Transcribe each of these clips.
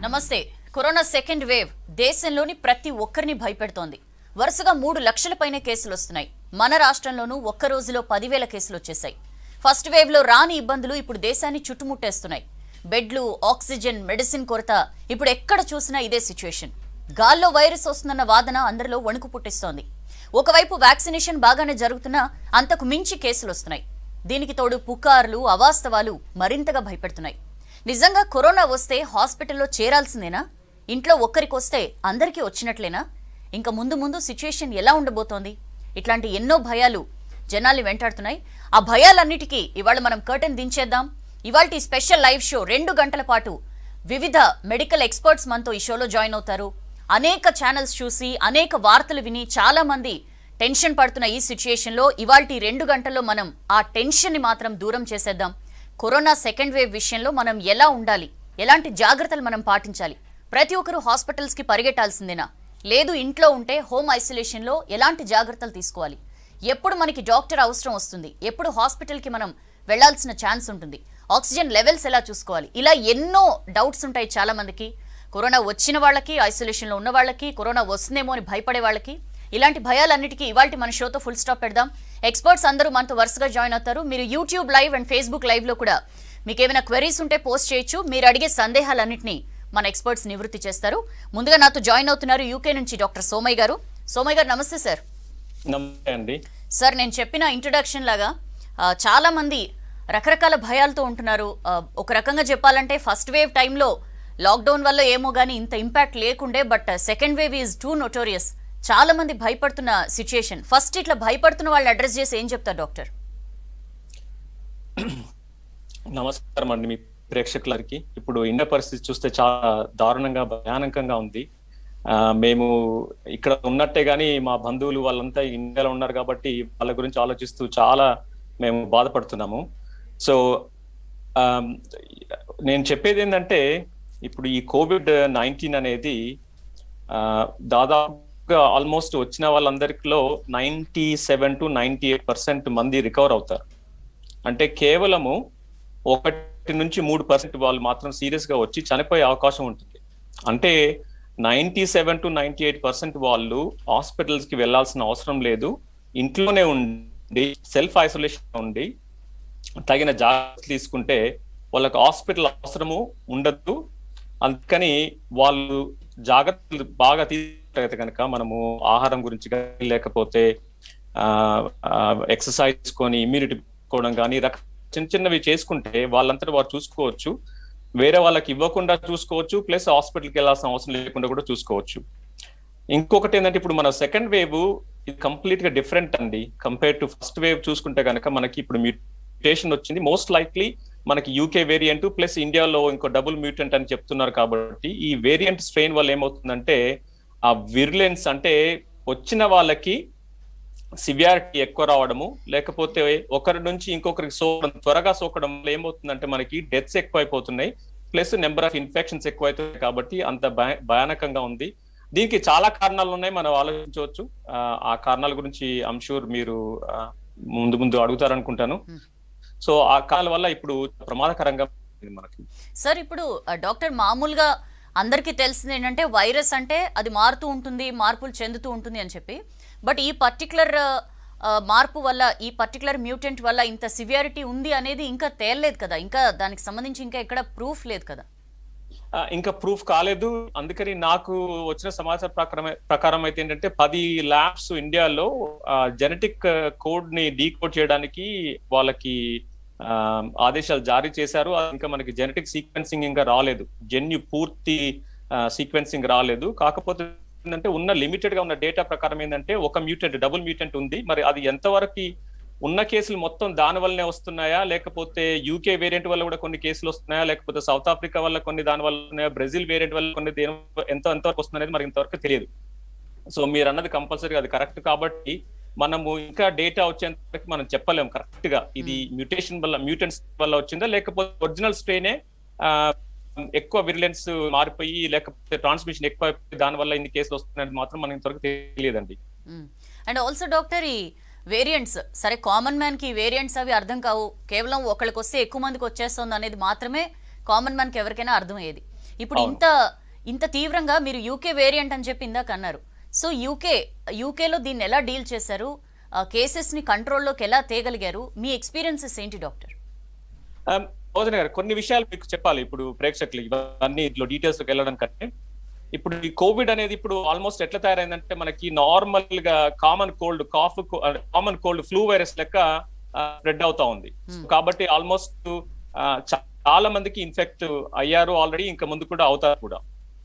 నమస్తే corona second wave దేశంలోని ప్రతి ఒక్కరిని భయపెడుతోంది వరుసగా మూడు లక్షల పైనే కేసులు వస్తున్నాయి మన రాష్ట్రంలోనూ ఒక్క రోజులో పదివేల కేసులు వచ్చేసాయి ఫస్ట్ వేవ్ లో రాని ఇబ్బందులు ఇప్పుడు దేశాన్ని చుట్టుముట్టేస్తున్నాయి బెడ్లు ఆక్సిజన్ మెడిసిన్ కొరత ఇప్పుడు ఎక్కడ చూసినా ఇదే సిచ్యువేషన్ గాల్లో వైరస్ వస్తుందన్న వాదన అందరిలో వణుకు పుట్టిస్తోంది ఒకవైపు వ్యాక్సినేషన్ బాగానే జరుగుతున్నా అంతకు మించి కేసులు వస్తున్నాయి దీనికి తోడు పుకార్లు అవాస్తవాలు మరింతగా భయపెడుతున్నాయి నిజంగా కరోనా వస్తే హాస్పిటల్లో చేరాల్సిందేనా ఇంట్లో ఒక్కరికొస్తే అందరికీ వచ్చినట్లేనా ఇంకా ముందు ముందు సిచ్యుయేషన్ ఎలా ఉండబోతోంది ఇట్లాంటి ఎన్నో భయాలు జనాల్ని వెంటాడుతున్నాయి ఆ భయాలన్నిటికీ ఇవాళ మనం కర్టెన్ దించేద్దాం ఇవాళ స్పెషల్ లైవ్ షో రెండు గంటల పాటు వివిధ మెడికల్ ఎక్స్పర్ట్స్ మనతో ఈ షోలో జాయిన్ అవుతారు అనేక ఛానల్స్ చూసి అనేక వార్తలు విని చాలా మంది టెన్షన్ పడుతున్న ఈ సిచ్యుయేషన్లో ఇవాల్టి రెండు గంటల్లో మనం ఆ టెన్షన్ని మాత్రం దూరం చేసేద్దాం కరోనా సెకండ్ వేవ్ విషయంలో మనం ఎలా ఉండాలి ఎలాంటి జాగ్రత్తలు మనం పాటించాలి ప్రతి ఒక్కరూ హాస్పిటల్స్కి పరిగెట్టాల్సిందేనా లేదు ఇంట్లో ఉంటే హోమ్ ఐసోలేషన్లో ఎలాంటి జాగ్రత్తలు తీసుకోవాలి ఎప్పుడు మనకి డాక్టర్ అవసరం వస్తుంది ఎప్పుడు హాస్పిటల్కి మనం వెళ్లాల్సిన ఛాన్స్ ఉంటుంది ఆక్సిజన్ లెవెల్స్ ఎలా చూసుకోవాలి ఇలా ఎన్నో డౌట్స్ ఉంటాయి చాలా మందికి కరోనా వచ్చిన వాళ్ళకి ఐసోలేషన్లో ఉన్న వాళ్ళకి కరోనా వస్తుందేమో అని భయపడే వాళ్ళకి ఇలాంటి భయాలన్నిటికీ ఇవాళ మన షోతో ఫుల్ స్టాప్ పెడదాం ఎక్స్పర్ట్స్ అందరూ మనతో వరుసగా జాయిన్ అవుతారు మీరు YouTube live and Facebook live లో కూడా మీకు ఏమైనా క్వెరీస్ ఉంటే పోస్ట్ చేయొచ్చు మీరు అడిగే సందేహాలన్నింటినీ మన ఎక్స్పర్ట్స్ నివృత్తి చేస్తారు ముందుగా నాతో జాయిన్ అవుతున్నారు యూకే నుంచి డాక్టర్ సోమయ్య గారు సోమయ్య గారు నమస్తే సార్ నమస్తే అండి సార్ నేను చెప్పిన ఇంట్రొడక్షన్ లాగా ఆ, చాలా మంది రకరకాల భయాలతో ఉంటున్నారు ఆ, ఒక రకంగా చెప్పాలంటే ఫస్ట్ వేవ్ టైంలో లాక్డౌన్ వల్ల ఏమో కానీ ఇంత ఇంపాక్ట్ లేకుండే but second wave is too notorious చాలా మంది భయపడుతున్న సిచ్యుయేషన్ ఫస్ట్ ఇట్లా భయపడుతున్న వాళ్ళని అడ్రస్ చేసి ఏం చెప్తారు డాక్టర్ నమస్కారం అండి మీ ప్రేక్షకులకి ఇప్పుడు ఇండియా పరిస్థితి చూస్తే చాలా దారుణంగా భయానకంగా ఉంది ఆ, మేము ఇక్కడ ఉన్నట్టే గానీ మా బంధువులు వాళ్ళంతా ఇండియాలో ఉన్నారు కాబట్టి వాళ్ళ గురించి ఆలోచిస్తూ చాలా మేము బాధపడుతున్నాము సో ఆ, నేను చెప్పేది ఏంటంటే ఇప్పుడు ఈ కోవిడ్ నైన్టీన్ అనేది ఆ, దాదాపుగా ఆల్మోస్ట్ వచ్చిన వాళ్ళందరిలో ninety seven to ninety eight percent మంది రికవర్ అవుతారు అంటే కేవలము ఒకటి నుంచి మూడు పర్సెంట్ వాళ్ళు మాత్రం సీరియస్ గా వచ్చి చనిపోయే అవకాశం ఉంటుంది అంటే ninety seven to ninety eight percent వాళ్ళు హాస్పిటల్స్ కి వెళ్లాల్సిన అవసరం లేదు ఇంట్లోనే ఉండి సెల్ఫ్ ఐసోలేషన్ ఉండి తగిన జాగ్రత్తలు తీసుకుంటే వాళ్ళకి హాస్పిటల్ అవసరము ఉండదు అందుకని వాళ్ళు జాగ్రత్తలు బాగా తీసుకుంటే కనుక మనము ఆహారం గురించి కానీ లేకపోతే ఎక్సర్సైజ్ కొని ఇమ్యూనిటీ పెంచుకోవడం కానీ రక చిన్న చిన్నవి చేసుకుంటే వాళ్ళంతటా వారు చూసుకోవచ్చు వేరే వాళ్ళకి ఇవ్వకుండా చూసుకోవచ్చు ప్లస్ హాస్పిటల్కి వెళ్ళాల్సిన అవసరం లేకుండా కూడా చూసుకోవచ్చు ఇంకొకటి ఏంటంటే ఇప్పుడు మన సెకండ్ వేవ్ ఇది కంప్లీట్ గా డిఫరెంట్ అండి కంపేర్ టు ఫస్ట్ వేవ్ చూసుకుంటే కనుక మనకి ఇప్పుడు మ్యూటేషన్ వచ్చింది మోస్ట్ లైక్లీ మనకి యూకే వేరియంట్ ప్లస్ ఇండియాలో ఇంకో డబుల్ మ్యూటెంట్ అని చెప్తున్నారు కాబట్టి ఈ వేరియంట్ స్ట్రెయిన్ వల్ల ఏమవుతుందంటే ఆ విర్లెన్స్ అంటే వచ్చిన వాళ్ళకి సివియారిటీ ఎక్కువ రావడము లేకపోతే ఒకరి నుంచి ఇంకొకరికి సోకడం త్వరగా సోకడం వల్ల ఏమవుతుందంటే మనకి డెత్స్ ఎక్కువ అయిపోతున్నాయి ప్లస్ నెంబర్ ఆఫ్ ఇన్ఫెక్షన్స్ ఎక్కువ అవుతున్నాయి కాబట్టి అంత భయ- భయానకంగా ఉంది దీనికి చాలా కారణాలు ఉన్నాయి మనం ఆలోచించవచ్చు ఆ, ఆ కారణాల గురించి ఐమ్ షూర్ మీరు ఆ, ముందు ముందు అడుగుతారనుకుంటాను సో ఆ కారణాల వల్ల ఇప్పుడు ప్రమాదకరంగా ఉంది మనకి సార్ ఇప్పుడు ఆ, డాక్టర్ మామూలుగా అందరికీ తెలిసింది ఏంటంటే వైరస్ అంటే అది మారుతూ ఉంటుంది మార్పులు చెందుతూ ఉంటుంది అని చెప్పి బట్ ఈ పర్టికులర్ మార్పు వల్ల ఈ పర్టికులర్ మ్యూటెంట్ వల్ల ఇంత సివియారిటీ ఉంది అనేది ఇంకా తేలలేదు కదా ఇంకా దానికి సంబంధించి ఇంకా ఎక్కడ ప్రూఫ్ లేదు కదా ఆ, ఇంకా ప్రూఫ్ కాలేదు అందుకని నాకు వచ్చిన సమాచారం ప్రకారం ప్రకారం అయితే ఏంటంటే పది ల్యాబ్స్ ఇండియాలో జెనెటిక్ కోడ్ ని డీకోడ్ చేయడానికి వాళ్ళకి ఆ, ఆదేశాలు జారీ చేశారు అది ఇంకా మనకి జెనెటిక్ సీక్వెన్సింగ్ ఇంకా రాలేదు జన్యు పూర్తి సీక్వెన్సింగ్ రాలేదు కాకపోతే ఏంటంటే ఉన్న లిమిటెడ్ గా ఉన్న డేటా ప్రకారం ఏంటంటే ఒక మ్యూటెంట్ డబుల్ మ్యూటెంట్ ఉంది మరి అది ఎంతవరకు ఉన్న కేసులు మొత్తం దాని వల్లనే వస్తున్నాయా లేకపోతే యూకే వేరియంట్ వల్ల కూడా కొన్ని కేసులు వస్తున్నాయా లేకపోతే సౌత్ ఆఫ్రికా వల్ల కొన్ని దాని వల్ల ఉన్నాయా బ్రెజిల్ వేరియంట్ వల్ల కొన్ని దేని ఎంత ఎంతవరకు వస్తుంది అనేది మరి ఇంతవరకు తెలియదు సో మీరు అన్నది కంపల్సరీ అది కరెక్ట్ కాబట్టి మనము ఇంకా డేటా వచ్చేంత వరకు మనం చెప్పలేము కరెక్ట్ గా ఇది మ్యూటేషన్ వల్ల మ్యూటెన్స్ వల్ల వచ్చిందా లేకపోతే ఒరిజినల్ స్ట్రెయినే ఎక్కువ విరిలెన్స్ మారిపోయి లేకపోతే ట్రాన్స్మిషన్ ఎక్కువ అయిపోయి దాని వల్ల ఇన్ని కేసులు వస్తున్నాయని మాత్రం మనకి ఇంతవరకు తెలియదండి అండ్ ఆల్సో డాక్టర్ ఈ వేరియంట్స్ సరే కామన్ మ్యాన్కి ఈ వేరియంట్స్ అవి అర్థం కావు కేవలం ఒకళ్ళకి వస్తే ఎక్కువ మందికి వచ్చేస్తుంది అనేది మాత్రమే కామన్ మ్యాన్కి ఎవరికైనా అర్థమయ్యేది ఇప్పుడు ఇంత ఇంత తీవ్రంగా మీరు యూకే వేరియంట్ అని చెప్పి ఇందాక అన్నారు సో యూకే యూకేలో దీన్ని ఎలా డీల్ చేశారు కేసెస్ ని కంట్రోల్లోకి ఎలా తేగలిగారు మీ ఎక్స్పీరియన్సెస్ ఏంటి డాక్టర్ భోజన గారు కొన్ని విషయాలు మీకు చెప్పాలి ఇప్పుడు ప్రేక్షకులు ఇవన్నీ ఇట్లా డీటెయిల్స్ లోకి వెళ్ళడం కంటే ఇప్పుడు ఈ కోవిడ్ అనేది ఇప్పుడు ఆల్మోస్ట్ ఎట్లా తయారైందంటే మనకి నార్మల్ గా common cold cough common cold flu virus లెక్క స్ప్రెడ్ అవుతా ఉంది So, కాబట్టి ఆల్మోస్ట్ చాలా మందికి ఇన్ఫెక్ట్ అయ్యారు ఆల్రెడీ ఇంకా ముందు కూడా అవుతారు కూడా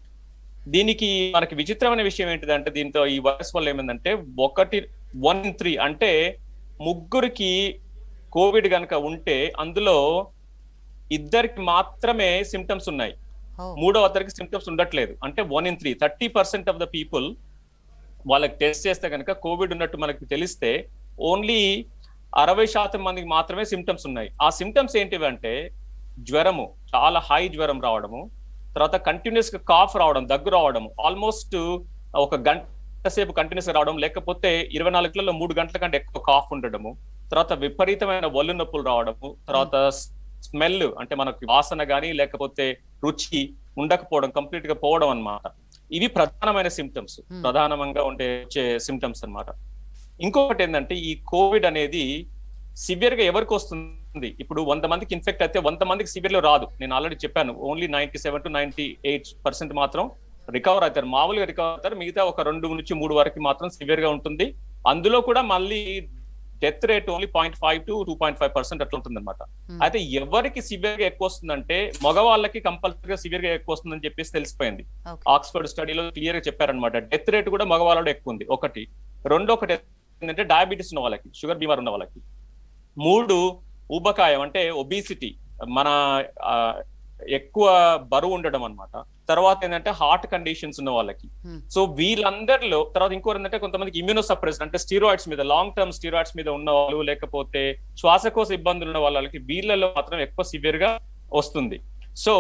దీనికి మనకి విచిత్రమైన విషయం ఏంటిదంటే దీంతో ఈ వైరస్ వల్ల ఏమైందంటే ఒకటి వన్ త్రీ అంటే ముగ్గురికి కోవిడ్ గనక ఉంటే అందులో ఇద్దరికి మాత్రమే సిమ్టమ్స్ ఉన్నాయి ఓ మూడో అతనికి సిమ్టమ్స్ ఉండట్లేదు అంటే one in three thirty percent of the people వాళ్ళకి టెస్ట్ చేస్తే కనుక కోవిడ్ ఉన్నట్టు మనకి తెలిస్తే ఓన్లీ అరవై శాతం మందికి మాత్రమే సిమ్టమ్స్ ఉన్నాయి ఆ సిమ్టమ్స్ ఏంటివి అంటే జ్వరము చాలా హై జ్వరం రావడము తర్వాత కంటిన్యూస్ గా కాఫ్ రావడం దగ్గు రావడం ఆల్మోస్ట్ ఒక గంట సేపు కంటిన్యూస్ గా రావడం లేకపోతే ఇరవై నాలుగు గంటలలో మూడు గంటల కంటే ఎక్కువ కాఫ్ ఉండడము తర్వాత విపరీతమైన ఒళ్ళు నొప్పులు రావడము తర్వాత స్మెల్ అంటే మనకి వాసన గానీ లేకపోతే రుచి ఉండకపోవడం కంప్లీట్ గా పోవడం అన్నమాట ఇవి ప్రధానమైన సిమ్టమ్స్ ప్రధానంగా ఉండే వచ్చే సిమ్టమ్స్ అన్నమాట ఇంకొకటి ఏంటంటే ఈ కోవిడ్ అనేది సివియర్ గా ఎవరికి వస్తుంది ఇప్పుడు వంద మందికి ఇన్ఫెక్ట్ అయితే వంద మందికి సివియర్ లో రాదు నేను ఆల్రెడీ చెప్పాను only ninety seven to ninety eight percent మాత్రం రికవర్ అవుతారు మామూలుగా రికవర్ అవుతారు మిగతా ఒక రెండు నుంచి మూడు వరకు మాత్రం సివియర్ గా ఉంటుంది అందులో కూడా మళ్ళీ death rate only point five to two point five percent అట్లా ఉంటుంది అనమాట అయితే ఎవరికి సివియర్ గా ఎక్కువ వస్తుందంటే మగవాళ్ళకి కంపల్సరీగా సివియర్ గా ఎక్కువ వస్తుందని చెప్పేసి తెలిసిపోయింది ఓకే ఆక్స్ఫర్డ్ స్టడీలో క్లియర్ గా చెప్పారనమాట డెత్ రేట్ కూడా మగవాళ్ళలో ఎక్కువ ఉంది ఒకటి రెండో ఒకటి ఏంటంటే డయాబెటీస్ ఉన్న వాళ్ళకి షుగర్ బీమార్ ఉన్న వాళ్ళకి మూడు ఊబకాయం అంటే ఒబిసిటీ మన ఆ, ఎక్కువ బరువు ఉండడం అన్నమాట తర్వాత ఏంటంటే హార్ట్ కండిషన్స్ ఉన్న వాళ్ళకి Hmm. సో వీళ్ళందరిలో తర్వాత ఇంకోటి ఏంటంటే కొంతమందికి ఇమ్యూనో సప్రెస్ అంటే స్టీరాయిడ్స్ మీద లాంగ్ టర్మ్ స్టీరాయిడ్స్ మీద ఉన్న వాళ్ళు లేకపోతే శ్వాసకోశ ఇబ్బందులు ఉన్న వాళ్ళకి వీళ్ళలో మాత్రం ఎక్కువ సివియర్ గా వస్తుంది సో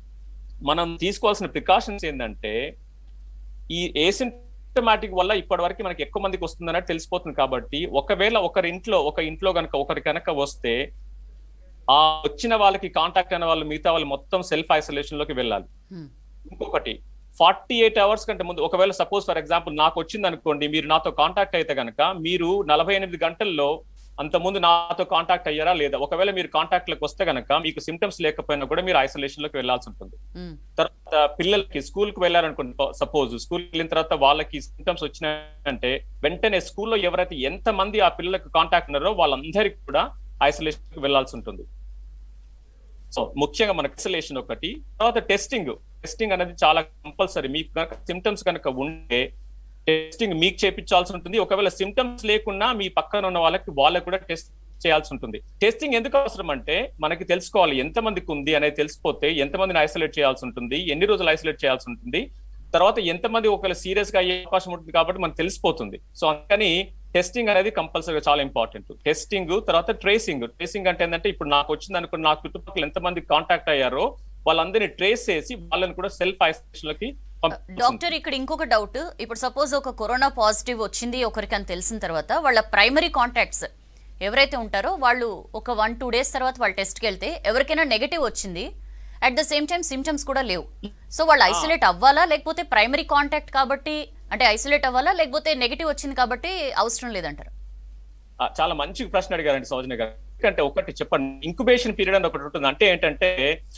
మనం తీసుకోవాల్సిన ప్రికాషన్స్ ఏంటంటే ఈ ఏసింటమాటిక్ వల్ల ఇప్పటి వరకు మనకి ఎక్కువ మందికి వస్తుందన్నట్టు తెలిసిపోతుంది కాబట్టి ఒకవేళ ఒకరి ఇంట్లో ఒక ఇంట్లో కనుక ఒకరి కనుక వస్తే ఆ వచ్చిన వాళ్ళకి కాంటాక్ట్ అయిన వాళ్ళు మిగతా వాళ్ళు మొత్తం సెల్ఫ్ ఐసోలేషన్ లోకి వెళ్ళాలి Hmm. ఇంకొకటి ఫార్టీ ఎయిట్ అవర్స్ కంటే ముందు ఒకవేళ సపోజ్ ఫర్ ఎగ్జాంపుల్ నాకు వచ్చింది అనుకోండి మీరు నాతో కాంటాక్ట్ అయితే కనుక మీరు నలభై ఎనిమిది గంటల్లో అంత ముందు నాతో కాంటాక్ట్ అయ్యారా లేదా ఒకవేళ మీరు కాంటాక్ట్ లోకి వస్తే కనుక మీకు సిమ్టమ్స్ లేకపోయినా కూడా మీరు ఐసోలేషన్ లోకి వెళ్లాల్సి ఉంటుంది ఉమ్, తర్వాత పిల్లలకి స్కూల్ కి వెళ్ళారనుకోండి సపోజ్ స్కూల్ వెళ్ళిన తర్వాత వాళ్ళకి సిమ్టమ్స్ వచ్చినాయంటే వెంటనే స్కూల్లో ఎవరైతే ఎంత మంది ఆ పిల్లలకు కాంటాక్ట్ ఉన్నారో వాళ్ళందరికీ కూడా ఐసోలేషన్ కి వెళ్లాల్సి ఉంటుంది సో ముఖ్యంగా మనకి ఐసోలేషన్ ఒకటి తర్వాత టెస్టింగ్ టెస్టింగ్ అనేది చాలా కంపల్సరీ మీకు కనుక సిమ్టమ్స్ కనుక ఉంటే టెస్టింగ్ మీకు చేపించాల్సి ఉంటుంది ఒకవేళ సిమ్టమ్స్ లేకున్నా మీ పక్కన ఉన్న వాళ్ళకి వాళ్ళకి కూడా టెస్ట్ చేయాల్సి ఉంటుంది టెస్టింగ్ ఎందుకు అవసరం అంటే మనకి తెలుసుకోవాలి ఎంత మందికి ఉంది అనేది తెలిసిపోతే ఎంత మందిని ఐసోలేట్ చేయాల్సి ఉంటుంది ఎన్ని రోజులు ఐసోలేట్ చేయాల్సి ఉంటుంది తర్వాత ఎంత మంది ఒకవేళ సీరియస్ గా అయ్యే అవకాశం ఉంటుంది కాబట్టి మనకు తెలిసిపోతుంది సో అందుకని టెస్టింగ్ అనేది కంపల్సరీగా చాలా ఇంపార్టెంట్ టెస్టింగ్ తర్వాత ట్రేసింగ్ ట్రేసింగ్ అంటే ఏంటంటే ఇప్పుడు నాకు వచ్చింది అనుకున్న నాకు చుట్టుపక్కల ఎంత మంది కాంటాక్ట్ అయ్యారో వాళ్ళందరినీ ట్రేస్ చేసి వాళ్ళని కూడా సెల్ఫ్ ఐసోలేషన్ లోకి పంపిస్తుంది. డాక్టర్ ఇక్కడ ఇంకొక డౌట్ ఇప్పుడు సపోజ్ ఒక కరోనా పాజిటివ్ వచ్చింది ఒకరికి అని తెలిసిన తర్వాత వాళ్ళ ప్రైమరీ కాంటాక్ట్స్ ఎవరైతే ఉంటారో వాళ్ళు ఒక వన్ టూ డేస్ తర్వాత వాళ్ళ టెస్ట్కి వెళ్తే ఎవరికైనా నెగటివ్ వచ్చింది at the same time symptoms కూడా లేవు సో వాళ్ళు ఐసోలేట్ అవ్వాలా లేకపోతే ప్రైమరీ కాంటాక్ట్ కాబట్టి అంటే ఐసోలేట్ అవ్వాలా లేకపోతే నెగటివ్ వచ్చింది కాబట్టి అవసరం లేదంటారు ఆ, చాలా మంచి ప్రశ్న అడిగారండి సౌజన్య గారు ఎందుకంటే ఒకటి చెప్పండి ఇంక్యుబేషన్ పీరియడ్ అని ఒకటి ఉంటుంది అంటే ఏంటంటే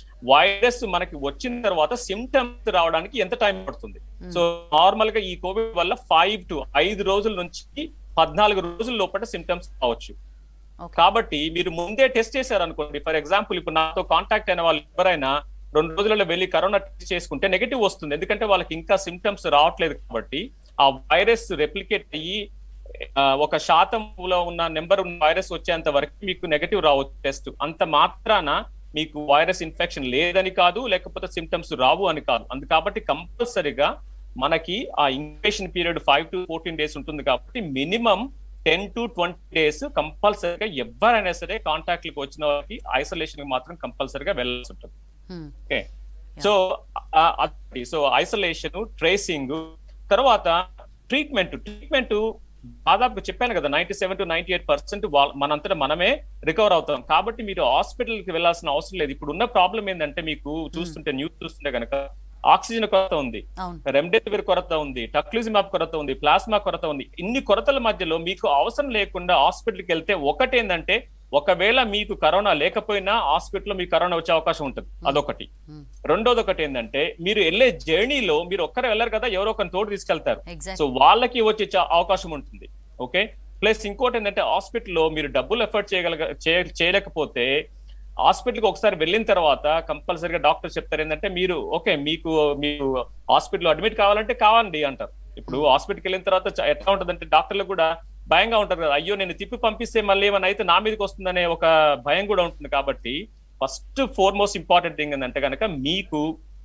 వైరస్ మనకి వచ్చిన తర్వాత సిమ్టమ్స్ రావడానికి ఎంత టైం పడుతుంది సో నార్మల్ గా ఈ కోవిడ్ వల్ల ఫైవ్ టు ఐదు రోజుల నుంచి పద్నాలుగు రోజుల లోపల సిమ్టమ్స్ రావచ్చు ఓకే కాబట్టి మీరు ముందే టెస్ట్ చేశారు అనుకోండి ఫర్ ఎగ్జాంపుల్ ఇప్పుడు నాతో కాంటాక్ట్ అయిన వాళ్ళు ఎవరైనా రెండు రోజులలో వెళ్ళి కరోనా టెస్ట్ చేసుకుంటే నెగిటివ్ వస్తుంది ఎందుకంటే వాళ్ళకి ఇంకా సిమ్టమ్స్ రావట్లేదు కాబట్టి ఆ వైరస్ రెప్లికేట్ అయ్యి ఆ, ఒక శాతంలో ఉన్న నెంబర్ ఉన్న వైరస్ వచ్చేంత వరకు మీకు నెగటివ్ రావచ్చు టెస్ట్ అంత మాత్రాన మీకు వైరస్ ఇన్ఫెక్షన్ లేదని కాదు లేకపోతే సిమ్టమ్స్ రావు అని కాదు అందు కాబట్టి కంపల్సరీగా మనకి ఆ incubation period five to fourteen days ఉంటుంది కాబట్టి minimum ten to twenty days కంపల్సరీగా ఎవరైనా సరే కాంటాక్ట్ లకు వచ్చిన వాళ్ళకి ఐసోలేషన్ కి మాత్రం కంపల్సరీగా వెళ్ళాల్సి ఉంటుంది హ్మ్. ఓకే సో ఆ- అది సో ఐసోలేషన్ ట్రేసింగ్ తర్వాత ట్రీట్మెంట్ ట్రీట్మెంట్ దాదాపు చెప్పాను కదా ninety seven to ninety eight percent మనంతటా మనమే రికవర్ అవుతాం కాబట్టి మీరు హాస్పిటల్ కి వెళ్ళాల్సిన అవసరం లేదు ఇప్పుడు ఉన్న ప్రాబ్లం ఏంటంటే మీకు చూస్తుంటే న్యూస్ చూస్తుంటే కనుక ఆక్సిజన్ కొరత ఉంది అవును రెమ్డెసివిర్ కొరత ఉంది టక్లిజిమాబ్ కొరత ఉంది ప్లాస్మా కొరత ఉంది ఇన్ని కొరతల మధ్యలో మీకు అవసరం లేకుండా హాస్పిటల్కి వెళ్తే ఒకటేందంటే ఒకవేళ మీకు కరోనా లేకపోయినా హాస్పిటల్లో మీకు కరోనా వచ్చే అవకాశం ఉంటుంది అదొకటి Hmm. రెండోది ఒకటి ఏంటంటే మీరు వెళ్ళే జర్నీలో మీరు ఒక్కరే వెళ్ళరు కదా ఎవరో ఒకరిని తోడు తీసుకెళ్తారు ఎగ్జాక్ట్ సో వాళ్ళకి వచ్చే చా- అవకాశం ఉంటుంది ఓకే ప్లస్ ఇంకోటి ఏంటంటే హాస్పిటల్లో మీరు డబ్బులు ఎఫర్ట్ చేయగలగ చేయ- చేయలేకపోతే హాస్పిటల్కి ఒకసారి వెళ్ళిన తర్వాత కంపల్సరీగా డాక్టర్ చెప్తారు ఏంటంటే మీరు ఓకే మీకు మీరు హాస్పిటల్ అడ్మిట్ కావాలంటే కావండి అంటారు ఇప్పుడు హాస్పిటల్కి వెళ్ళిన తర్వాత చ- ఎట్లా ఉంటుందంటే డాక్టర్లకు కూడా భయంగా ఉంటుంది కదా అయ్యో నేను తిప్పి పంపిస్తే మళ్ళీ ఏమైనా అయితే నా మీదకి వస్తుందనే ఒక భయం కూడా ఉంటుంది కాబట్టి ఫస్ట్ ఫోర్మోస్ట్ ఇంపార్టెంట్ థింగ్ ఏంటంటే కనుక మీకు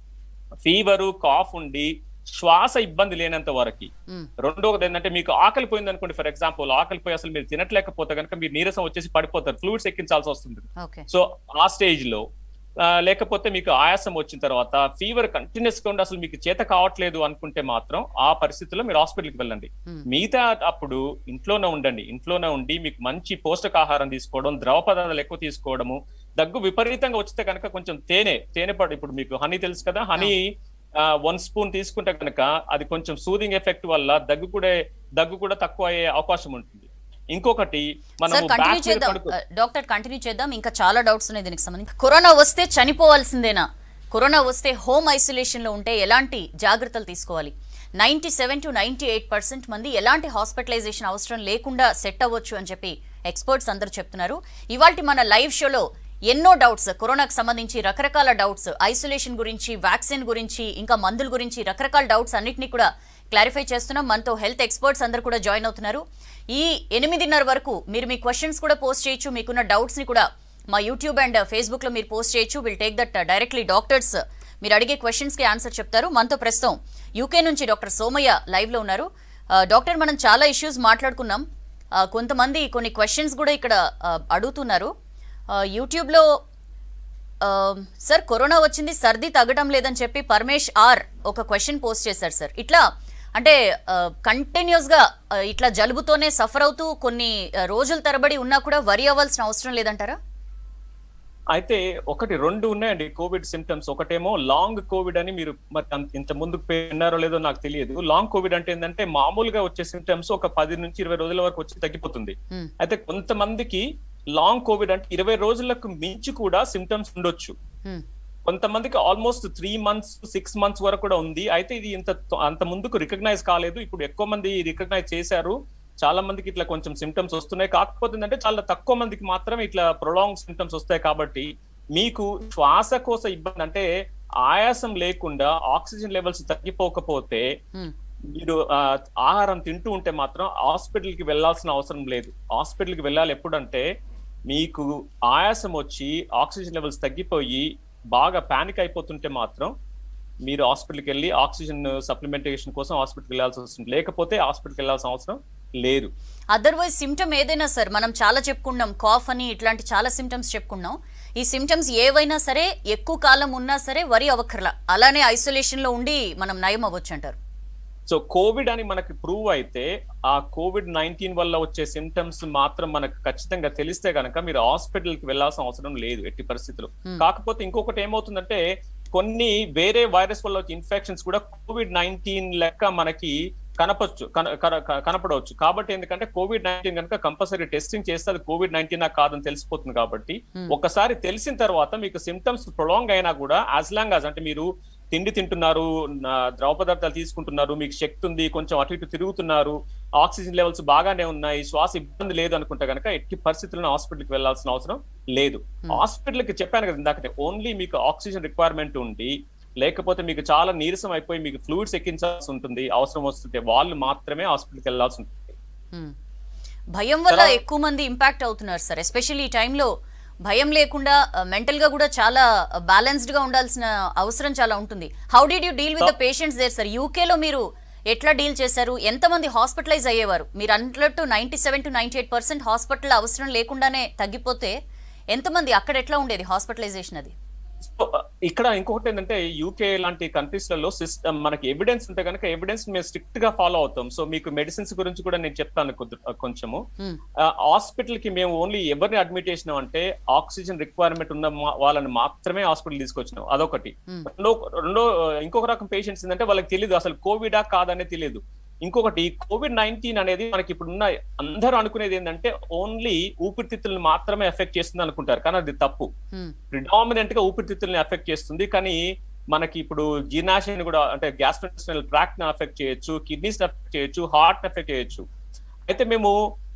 ఫీవరు కాఫ్ ఉండి శ్వాస ఇబ్బంది లేనంత వరకు రెండోది ఏంటంటే మీకు ఆకలి పోయింది అనుకోండి ఫర్ ఎగ్జాంపుల్ ఆకలి పోయి అసలు మీరు తినట్లేకపోతే కనుక మీరు నీరసం వచ్చేసి పడిపోతారు ఫ్లూయిడ్స్ ఎక్కించాల్సి వస్తుంది ఓకే సో ఆ స్టేజ్ లో ఆ, లేకపోతే మీకు ఆయాసం వచ్చిన తర్వాత ఫీవర్ కంటిన్యూస్ గా ఉండి అసలు మీకు చేత కావట్లేదు అనుకుంటే మాత్రం ఆ పరిస్థితుల్లో మీరు హాస్పిటల్కి వెళ్ళండి Hmm. మిగతా అప్పుడు ఇంట్లోనే ఉండండి ఇంట్లోనే ఉండి మీకు మంచి పోషకాహారం తీసుకోవడం ద్రవ పదార్థాలు ఎక్కువ తీసుకోవడము దగ్గు విపరీతంగా వచ్చితే కనుక కొంచెం తేనె తేనె పడు ఇప్పుడు మీకు హనీ తెలుసు కదా హనీ వన్ స్పూన్ తీసుకుంటే కనుక అది కొంచెం సూదింగ్ ఎఫెక్ట్ వల్ల దగ్గు కూడా దగ్గు కూడా తక్కువ అయ్యే అవకాశం ఉంటుంది ఇంకొకటి సార్ మనం కంటిన్యూ back మీద చేద్దాం పడుకో ఆ, డాక్టర్ కంటిన్యూ చేద్దాం ఇంకా చాలా డౌట్స్ ఉన్నాయి దీనికి సంబంధించి కరోనా వస్తే చనిపోవాల్సిందేనా కరోనా వస్తే హోమ్ ఐసోలేషన్ లో ఉంటే ఎలాంటి జాగ్రత్తలు తీసుకోవాలి ninety seven to ninety eight percent మంది ఎలాంటి హాస్పిటలైజేషన్ అవసరం లేకుండా సెట్ అవ్వచ్చు అని చెప్పి ఎక్స్పర్ట్స్ అందరూ చెప్తున్నారు ఇవాళ మన లైవ్ షోలో ఎన్నో డౌట్స్ కరోనాకు సంబంధించి రకరకాల డౌట్స్ ఐసోలేషన్ గురించి వ్యాక్సిన్ గురించి ఇంకా మందుల గురించి రకరకాల డౌట్స్ అన్నిటినీ కూడా క్లారిఫై చేస్తున్నాం మనతో హెల్త్ ఎక్స్పర్ట్స్ అందరూ కూడా జాయిన్ అవుతున్నారు ఈ ఎనిమిదిన్నర వరకు మీరు మీ క్వశ్చన్స్ కూడా పోస్ట్ చేయొచ్చు మీకున్న డౌట్స్ ని కూడా మా యూట్యూబ్ అండ్ ఫేస్బుక్ లో మీరు పోస్ట్ చేయొచ్చు will take that directly doctors మీరు అడిగే క్వశ్చన్స్ కి ఆన్సర్ చెప్తారు మనతో ప్రస్తుతం యూకే నుంచి డాక్టర్ సోమయ్య లైవ్ లో ఉన్నారు ఆ, డాక్టర్ మనం చాలా ఇష్యూస్ మాట్లాడుకున్నాం ఆ, కొంతమంది కొన్ని క్వశ్చన్స్ కూడా ఇక్కడ ఆ, అడుగుతున్నారు ఆ, యూట్యూబ్లో ఆ, సార్ కరోనా వచ్చింది సర్ది తగ్గడం లేదని చెప్పి పరమేష్ ఆర్ ఒక క్వశ్చన్ పోస్ట్ చేశారు సార్ ఇట్లా అంటే కంటిన్యూస్ గా ఆ, ఇట్లా జలుబుతోనే సఫర్ అవుతూ కొన్ని ఆ, రోజుల తరబడి ఉన్నా కూడా వరి అవ్వాల్సిన అవసరం లేదంటారా అయితే ఒకటి రెండు ఉన్నాయండి కోవిడ్ సిమ్టమ్స్ ఒకటేమో లాంగ్ కోవిడ్ అని మీరు మరి అంత- ఇంత ముందుకు విన్నారో లేదో నాకు తెలియదు లాంగ్ కోవిడ్ అంటే ఏంటంటే మామూలుగా వచ్చే సిమ్టమ్స్ ఒక పది నుంచి ఇరవై రోజుల వరకు వచ్చి తగ్గిపోతుంది Hmm. అయితే కొంతమందికి లాంగ్ కోవిడ్ అంటే ఇరవై రోజులకు మించి కూడా సిమ్టమ్స్ ఉండొచ్చు హ్మ్. కొంతమందికి almost three months six months వరకు కూడా ఉంది అయితే ఇది ఇంత అంత ముందుకు రికగ్నైజ్ కాలేదు ఇప్పుడు ఎక్కువ మంది రికగ్నైజ్ చేశారు చాలా మందికి ఇట్లా కొంచెం సిమ్టమ్స్ వస్తున్నాయి కాకపోతే ఏంటంటే చాలా తక్కువ మందికి మాత్రమే ఇట్లా ప్రొలాంగ్ సిమ్టమ్స్ వస్తాయి కాబట్టి మీకు శ్వాసకోశ ఇబ్బంది అంటే ఆయాసం లేకుండా ఆక్సిజన్ లెవెల్స్ తగ్గిపోకపోతే హ్మ్. మీరు ఆ, ఆహారం తింటూ ఉంటే మాత్రం హాస్పిటల్ కి వెళ్ళాల్సిన అవసరం లేదు హాస్పిటల్ కి వెళ్ళాలి ఎప్పుడంటే మీకు ఆయాసం వచ్చి ఆక్సిజన్ లెవెల్స్ తగ్గిపోయి బాగా పానిక్ అయిపోతుంటే మాత్రం మీరు హాస్పిటల్కి వెళ్ళి ఆక్సిజన్ సప్లిమెంటేషన్ కోసం హాస్పిటల్కి వెళ్ళాల్సి వస్తుంది లేకపోతే హాస్పిటల్కి వెళ్ళాల్సిన అవసరం లేదు అదర్వైజ్ సిమ్టమ్ ఏదైనా సార్ మనం చాలా చెప్పుకున్నాం కాఫ్ అని ఇట్లాంటి చాలా సిమ్టమ్స్ చెప్పుకున్నాం ఈ సిమ్టమ్స్ ఏవైనా సరే ఎక్కువ కాలం ఉన్నా సరే వరి అవ్వక్కర్లా అలానే ఐసోలేషన్ లో ఉండి మనం నయం అవ్వచ్చు అంటారు సో కోవిడ్ అని మనకి ప్రూవ్ అయితే ఆ కోవిడ్ నైన్టీన్ వల్ల వచ్చే సిమ్టమ్స్ మాత్రం మనకు ఖచ్చితంగా తెలిస్తే గనక మీరు హాస్పిటల్ కి వెళ్ళాల్సిన అవసరం లేదు ఎట్టి పరిస్థితుల్లో Hmm. కాకపోతే ఇంకొకటి ఏమవుతుందంటే కొన్ని వేరే వైరస్ వల్ల వచ్చే ఇన్ఫెక్షన్స్ కూడా కోవిడ్ నైన్టీన్ లెక్క మనకి కనపచ్చు కన- కన- క- కనపడవచ్చు కాబట్టి ఎందుకంటే కోవిడ్ నైన్టీన్ కనుక కంపల్సరీ టెస్టింగ్ చేస్తే అది కోవిడ్ నైన్టీన్ కాదని తెలిసిపోతుంది కాబట్టి Hmm. ఒకసారి తెలిసిన తర్వాత మీకు సిమ్టమ్స్ ప్రొలాంగ్ అయినా కూడా యాజ్ లాంగ్ యాజ్ అంటే మీరు తిండి తింటున్నారు నా ద్రవ పదార్థాలు తీసుకుంటున్నారు మీకు శక్తి ఉంది కొంచెం అటు ఇటు తిరుగుతున్నారు ఆక్సిజన్ లెవెల్స్ బాగానే ఉన్నాయి శ్వాస ఇబ్బంది లేదు అనుకుంటే కనుక ఎట్టి పరిస్థితుల్లో హాస్పిటల్కి వెళ్ళాల్సిన అవసరం లేదు హాస్పిటల్ కి చెప్పాను కదా ఇందాకనే ఓన్లీ మీకు ఆక్సిజన్ రిక్వైర్మెంట్ ఉండి లేకపోతే మీకు చాలా నీరసం అయిపోయి మీకు ఫ్లూయిడ్స్ ఎక్కించాల్సి ఉంటుంది అవసరం వస్తుంటే వాళ్ళు మాత్రమే హాస్పిటల్కి వెళ్ళాల్సి ఉంటుంది హ్మ్. భయం వల్ల తర్వాత- ఎక్కువ మంది ఇంపాక్ట్ అవుతున్నారు సార్ ఎస్పెషల్లీ ఈ టైంలో భయం లేకుండా మెంటల్ గా కూడా చాలా బ్యాలెన్స్డ్ గా ఉండాల్సిన అవసరం చాలా ఉంటుంది how did you deal with the patients there sir యూకేలో మీరు ఎట్లా డీల్ చేశారు ఎంతమంది హాస్పిటలైజ్ అయ్యేవారు మీరు అన్నట్టు ninety seven to ninety eight percent hospital అవసరం లేకుండానే తగ్గిపోతే ఎంతమంది అక్కడ ఎట్లా ఉండేది హాస్పిటలైజేషన్ అది So, ఇక్కడ ఇంకొకటి ఏంటంటే యూకే లాంటి కంట్రీస్ లలో సిస్టమ్ మనకి ఎవిడెన్స్ ఉంటే కనుక ఎవిడెన్స్ మేము స్ట్రిక్ట్ గా ఫాలో అవుతాం సో మీకు మెడిసిన్స్ గురించి కూడా నేను చెప్తాను కొద్ది- కొంచెము Hmm. హాస్పిటల్ కి మేము ఓన్లీ ఎవరిని అడ్మిట్ చేసినాం అంటే ఆక్సిజన్ రిక్వైర్మెంట్ ఉన్న మా- వాళ్ళని మాత్రమే హాస్పిటల్ తీసుకొచ్చినాం అదొకటి Hmm. రెండో రెండో ఇంకొక రకం పేషెంట్స్ ఏంటంటే వాళ్ళకి తెలియదు అసలు కోవిడా కాదనే తెలియదు ఇంకొకటి కోవిడ్ నైన్టీన్ అనేది మనకి ఇప్పుడున్న అందరూ అనుకునేది ఏంటంటే ఓన్లీ ఊపిరితిత్తులను మాత్రమే ఎఫెక్ట్ చేస్తుంది అనుకుంటారు కానీ అది తప్పు హ్మ్. ప్రిడామినెంట్ గా ఊపిరితిత్తుల్ని ఎఫెక్ట్ చేస్తుంది కానీ మనకి ఇప్పుడు జీర్ణాశయాన్ని కూడా అంటే గ్యాస్ట్రోఇంటెస్టినల్ ట్రాక్ట్ ని ఎఫెక్ట్ చేయొచ్చు కిడ్నీస్ ఎఫెక్ట్ చేయొచ్చు హార్ట్ ఎఫెక్ట్ చేయొచ్చు అయితే మేము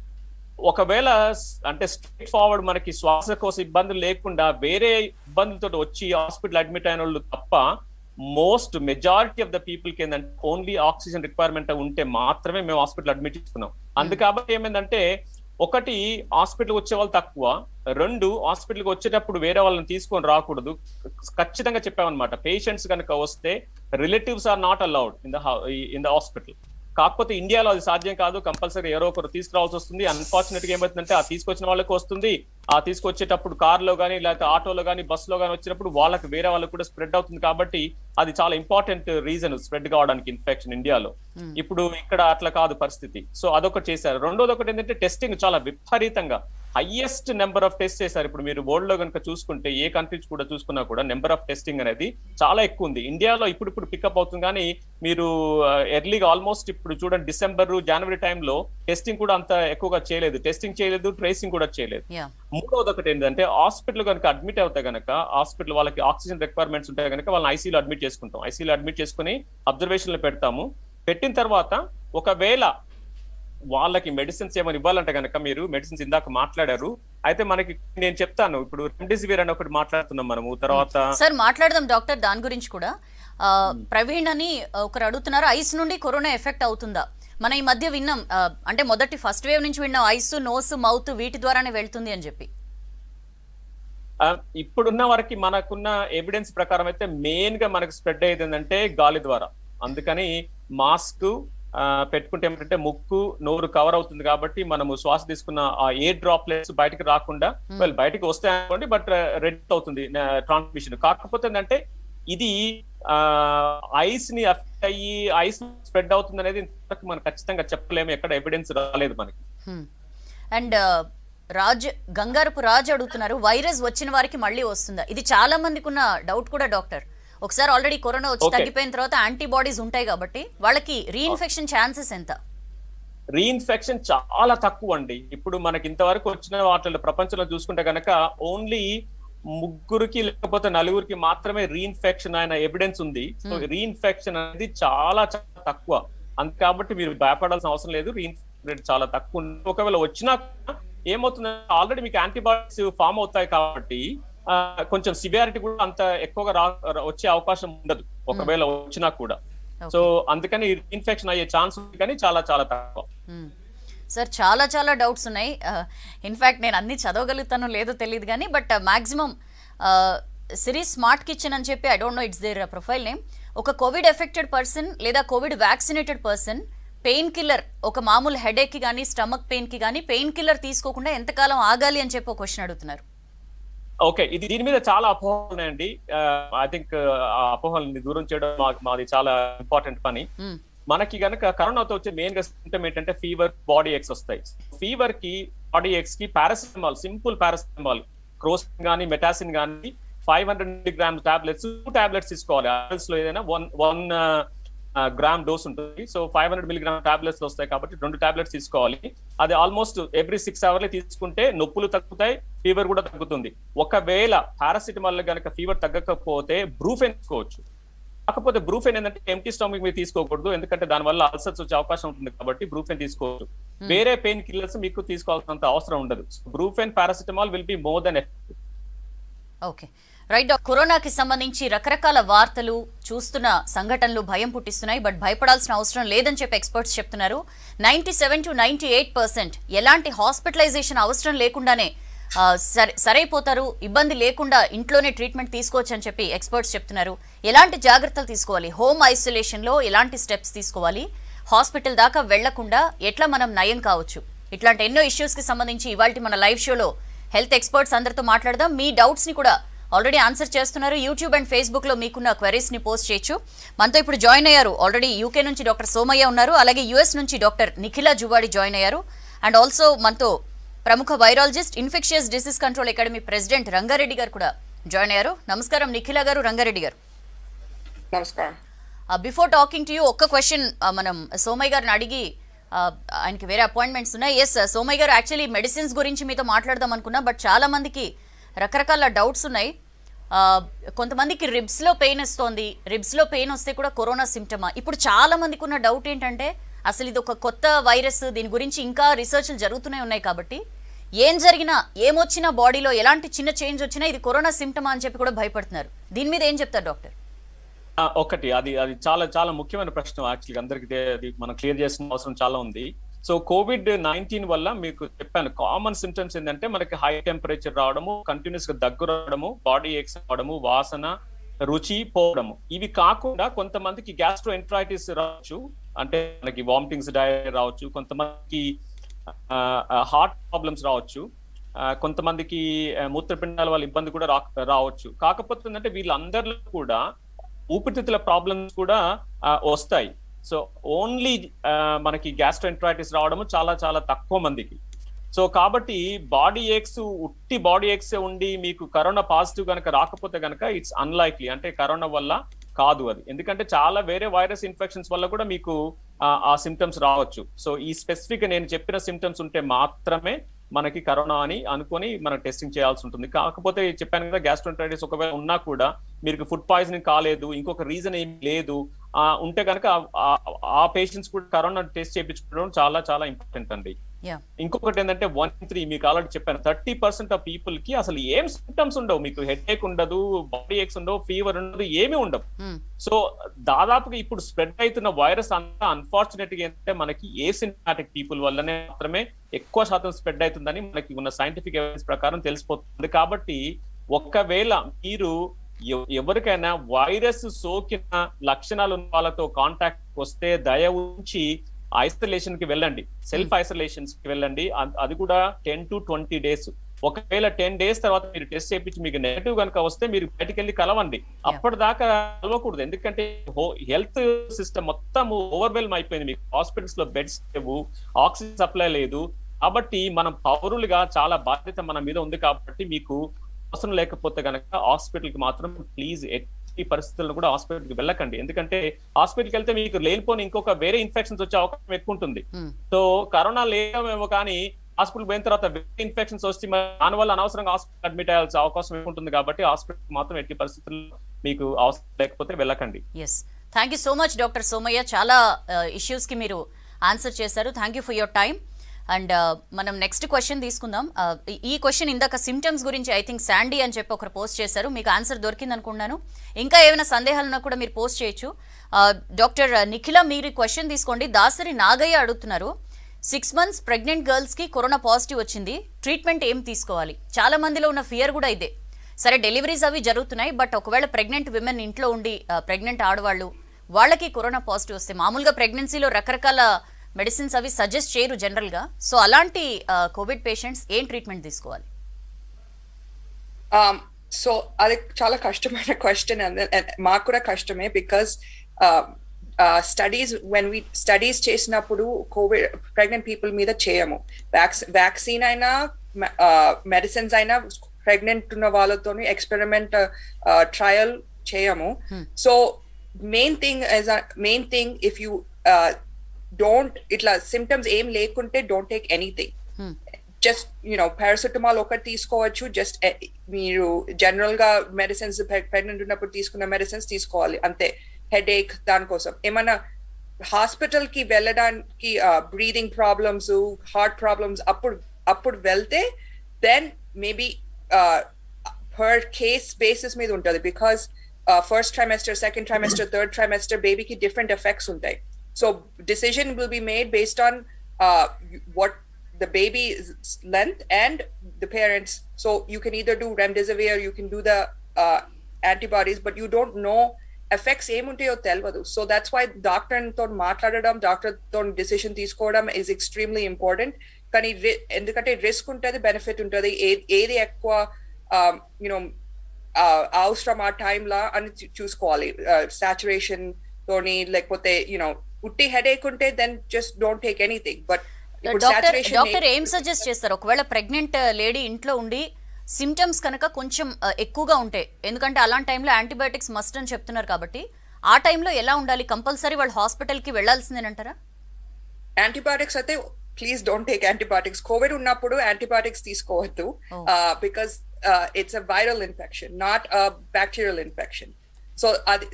ఒకవేళ స్- అంటే స్ట్రైట్ ఫార్వర్డ్ మనకి శ్వాసకోశ ఇబ్బందులు లేకుండా వేరే ఇబ్బందులతో వచ్చి హాస్పిటల్ అడ్మిట్ అయిన వాళ్ళు తప్ప most majority of the people కి ఏంటంటే ఓన్లీ ఆక్సిజన్ రిక్వైర్మెంట్ ఉంటే మాత్రమే మేము హాస్పిటల్ అడ్మిట్ చేసుకున్నాం అందు కాబట్టి ఏమైందంటే ఒకటి హాస్పిటల్ వచ్చే వాళ్ళు తక్కువ రెండు హాస్పిటల్కి వచ్చేటప్పుడు వేరే వాళ్ళని తీసుకొని రాకూడదు ఖచ్చితంగా చెప్పామన్నమాట పేషెంట్స్ కనుక వస్తే relatives are not allowed in the in the hospital కాకపోతే ఇండియాలో అది సాధ్యం కాదు కంపల్సరీ ఎవరో ఒకరు తీసుకురావాల్సి వస్తుంది అన్ఫార్చునేట్ గా ఏమవుతుందంటే ఆ తీసుకొచ్చిన వాళ్ళకి వస్తుంది ఆ తీసుకొచ్చేటప్పుడు కార్ లో కానీ లేకపోతే ఆటోలో కానీ బస్ లో కానీ వచ్చినప్పుడు వాళ్ళకి వేరే వాళ్ళకి కూడా స్ప్రెడ్ అవుతుంది కాబట్టి అది చాలా ఇంపార్టెంట్ రీజన్ స్ప్రెడ్ కావడానికి ఇన్ఫెక్షన్ ఇండియాలో ఇప్పుడు ఇక్కడ అట్లా కాదు పరిస్థితి సో అదొకటి చేశారు రెండోది ఒకటి ఏంటంటే టెస్టింగ్ చాలా విపరీతంగా హైయెస్ట్ నెంబర్ ఆఫ్ టెస్ట్ చేశారు ఇప్పుడు మీరు వరల్డ్ లో కనుక చూసుకుంటే ఏ కంట్రీస్ కూడా చూసుకున్నా కూడా నెంబర్ ఆఫ్ టెస్టింగ్ అనేది చాలా ఎక్కువ ఉంది ఇండియాలో ఇప్పుడు ఇప్పుడు పికప్ అవుతుంది కానీ మీరు ఎర్లీగా ఆల్మోస్ట్ ఇప్పుడు చూడండి డిసెంబర్ జనవరి టైంలో టెస్టింగ్ కూడా అంత ఎక్కువగా చేయలేదు టెస్టింగ్ చేయలేదు ట్రేసింగ్ కూడా చేయలేదు యా మూడవది ఒకటి ఏంటంటే హాస్పిటల్ కనుక అడ్మిట్ అవుతే కనుక హాస్పిటల్ వాళ్ళకి ఆక్సిజన్ రిక్వైర్మెంట్స్ ఉంటే కనుక వాళ్ళని ఐసీలో అడ్మిట్ చేసుకుంటాం ఐసీలో అడ్మిట్ చేసుకుని అబ్జర్వేషన్ లో పెడతాము పెట్టిన తర్వాత ఒకవేళ వాళ్ళకి మెడిసిన్స్ ఏమైనా ఇవ్వాలంటే కనుక మీరు మెడిసిన్స్ ఇందాక మాట్లాడారు అయితే మనకి నేను చెప్తాను ఇప్పుడు రెమ్డెసివిర్ అని ఒకటి మాట్లాడుతున్నాం మనము తర్వాత సార్ మాట్లాడదాం డాక్టర్ దాని గురించి కూడా ఆ, ప్రవీణ్ అని ఒకరు అడుగుతున్నారు ఐస్ నుండి కరోనా ఎఫెక్ట్ అవుతుందా మన ఈ మధ్య విన్నాం ఆ, అంటే మొదటి ఫస్ట్ వేవ్ నుంచి విన్నాం ఐస్ నోస్ మౌత్ వీటి ద్వారానే వెళ్తుంది అని చెప్పి ఆ, ఇప్పుడున్న వరకు మనకున్న ఎవిడెన్స్ ప్రకారం అయితే మెయిన్ గా మనకు స్ప్రెడ్ అయ్యేది ఏంటంటే గాలి ద్వారా అందుకని మాస్క్ పెట్టుకుంటే ఏమిటంటే ముక్కు నోరు కవర్ అవుతుంది కాబట్టి మనము శ్వాస తీసుకున్న ఆ ఏ డ్రాప్లెట్స్ బయటకు రాకుండా well, బయటకి వస్తాయి అనుకోండి బట్ రెడ్ అవుతుంది ట్రాన్స్మిషన్ కాకపోతే ఏంటంటే ఇది ఐస్ ని అఫెక్ట్ అయ్యి ఐస్ స్ప్రెడ్ అవుతుంది అనేది ఇంతవరకు మనం ఖచ్చితంగా చెప్పలేము ఎక్కడ ఎవిడెన్స్ రాలేదు మనకి అండ్ రాజ్ గంగారపు రాజ్ అడుగుతున్నారు వైరస్ వచ్చిన వారికి మళ్ళీ వస్తుందా ఇది చాలా మందికి ఉన్న డౌట్ కూడా డాక్టర్ ఒకసారి ఆల్రెడీ కరోనా వచ్చి Okay. తగ్గిపోయిన తర్వాత యాంటీబాడీస్ ఉంటాయి కాబట్టి వాళ్ళకి రీఇన్ఫెక్షన్ ఛాన్సెస్ ఎంత రీఇన్ఫెక్షన్ చాలా తక్కువ అండి ఇప్పుడు మనకి ఇంతవరకు వచ్చిన వాటిలో ప్రపంచంలో చూసుకుంటే కనుక ఓన్లీ ముగ్గురికి లేకపోతే నలుగురికి మాత్రమే రీఇన్ఫెక్షన్ అయిన ఎవిడెన్స్ ఉంది సో రీఇన్ఫెక్షన్ అనేది చాలా చాలా తక్కువ అంత కాబట్టి మీరు భయపడాల్సిన అవసరం లేదు రీఇన్ఫెక్షన్ రేట్ చాలా తక్కువ ఉంది. ఒకవేళ వచ్చినా ఏమవుతుంది ఆల్రెడీ మీకు యాంటీబాడీస్ ఫామ్ అవుతాయి కాబట్టి ఆ, కొంచెం సివియారిటీ కూడా అంత ఎక్కువగా రా రా- వచ్చే అవకాశం ఉండదు ఒకవేళ వచ్చినా కూడా సో అందుకని ఇన్ఫెక్షన్ అయ్యే ఛాన్స్ ఉంది కానీ చాలా చాలా తక్కువ మ్మ్. సార్ చాలా చాలా డౌట్స్ ఉన్నాయి ఇన్ఫ్యాక్ట్ నేను అన్ని చదవగలుగుతానో లేదో తెలియదు కానీ but maximum series smart kitchen అని చెప్పి I don't know it's their profile name ఒక కోవిడ్ ఎఫెక్టెడ్ పర్సన్ లేదా covid vaccinated person painkiller ఒక మామూలు హెడేక్కి కానీ స్టమక్ పెయిన్కి కానీ పెయిన్ కిల్లర్ తీసుకోకుండా ఎంతకాలం ఆగాలి అని చెప్పి ఒక క్వశ్చన్ అడుగుతున్నారు ఓకే ఇది దీని మీద చాలా అపోహలు ఉన్నాయండి ఐ థింక్ ఆ అపోహల్ని దూరం చేయడం మా- మాది చాలా ఇంపార్టెంట్ పని మ్మ్. మనకి గనక కరోనాతో వచ్చే మెయిన్ గా సిమ్టమ్ ఏంటంటే ఫీవర్ బాడీ ఎక్స్ వస్తాయి ఫీవర్ కి బాడీ ఎక్స్ కి పారాసిటమాల్ సింపుల్ పారాసిటమాల్ క్రోసిన్ గానీ మెటాసిన్ గానీ five hundred milligram tablets two tablets తీసుకోవాలి అడల్ట్స్ లో ఏదైనా వన్ వన్ గ్రామ్ డోస్ ఉంటుంది so five hundred milligram tablets వస్తాయి కాబట్టి రెండు టాబ్లెట్స్ తీసుకోవాలి అది ఆల్మోస్ట్ ఎవ్రీ సిక్స్ అవర్లే తీసుకుంటే నొప్పులు తగ్గుతాయి ఫీవర్ కూడా తగ్గుతుంది ఒకవేళ పారాసిటమాల్ గనక ఫీవర్ తగ్గకపోతే బ్రూఫెన్ తీసుకోవచ్చు కాకపోతే బ్రూఫెన్ ఏంటంటే ఎంటీ స్టమక్ మీద తీసుకోకూడదు ఎందుకంటే దానివల్ల అల్సర్స్ వచ్చే అవకాశం ఉంటుంది కాబట్టి బ్రూఫెన్ తీసుకోవచ్చు వేరే పెయిన్ కిల్లర్స్ మీకు తీసుకోవాల్సినంత అవసరం ఉండదు Brufen paracetamol will be more then okay right doctor కరోనాకి సంబంధించి రకరకాల వార్తలు చూస్తున్న సంఘటనలు భయం పుట్టిస్తున్నాయి బట్ భయపడాల్సిన అవసరం లేదని చెప్పి ఎక్స్పర్ట్స్ చెప్తున్నారు ninety seven to ninety eight percent ఎలాంటి హాస్పిటలైజేషన్ అవసరం లేకుండానే ఆ, సరి సరైపోతారు ఇబ్బంది లేకుండా ఇంట్లోనే ట్రీట్మెంట్ తీసుకోవచ్చు అని చెప్పి ఎక్స్పర్ట్స్ చెప్తున్నారు ఎలాంటి జాగ్రత్తలు తీసుకోవాలి హోమ్ ఐసోలేషన్లో ఎలాంటి స్టెప్స్ తీసుకోవాలి హాస్పిటల్ దాకా వెళ్లకుండా ఎట్లా మనం నయం కావచ్చు ఇట్లాంటి ఎన్నో ఇష్యూస్కి సంబంధించి ఇవాళ మన లైవ్ షోలో హెల్త్ ఎక్స్పర్ట్స్ అందరితో మాట్లాడదాం మీ డౌట్స్ని కూడా ఆల్రెడీ ఆన్సర్ చేస్తున్నారు యూట్యూబ్ అండ్ ఫేస్బుక్ లో మీకున్న క్వరీస్ ని పోస్ట్ చేయొచ్చు మనతో ఇప్పుడు జాయిన్ అయ్యారు ఆల్రెడీ యూకే నుంచి డాక్టర్ సోమయ్య ఉన్నారు అలాగే యుఎస్ నుంచి డాక్టర్ నిఖిల జువాడి జాయిన్ అయ్యారు అండ్ ఆల్సో మనతో ప్రముఖ virologist infectious disease control academy president Rangareddy garu కూడా జాయిన్ అయ్యారు నమస్కారం నిఖిల గారు రంగారెడ్డి గారు నమస్కారం బిఫోర్ టాకింగ్ టు యూ ఒక్క క్వశ్చన్ మనం సోమయ్య గారిని అడిగి uh, ఆయనకి వేరే అపాయింట్మెంట్స్ ఉన్నాయి ఎస్ సోమయ్య గారు యాక్చువల్లీ మెడిసిన్స్ గురించి మీతో మాట్లాడదాం అనుకున్నా బట్ చాలా మందికి రకరకాల డౌట్స్ ఉన్నాయి Uh, కొంతమందికి రిబ్స్లో పెయిన్ వస్తోంది రిబ్స్లో పెయిన్ వస్తే కూడా కరోనా సిమ్టమా ఇప్పుడు చాలా మందికి ఉన్న డౌట్ ఏంటంటే అసలు ఇది ఒక కొత్త వైరస్ దీని గురించి ఇంకా రీసెర్చ్లు జరుగుతూనే ఉన్నాయి కాబట్టి ఏం జరిగినా ఏమొచ్చినా బాడీలో ఎలాంటి చిన్న చేంజ్ వచ్చినా ఇది కరోనా సిమ్టమా అని చెప్పి కూడా భయపడుతున్నారు దీని మీద ఏం చెప్తారు డాక్టర్ ఆ, ఒకటి అది అది చాలా చాలా ముఖ్యమైన ప్రశ్న యాక్చువల్గా అందరికి దే- అది మనం క్లియర్ చేసిన అవసరం చాలా ఉంది సో కోవిడ్ నైన్టీన్ వల్ల మీకు చెప్పాను కామన్ సిమ్టమ్స్ ఏంటంటే మనకి హై టెంపరేచర్ రావడము కంటిన్యూస్ గా దగ్గు రావడము బాడీ ఎక్స్ అవడము వాసన రుచి పోవడము ఇవి కాకుండా కొంతమందికి గ్యాస్ట్రో ఎంట్రైటిస్ రావచ్చు అంటే మనకి వామిటింగ్స్ డయరీ రావచ్చు కొంతమందికి హార్ట్ ప్రాబ్లమ్స్ రావచ్చు ఆ, కొంతమందికి ఆ, మూత్రపిండాల వల్ల ఇబ్బంది కూడా రా రావచ్చు కాకపోతే ఏంటంటే వీళ్ళందరిలో కూడా ఊపిరితిత్తుల ప్రాబ్లమ్స్ కూడా ఆ, వస్తాయి సో ఓన్లీ మనకి గ్యాస్ట్రోఎంట్రైటిస్ రావడము చాలా చాలా తక్కువ మందికి సో కాబట్టి బాడీ ఏక్స్ ఉట్టి బాడీ ఏక్స్ ఉండి మీకు కరోనా పాజిటివ్ కనుక రాకపోతే కనుక ఇట్స్ అన్లైక్లీ అంటే కరోనా వల్ల కాదు అది ఎందుకంటే చాలా వేరే వైరస్ ఇన్ఫెక్షన్స్ వల్ల కూడా మీకు ఆ, ఆ సిమ్టమ్స్ రావచ్చు సో ఈ స్పెసిఫిక్ నేను చెప్పిన సిమ్టమ్స్ ఉంటే మాత్రమే మనకి కరోనా అని అనుకొని మనం టెస్టింగ్ చేయాల్సి ఉంటుంది కాకపోతే చెప్పాను కదా గ్యాస్ట్రోంటైటిస్ ఒకవేళ ఉన్నా కూడా మీకు ఫుడ్ పాయిజనింగ్ కాలేదు ఇంకొక రీజన్ ఏం లేదు ఆ, ఉంటే కనుక ఆ- ఆ పేషెంట్స్ కూడా కరోనా టెస్ట్ చేయించుకోవడం చాలా చాలా ఇంపార్టెంట్ అండి యా ఇంకొకటి ఏంటంటే వన్ త్రీ మీకు ఆల్రెడీ చెప్పాను థర్టీ పర్సెంట్ ఆఫ్ పీపుల్ కి అసలు ఏం సిమ్టమ్స్ ఉండవు మీకు హెడ్ ఏక్ ఉండదు బాడీ ఏక్స్ ఉండవు ఫీవర్ ఉండదు ఏమీ ఉండవు సో దాదాపుగా ఇప్పుడు స్ప్రెడ్ అవుతున్న వైరస్ అంతా అన్ఫార్చునేట్ గా ఏంటంటే మనకి ఏసిమ్టాటిక్ పీపుల్ వల్లనే మాత్రమే ఎక్కువ శాతం స్ప్రెడ్ అవుతుందని మనకి ఉన్న సైంటిఫిక్ ఎవిడెన్స్ ప్రకారం తెలిసిపోతుంది కాబట్టి ఒకవేళ మీరు ఎవ- ఎవరికైనా వైరస్ సోకిన లక్షణాలు ఉన్న వాళ్ళతో కాంటాక్ట్ వస్తే దయ ఉంచి ఐసోలేషన్ కి వెళ్ళండి సెల్ఫ్ ఐసోలేషన్స్ కి వెళ్ళండి అ- అది కూడా టెన్ టు ట్వంటీ డేస్ ఒకవేళ టెన్ డేస్ తర్వాత మీరు టెస్ట్ చేయించి మీకు నెగిటివ్ కనుక వస్తే మీరు బయటికి వెళ్ళి కలవండి అప్పటిదాకా కలవకూడదు ఎందుకంటే హెల్త్ సిస్టమ్ మొత్తం ఓవర్వెల్మ్ అయిపోయింది మీకు హాస్పిటల్స్ లో బెడ్స్ లేవు ఆక్సిజన్ సప్లై లేదు కాబట్టి మనం పౌరులుగా చాలా బాధ్యత మన మీద ఉంది కాబట్టి మీకు అవసరం లేకపోతే కనుక హాస్పిటల్ కి మాత్రం ప్లీజ్ ఎట్టి పరిస్థితుల్లో కూడా హాస్పిటల్ కి వెళ్ళకండి ఎందుకంటే హాస్పిటల్కి వెళ్తే మీకు లేనిపోని ఇంకొక వేరే ఇన్ఫెక్షన్స్ వచ్చే అవకాశం ఎక్కువ ఉంటుంది సో కరోనా లేదేమో కానీ హాస్పిటల్ పోయిన తర్వాత వేరే ఇన్ఫెక్షన్స్ వస్తే మరి దానివల్ల అనవసరంగా హాస్పిటల్ అడ్మిట్ అయ్యాల్సిన అవకాశం ఎక్కువ ఉంటుంది కాబట్టి హాస్పిటల్ మాత్రం ఎట్టి పరిస్థితుల్లో మీకు అవసరం లేకపోతే వెళ్ళకండి yes thank you so much doctor Somaiah చాలా ఇష్యూస్కి మీరు ఆన్సర్ చేశారు thank you for your time and మనం నెక్స్ట్ క్వశ్చన్ తీసుకుందాం Uh, ఈ- ఈ క్వశ్చన్ ఇందాక సిమ్టమ్స్ గురించి ఐ థింక్ శాండీ అని చెప్పి ఒకరు పోస్ట్ చేశారు మీకు ఆన్సర్ దొరికింది అనుకున్నాను ఇంకా ఏమైనా సందేహాలు ఉన్నా కూడా మీరు పోస్ట్ చేయొచ్చు డాక్టర్ నిఖిల మీరు క్వశ్చన్ తీసుకోండి దాసరి నాగయ్య అడుగుతున్నారు సిక్స్ మంత్స్ ప్రెగ్నెంట్ గర్ల్స్కి కరోనా పాజిటివ్ వచ్చింది ట్రీట్మెంట్ ఏం తీసుకోవాలి చాలా మందిలో ఉన్న ఫియర్ కూడా ఇదే సరే డెలివరీస్ అవి జరుగుతున్నాయి బట్ ఒకవేళ ప్రెగ్నెంట్ విమెన్ ఇంట్లో ఉండి ప్రెగ్నెంట్ ఆడవాళ్ళు వాళ్ళకి కరోనా పాజిటివ్ వస్తే మామూలుగా ప్రెగ్నెన్సీలో రకరకాల మెడిసిన్స్ అవి సజెస్ట్ చేయరు జనరల్గా సో అలాంటి కోవిడ్ పేషెంట్స్ ఏం ట్రీట్మెంట్ తీసుకోవాలి సో అది చాలా కష్టమైన క్వశ్చన్ మాకు కూడా కష్టమే because studies when we studies చేసినప్పుడు కోవిడ్ ప్రెగ్నెంట్ పీపుల్ మీద చేయము వ్యాక్సిన్ అయినా మెడిసిన్స్ అయినా ప్రెగ్నెంట్ ఉన్న వాళ్ళతో ఎక్స్పెరిమెంట్ ట్రయల్ చేయము so main thing as main thing if you don't ఇట్లా సిమ్టమ్స్ ఏం లేకుంటే don't take anything just you know paracetamol ఒకటి తీసుకోవచ్చు జస్ట్ మీరు జనరల్ గా మెడిసిన్స్ ప్రెగ్నెంట్ ఉన్నప్పుడు తీసుకున్న మెడిసిన్స్ తీసుకోవాలి అంతే హెడ్ ఏక్ దానికోసం ఏమన్నా హాస్పిటల్ కి వెళ్ళడానికి బ్రీదింగ్ ప్రాబ్లమ్స్ హార్ట్ ప్రాబ్లమ్స్ అప్పుడు అప్పుడు వెళ్తే then maybe per case basis మీద ఉంటుంది because first trimester second trimester third trimester బేబీకి డిఫరెంట్ ఎఫెక్ట్స్ ఉంటాయి so decision will be made based on what the baby's length and the parents. So you can either do remdesivir, you can do the uh, antibodies, but you don't know effects ఏముంటాయో తెలియదు so that's why doctor తో మాట్లాడడం doctor తో decision తీసుకోవడం is extremely important కానీ ఎందుకంటే risk ఉంటుంది benefit ఉంటుంది ఏది ఎక్కువ యూనో అవసరం ఆ టైంలో అని చూ- చూసుకోవాలి సాచురేషన్ తోని లేకపోతే యూనో ఉట్టి హెడేక్ ఉంటే then just don't take anything but doctor doctor ఏం సజెస్ట్ చేస్తారు ఒకవేళ ప్రెగ్నెంట్ లేడీ ఇంట్లో ఉండి సిమ్టమ్స్ కనుక కొంచెం ఆ, ఎక్కువగా ఉంటాయి ఎందుకంటే అలాంటి టైంలో యాంటీబయాటిక్స్ మస్ట్ అని చెప్తున్నారు కాబట్టి ఆ టైంలో ఎలా ఉండాలి కంపల్సరీ వాళ్ళు హాస్పిటల్కి వెళ్లాల్సిందేనంటారా యాంటీబయాటిక్స్ అయితే please don't take antibiotics covid ఉన్నప్పుడు యాంటీబయాటిక్స్ తీసుకోవద్దు Oh. Because it's a viral infection not a bacterial infection so అది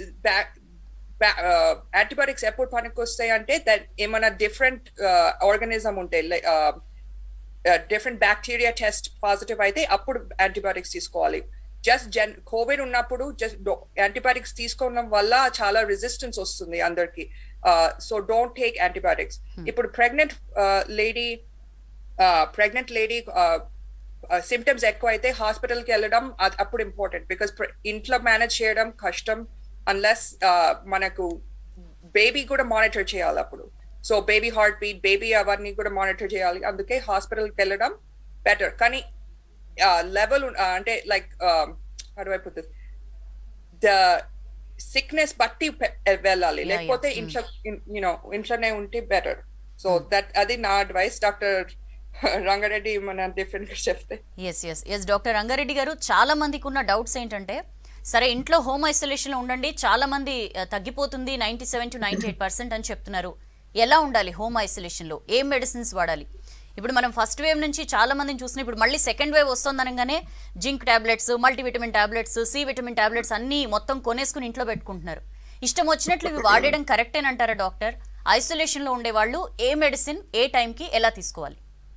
యాంటీబయాటిక్స్ ఎప్పుడు పనికి వస్తాయి అంటే దట్ ఏమైనా డిఫరెంట్ ఆర్గనిజం ఉంటాయి డిఫరెంట్ బ్యాక్టీరియా టెస్ట్ పాజిటివ్ అయితే అప్పుడు యాంటీబయాటిక్స్ తీసుకోవాలి జస్ట్ జన్ కోవిడ్ ఉన్నప్పుడు జస్ట్ యాంటీబయాటిక్స్ తీసుకోవడం వల్ల చాలా రెసిస్టెన్స్ వస్తుంది అందరికి సో డోంట్ టేక్ యాంటీబయాటిక్స్ ఇప్పుడు pregnant lady pregnant lady symptoms ఎక్కువ అయితే హాస్పిటల్కి వెళ్ళడం అ- అప్పుడు ఇంపార్టెంట్ బికాస్ ఇంట్లో మేనేజ్ చేయడం కష్టం అన్లెస్ మనకు బేబీ కూడా మానిటర్ చేయాలి అప్పుడు so baby heartbeat baby అవన్నీ కూడా మానిటర్ చేయాలి అందుకే హాస్పిటల్కి వెళ్ళడం బెటర్ కానీ లెవెల్ అంటే లైక్ అటువైపు ద సిక్నెస్ బట్టి పె- వెళ్ళాలి Yeah, లేకపోతే yeah. ఇంట్లో యూనో ఇంట్లోనే ఉంటే బెటర్ సో దట్ అది నా అడ్వైస్ డాక్టర్ రంగారెడ్డి మన డిఫరెంట్ గా చెప్తే yes yes yes doctor Rangareddy garu చాలా మందికి ఉన్న డౌట్స్ ఏంటంటే సరే ఇంట్లో హోమ్ ఐసోలేషన్లో ఉండండి చాలా మంది ఆ, తగ్గిపోతుంది ninety seven to ninety eight percent అని చెప్తున్నారు ఎలా ఉండాలి హోమ్ ఐసోలేషన్లో ఏం మెడిసిన్స్ వాడాలి ఇప్పుడు మనం ఫస్ట్ వేవ్ నుంచి చాలా మందిని చూస్తున్నాం ఇప్పుడు మళ్ళీ సెకండ్ వేవ్ వస్తుందనగానే zinc tablets multivitamin tablets C vitamin tablets అన్నీ మొత్తం కొనేసుకుని ఇంట్లో పెట్టుకుంటున్నారు ఇష్టం వచ్చినట్లు ఇవి వాడేయడం కరెక్టేనంటారా డాక్టర్ ఐసోలేషన్లో ఉండేవాళ్ళు ఏ మెడిసిన్ ఏ టైంకి ఎలా తీసుకోవాలి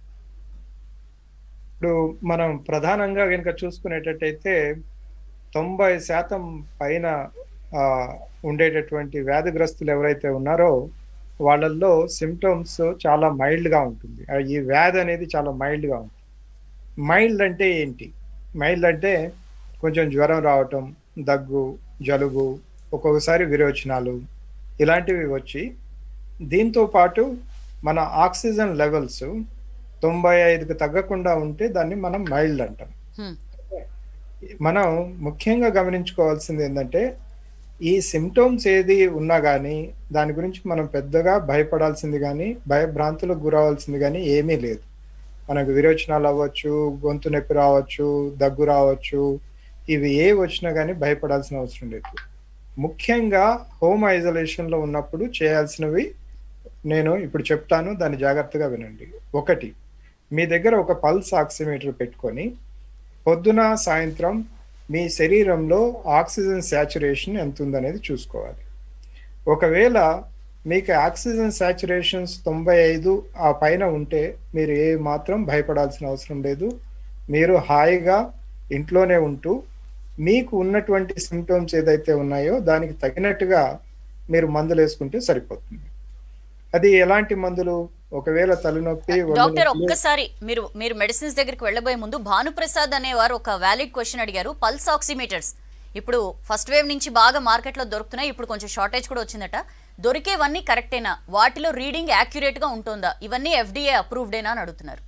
ఇప్పుడు మనం ప్రధానంగా కనుక చూసుకునేటట్టయితే తొంభై శాతం పైన ఆ, ఉండేటటువంటి వ్యాధిగ్రస్తులు ఎవరైతే ఉన్నారో వాళ్ళల్లో సిమ్టమ్స్ చాలా మైల్డ్ గా ఉంటుంది ఆ, ఈ వ్యాధి అనేది చాలా మైల్డ్ గా ఉంటుంది మైల్డ్ అంటే ఏంటి మైల్డ్ అంటే కొంచెం జ్వరం రావటం దగ్గు జలుబు ఒక్కొక్కసారి విరోచనాలు ఇలాంటివి వచ్చి దీంతో పాటు మన ఆక్సిజన్ లెవెల్స్ తొంభై ఐదుకు తగ్గకుండా ఉంటే దాన్ని మనం మైల్డ్ అంటాం హ్మ్. మనం ముఖ్యంగా గమనించుకోవాల్సింది ఏంటంటే ఈ సిమ్టమ్స్ ఏది ఉన్నా కానీ దాని గురించి మనం పెద్దగా భయపడాల్సింది కానీ భయభ్రాంతులకు గురవలసింది కానీ ఏమీ లేదు మనకు విరోచనాలు అవ్వచ్చు గొంతు నొప్పి రావచ్చు దగ్గు రావచ్చు ఇవి ఏ వచ్చినా కానీ భయపడాల్సిన అవసరం లేదు ముఖ్యంగా హోమ్ ఐసోలేషన్లో ఉన్నప్పుడు చేయాల్సినవి నేను ఇప్పుడు చెప్తాను దాన్ని జాగ్రత్తగా వినండి ఒకటి మీ దగ్గర ఒక పల్స్ ఆక్సిమీటర్ పెట్టుకొని పొద్దున సాయంత్రం మీ శరీరంలో ఆక్సిజన్ శాచురేషన్ ఎంత ఉందనేది చూసుకోవాలి ఒకవేళ మీకు ఆక్సిజన్ శాచురేషన్స్ తొంభై ఐదు ఆ పైన ఉంటే మీరు ఏ మాత్రం భయపడాల్సిన అవసరం లేదు మీరు హాయిగా ఇంట్లోనే ఉంటూ మీకు ఉన్నటువంటి సిమ్టమ్స్ ఏదైతే ఉన్నాయో దానికి తగినట్టుగా మీరు మందులు వేసుకుంటే సరిపోతుంది అది ఎలాంటి మందులు ఒకవేళ తలనొప్పి ఒళ్ళు డాక్టర్ నొప్పులు- ఒక్కసారి మీరు మీరు మెడిసిన్స్ దగ్గరికి వెళ్ళబోయే ముందు భానుప్రసాద్ అనేవారు ఒక వ్యాలిడ్ క్వశ్చన్ అడిగారు పల్స్ ఆక్సిమీటర్స్ ఇప్పుడు ఫస్ట్ వేవ్ నుంచి బాగా మార్కెట్లో దొరుకుతున్నాయి ఇప్పుడు కొంచెం షార్టేజ్ కూడా వచ్చిందట దొరికేవన్నీ కరెక్టేనా వాటిలో రీడింగ్ యాక్యురేట్ గా ఉంటుందా ఇవన్నీ ఎఫ్డిఏ అప్రూవ్డేనా అని అడుగుతున్నారు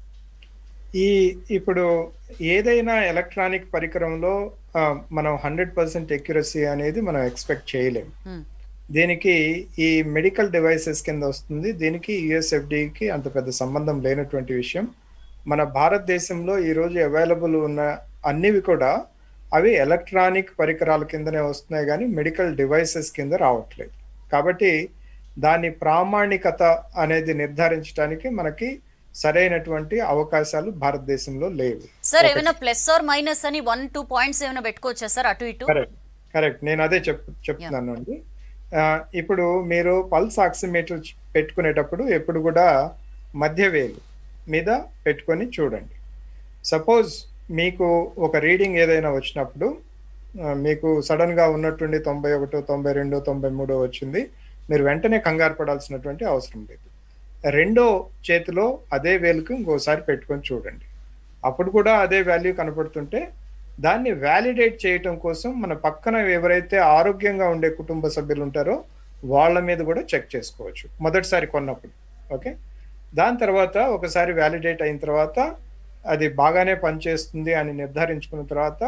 ఈ ఇప్పుడు ఏదైనా ఎలక్ట్రానిక్ పరికరంలో ఆ, మనం హండ్రెడ్ పర్సెంట్ ఎక్యురసీ అనేది మనం ఎక్స్పెక్ట్ చేయలేం హ్మ్. దీనికి ఈ మెడికల్ డివైసెస్ కింద వస్తుంది దీనికి యుఎస్ఎఫ్డికి అంత పెద్ద సంబంధం లేనటువంటి విషయం మన భారతదేశంలో ఈరోజు అవైలబుల్ ఉన్న అన్నివి కూడా అవి ఎలక్ట్రానిక్ పరికరాల కిందనే వస్తున్నాయి కానీ మెడికల్ డివైసెస్ కింద రావట్లేదు కాబట్టి దాని ప్రామాణికత అనేది నిర్ధారించడానికి మనకి సరైనటువంటి అవకాశాలు భారతదేశంలో లేవు సార్ ఏమైనా ప్లస్ ఆర్ మైనస్ అని వన్ టూ పాయింట్స్ ఏమైనా పెట్టుకోవచ్చా సార్ అటు ఇటు కరెక్ట్ కరెక్ట్ నేను అదే చెప్ చెప్తున్నాను అండి ఆ, ఇప్పుడు మీరు పల్స్ ఆక్సిమీటర్ పెట్టుకునేటప్పుడు ఎప్పుడు కూడా మధ్య వేలు మీద పెట్టుకొని చూడండి సపోజ్ మీకు ఒక రీడింగ్ ఏదైనా వచ్చినప్పుడు ఆ, మీకు సడన్ గా ఉన్నట్టుండి తొంభై ఒకటో తొంభై రెండో తొంభై మూడో వచ్చింది మీరు వెంటనే కంగారు పడాల్సినటువంటి అవసరం లేదు రెండో చేతిలో అదే వేలుకు ఇంకోసారి పెట్టుకొని చూడండి అప్పుడు కూడా అదే వాల్యూ కనపడుతుంటే దాన్ని వ్యాలిడేట్ చేయటం కోసం మన పక్కన ఎవరైతే ఆరోగ్యంగా ఉండే కుటుంబ సభ్యులు ఉంటారో వాళ్ళ మీద కూడా చెక్ చేసుకోవచ్చు మొదటిసారి కొన్నప్పుడు ఓకే దాని తర్వాత ఒకసారి వ్యాలిడేట్ అయిన తర్వాత అది బాగానే పనిచేస్తుంది అని నిర్ధారించుకున్న తర్వాత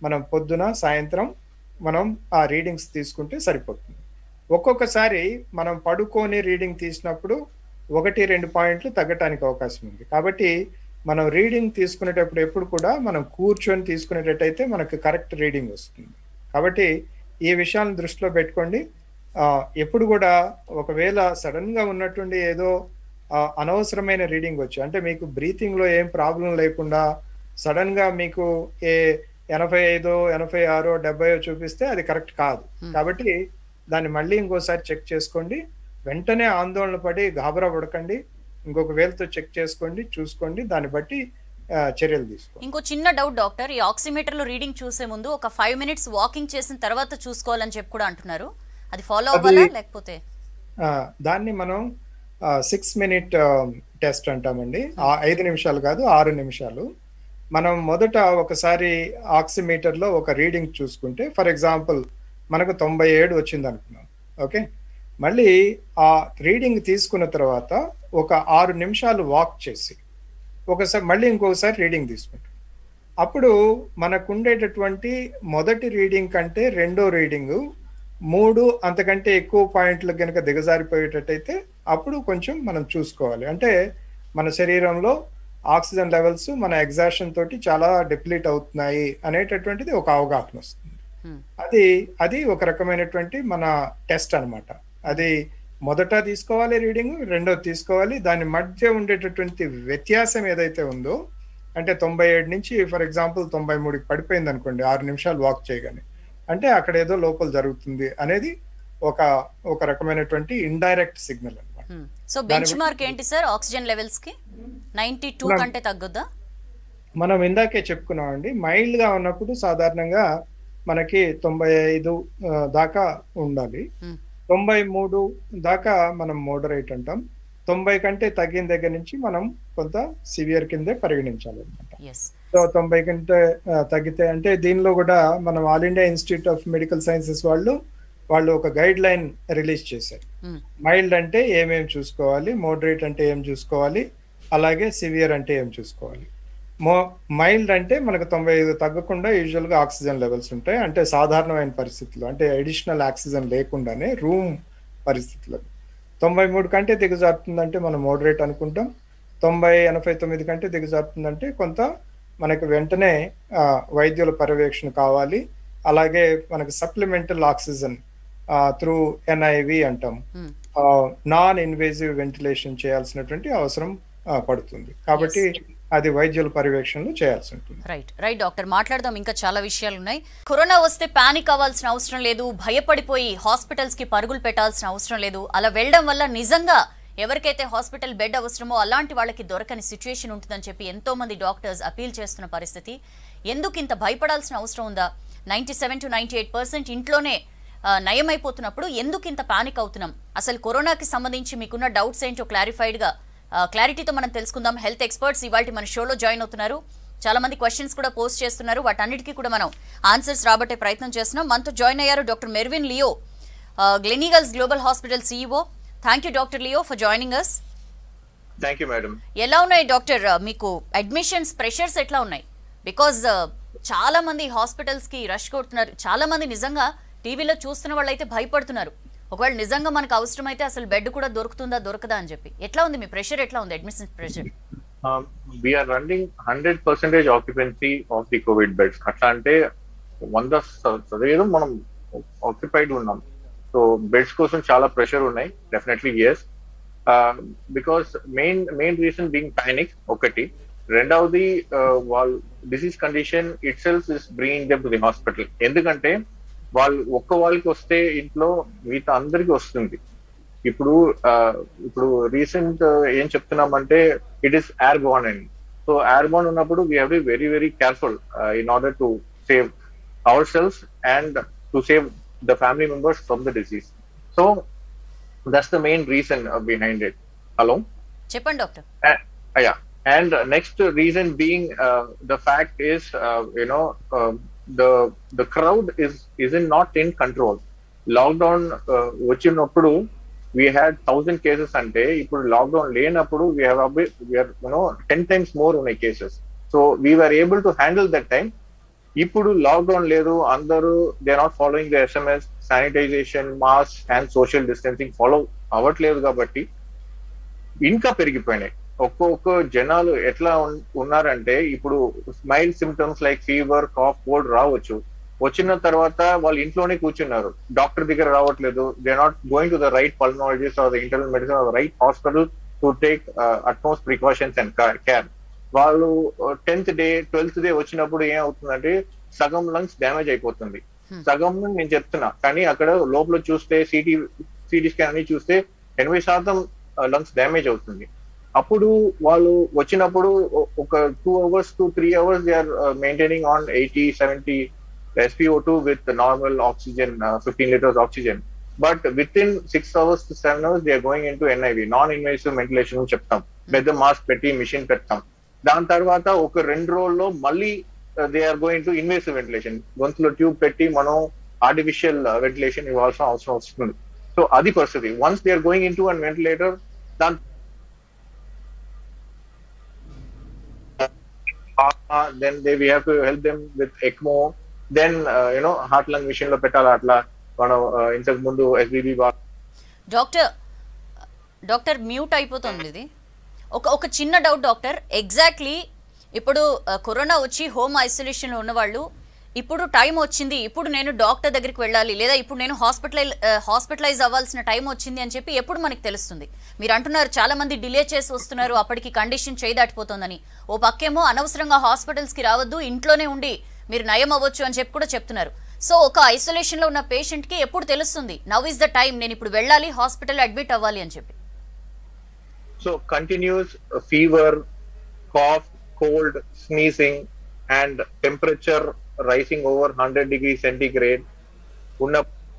మనం పొద్దున సాయంత్రం మనం ఆ రీడింగ్స్ తీసుకుంటే సరిపోతుంది ఒక్కొక్కసారి మనం పడుకొని రీడింగ్ తీసినప్పుడు ఒకటి రెండు పాయింట్లు తగ్గటానికి అవకాశం ఉంది కాబట్టి మనం రీడింగ్ తీసుకునేటప్పుడు ఎప్పుడు కూడా మనం కూర్చొని తీసుకునేటట్టయితే మనకు కరెక్ట్ రీడింగ్ వస్తుంది కాబట్టి ఈ విషయాలను దృష్టిలో పెట్టుకోండి ఆ, ఎప్పుడు కూడా ఒకవేళ సడన్ గా ఉన్నట్టుండి ఏదో ఆ, అనవసరమైన రీడింగ్ వచ్చి అంటే మీకు బ్రీతింగ్ లో ఏం ప్రాబ్లం లేకుండా సడన్ గా మీకు ఏ ఎనభై ఐదో ఎనభై ఆరో డెబ్బై చూపిస్తే అది కరెక్ట్ కాదు కాబట్టి దాన్ని మళ్ళీ ఇంకోసారి చెక్ చేసుకోండి వెంటనే ఆందోళన పడి గాబరా పడకండి ఇంకొక వేలతో చెక్ చేసుకోండి చూసుకోండి దాన్ని బట్టి ఆ, చర్యలు తీసుకోండి ఇంకో చిన్న డౌట్ డాక్టర్ ఈ ఆక్సిమీటర్ లో రీడింగ్ చూసే ముందు ఒక ఫైవ్ మినిట్స్ వాకింగ్ చేసిన తర్వాత చూసుకోవాలని చెప్పి కూడా అంటున్నారు అది ఫాలో అవ్వాలా లేకపోతే ఆ, దాన్ని మనం సిక్స్ మినిట్ టెస్ట్ అంటామండి ఆ ఐదు నిమిషాలు కాదు ఆరు నిమిషాలు మనం మొదట ఒకసారి ఆక్సిమీటర్ లో ఒక రీడింగ్ చూసుకుంటే ఫర్ ఎగ్జాంపుల్ మనకు తొంభై ఏడు వచ్చింది అనుకున్నాం ఓకే మళ్ళీ ఆ రీడింగ్ తీసుకున్న తర్వాత ఒక ఆరు నిమిషాలు వాక్ చేసి ఒకసారి మళ్ళీ ఇంకొకసారి రీడింగ్ తీసుకుంటాం అప్పుడు మనకు ఉండేటటువంటి మొదటి రీడింగ్ కంటే రెండో రీడింగ్ మూడు అంతకంటే ఎక్కువ పాయింట్లు కనుక దిగజారిపోయేటట్టయితే అప్పుడు కొంచెం మనం చూసుకోవాలి అంటే మన శరీరంలో ఆక్సిజన్ లెవెల్స్ మన ఎగ్జాషన్ తోటి చాలా డిప్లీట్ అవుతున్నాయి అనేటటువంటిది ఒక అవగాహన వస్తుంది Hmm. అది అది ఒక రకమైనటువంటి మన టెస్ట్ అన్నమాట అది మొదట తీసుకోవాలి రీడింగ్ రెండోది తీసుకోవాలి దాని మధ్య ఉండేటటువంటి వ్యత్యాసం ఏదైతే ఉందో అంటే తొంభై ఏడు నుంచి ఫర్ ఎగ్జాంపుల్ తొంభై మూడుకి పడిపోయింది అనుకోండి ఆరు నిమిషాలు వాక్ చేయగానే అంటే అక్కడ ఏదో లోపల జరుగుతుంది అనేది ఒక ఒక రకమైనటువంటి ఇండైరెక్ట్ సిగ్నల్ అన్నమాట సో బెంచ్ మార్క్ ఏంటి సార్ ఆక్సిజన్ లెవెల్స్ కి నైన్టీ టూ మనం- కంటే తగ్గొద్దా మనం ఇందాకే చెప్పుకున్నామండి మైల్డ్ గా ఉన్నప్పుడు సాధారణంగా మనకి తొంభై ఐదు ఆ, దాకా ఉండాలి Hmm. తొంభై మూడు దాకా మనం మోడరేట్ అంటాం తొంభై కంటే తగ్గిన దగ్గర నుంచి మనం కొంత సివియర్ కిందే పరిగణించాలి అనమాట ఎస్ సో తొంభై కంటే ఆ, తగ్గితే అంటే దీనిలో కూడా మనం all India institute of medical sciences వాళ్ళు వాళ్ళు ఒక గైడ్ లైన్ రిలీజ్ చేశారు మైల్డ్ అంటే ఏమేం చూసుకోవాలి మోడరేట్ అంటే ఏం చూసుకోవాలి అలాగే సివియర్ అంటే ఏం చూసుకోవాలి మో మైల్డ్ అంటే మనకు తొంభై ఐదు తగ్గకుండా యూజువల్ గా ఆక్సిజన్ లెవెల్స్ ఉంటాయి అంటే సాధారణమైన పరిస్థితులు అంటే అడిషనల్ ఆక్సిజన్ లేకుండానే రూమ్ పరిస్థితులు తొంభై మూడు కంటే దిగజారుతుందంటే మనం మోడరేట్ అనుకుంటాం తొంభై ఎనభై తొమ్మిది కంటే దిగజారుతుందంటే కొంత మనకు వెంటనే ఆ, వైద్యుల పర్యవేక్షణ కావాలి అలాగే మనకు సప్లిమెంటల్ ఆక్సిజన్ త్రూ ఎన్ఐవి అంటాం నాన్ ఇన్వేజివ్ వెంటిలేషన్ చేయాల్సినటువంటి అవసరం ఆ, పడుతుంది కాబట్టి అది వైద్యుల పర్యవేక్షణలో చేయాల్సి ఉంటుంది రైట్ రైట్ డాక్టర్ మాట్లాడదాం ఇంకా చాలా విషయాలు ఉన్నాయి కరోనా వస్తే పానిక్ అవ్వాల్సిన అవసరం లేదు భయపడిపోయి హాస్పిటల్స్ కి పరుగులు పెట్టాల్సిన అవసరం లేదు అలా వెళ్ళడం వల్ల నిజంగా ఎవరికైతే హాస్పిటల్ బెడ్ అవసరమో అలాంటి వాళ్ళకి దొరకని సిచ్యుయేషన్ ఉంటుందని చెప్పి ఎంతో మంది డాక్టర్స్ అపీల్ చేస్తున్న పరిస్థితి ఎందుకు ఇంత భయపడాల్సిన అవసరం ఉందా ninety seven to ninety eight percent ఇంట్లోనే ఆ, నయమైపోతున్నప్పుడు ఎందుకు ఇంత పానిక్ అవుతున్నాం అసలు కరోనాకి సంబంధించి మీకున్న డౌట్స్ ఏంటో క్లారిఫైడ్గా క్లారిటీతో మనం తెలుసుకుందాం హెల్త్ ఎక్స్పర్ట్స్ ఇవాళ మన షోలో జాయిన్ అవుతున్నారు చాలా మంది క్వశ్చన్స్ కూడా పోస్ట్ చేస్తున్నారు వాటన్నిటికీ కూడా మనం ఆన్సర్స్ రాబట్టే ప్రయత్నం చేస్తున్నాం మనతో జాయిన్ అయ్యారు doctor Mervin Leo Gleneagles global hospital CEO thank you doctor Leo for joining us thank you madam ఎలా ఉన్నాయి డాక్టర్ మీకు అడ్మిషన్స్ ప్రెషర్స్ ఎట్లా ఉన్నాయి బికాజ్ చాలా మంది హాస్పిటల్స్ కి రష్ కొడుతున్నారు చాలా మంది నిజంగా టీవీలో చూస్తున్న వాళ్ళైతే భయపడుతున్నారు ఒకవేళ నిజంగా మనకు అవసరమైతే అసలు బెడ్ కూడా దొరుకుతుందా దొరకదా అని చెప్పి ఎట్లా ఉంది మీ ప్రెషర్ ఎట్లా ఉంది admission pressure we're running hundred percentage occupancy of the covid beds అట్లా అంటే వంద చదివేదో మనం ఆక్యుపైడ్ ఉన్నాం సో బెడ్స్ కోసం చాలా ప్రెషర్ ఉన్నాయి definitely yes because main main reason being panic ఒకటి రెండవది వాళ్ళు disease condition itself is bringing them to the hospital ఎందుకంటే వాళ్ళు ఒక్క వాళ్ళకి వస్తే ఇంట్లో మిగతా అందరికి వస్తుంది ఇప్పుడు ఆ, ఇప్పుడు రీసెంట్ ఏం చెప్తున్నామంటే ఇట్ ఈస్ ఎయిర్ బోర్న్ అండి సో ఎయిర్ బోర్న్ ఉన్నప్పుడు we have to very very careful in order to save our cells and to save the family members from the disease so that's the main reason behind it hello చెప్పండి doctor Uh, yeah. And uh, next reason being uh, the fact is, uh, you know, uh, the the crowd is is in not in control. Lockdown uh, వచ్చినప్పుడు we had thousand cases అంటే ఇప్పుడు lockdown లేనప్పుడు we have a bit, we are you know ten times more ఉన్నాయి cases. So we were able to handle that time. ఇప్పుడు lockdown లేదు అందరూ they not following the SMS sanitization mask and social distancing follow అవ్వట్లేదు కాబట్టి ఇంకా పెరిగిపోయినాయి ఒక్కొక్క జనాలు ఎట్లా ఉన్- ఉన్నారంటే ఇప్పుడు స్మైల్ symptoms like fever cough cold రావచ్చు వచ్చిన తర్వాత వాళ్ళు ఇంట్లోనే కూర్చున్నారు డాక్టర్ దగ్గర రావట్లేదు they not going to the right pulmonologist or the internal medicine or the right hospital to take utmost precautions and care వాళ్ళు టెన్త్ డే ట్వెల్త్ డే వచ్చినప్పుడు ఏం అవుతుందంటే సగం లంగ్స్ డ్యామేజ్ అయిపోతుంది సగం నేను చెప్తున్నా కానీ అక్కడ లోపల చూస్తే సిటీ సిటీ స్కాన్ అని చూస్తే ఎనభై శాతం లంగ్స్ డ్యామేజ్ అవుతుంది అప్పుడు వాళ్ళు వచ్చినప్పుడు ఒ- ఒక two hours to three hours they are maintaining on eighty seventy SPO two with normal oxygen fifteen litres oxygen but with in six hours to seven hours they are going in to NIV non invasive ventilation చెప్తాం పెద్ద mask పెట్టి machine పెడతాం దాని తర్వాత ఒక రెండు రోజుల్లో మళ్ళీ they are going to invasive ventilation గొంతులో ట్యూబ్ పెట్టి మనం ఆర్టిఫిషియల్ వెంటిలేషన్ ఇవ్వాల్సిన అవసరం వస్తుంది సో అది పరిస్థితి once they are going in to on ventilator దాని then they we have to help them with ECMO then you know heart lung machine లో పెట్టాలి అట్లా మనం uh, ఇంతకు ముందు ఎస్బీబీ డాక్టర్ డాక్టర్ మ్యూట్ అయిపోతుంది ఇది ఒక ఒక చిన్న డౌట్ డాక్టర్ ఎగ్జాక్ట్లీ ఇప్పుడు ఆ, కరోనా వచ్చి హోమ్ ఐసోలేషన్లో ఉన్నవాళ్ళు ఇప్పుడు టైం వచ్చింది ఇప్పుడు నేను డాక్టర్ దగ్గరికి వెళ్ళాలి లేదా ఇప్పుడు నేను హాస్పిటలైజ్ హాస్పిటలైజ్ అవ్వాల్సిన టైం వచ్చింది అని చెప్పి ఎప్పుడు మనకి తెలుస్తుంది మీరు అంటున్నారు చాలా మంది డిలే చేసి వస్తున్నారు అప్పటికి కండిషన్ చేయి దాటిపోతుందని ఓ పక్కేమో అనవసరంగా హాస్పిటల్స్కి రావద్దు ఇంట్లోనే ఉండి మీరు నయం అవ్వచ్చు అని చెప్పి కూడా చెప్తున్నారు సో ఒక ఐసోలేషన్లో ఉన్న పేషెంట్కి ఎప్పుడు తెలుస్తుంది నవ్ ఇస్ ద టైం నేను ఇప్పుడు వెళ్ళాలి హాస్పిటల్ అడ్మిట్ అవ్వాలి అని చెప్పి So continuous fever, cough, cold, sneezing, and temperature rising over 100 degrees centigrade. ఉన్న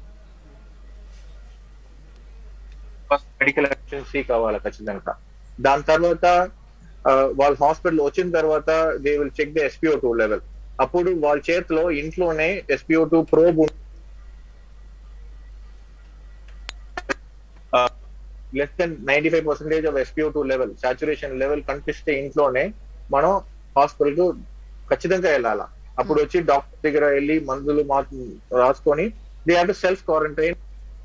ఫస్ట్ మెడికల్ ఎమర్జెన్సీ కావాలి ఖచ్చితంగా దాని తర్వాత ఆ, వాళ్ళ హాస్పిటల్ వచ్చిన తర్వాత they will check the SPO two level అప్పుడు వాళ్ళ చేతిలో ఇంట్లోనే SPO two probe less than ninety five percentage of SPO two level saturation level కనిపిస్తే ఇంట్లోనే మనం హాస్పిటల్ కు ఖచ్చితంగా వెళ్ళాలా అప్పుడు వచ్చి డాక్టర్ దగ్గర వెళ్ళి మందులు మా రాసుకొని they have to self quarantine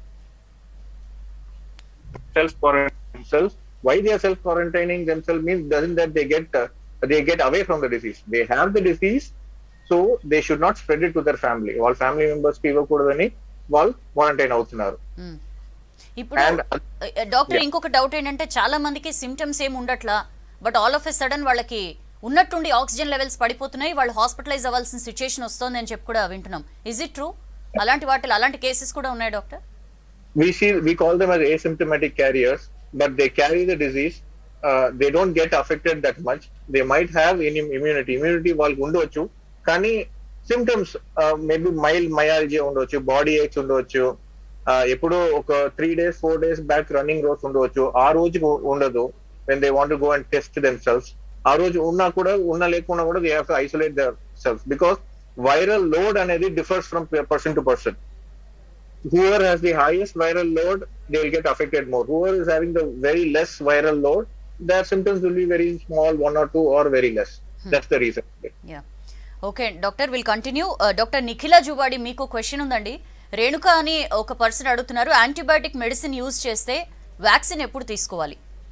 self quarantine themselves. Why they are self quarantining themselves means doesn't that they get uh, they get away from the disease. They have the disease, so they should not spread it to their family. వాళ్ళ family members కి ఇవ్వకూడదని వాళ్ళు quarantine అవుతున్నారు ఇప్పుడు And- doctor Yeah. ఇంకొక doubt ఏంటంటే చాలా మందికి సిమ్టమ్స్ ఏమి ఉండట్లా but all of a sudden వాళ్ళకి ఉన్నట్టుండి ఆక్సిజన్ లెవెల్స్ పడిపోతున్నాయి వాళ్ళు హాస్పిటలైజ్ అవ్వాల్సిన సిచ్యుయేషన్ వస్తుంది అని చెప్పి కూడా వింటున్నాం ఇజ్ ఇట్ ట్రూ అలాంటి వాటిలో అలాంటి కేసెస్ కూడా ఉన్నాయి doctor we see we call them as asymptomatic carriers, but they carry the disease. Uh, they don't get affected that much. They might have in- immunity. Immunity వాళ్ళకి ఉండవచ్చు కానీ symptoms maybe mild మయాలజీ ఉండవచ్చు body X ఉండవచ్చు Uh, ఎప్పుడో ఒక three days four days back running రోజు ఉండవచ్చు ఆ రోజు ఉండదు when they want go and test them cells ఆ రోజు ఉన్నా కూడా ఉన్నా లేకున్నా కూడా they have to isolate their cells because viral load అనేది differs from person to person whoever has the highest viral load, they will get affected more. Whoever is having the very less viral load, their symptoms will be very small, one or two, or very less. That's the reason. Yeah okay doctor will continue doctor Nikhila Juvadi మీకు question ఉందండి రేణుక అని ఒక person అడుగుతున్నారు antibiotic medicine use చేస్తే vaccine ఎప్పుడు తీసుకోవాలి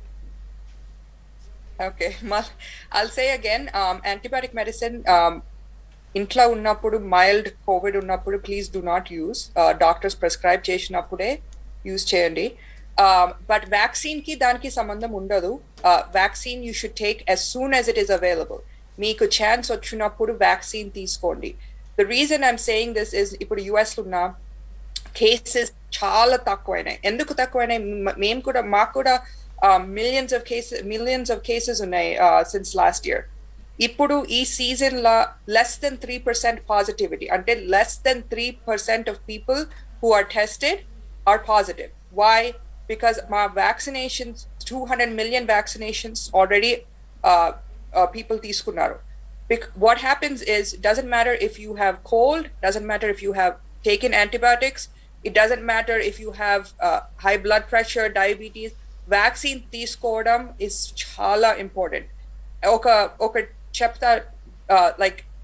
Okay, well, I'll say again, um, antibiotic medicine, um, ఇంట్లో ఉన్నప్పుడు మైల్డ్ కోవిడ్ ఉన్నప్పుడు please do not use doctors prescribe చేసినప్పుడే యూస్ చేయండి బట్ వ్యాక్సిన్ కి దానికి సంబంధం ఉండదు vaccine you should take as soon as it is available మీకు ఛాన్స్ వచ్చినప్పుడు వ్యాక్సిన్ తీసుకోండి the reason I'm saying this is ఇప్పుడు యుఎస్ ఉన్న కేసెస్ చాలా తక్కువైనాయి ఎందుకు తక్కువైనాయి మ- మేము కూడా మాకు కూడా millions of cases millions of cases ఉన్నాయి సిన్స్ లాస్ట్ ఇయర్ ఇప్పుడు ఈ సీజన్ లా less than three percent positivity అంటే less than three percent of people who are tested are positive why because మా vaccinations two hundred million vaccinations already people తీసుకున్నారు Bec- what happens is doesn't matter if you have cold doesn't matter if you have taken antibiotics it doesn't matter if you have uh, high blood pressure diabetes vaccine తీసుకోవడం is చాలా important ఒక ఒక చెప్తా like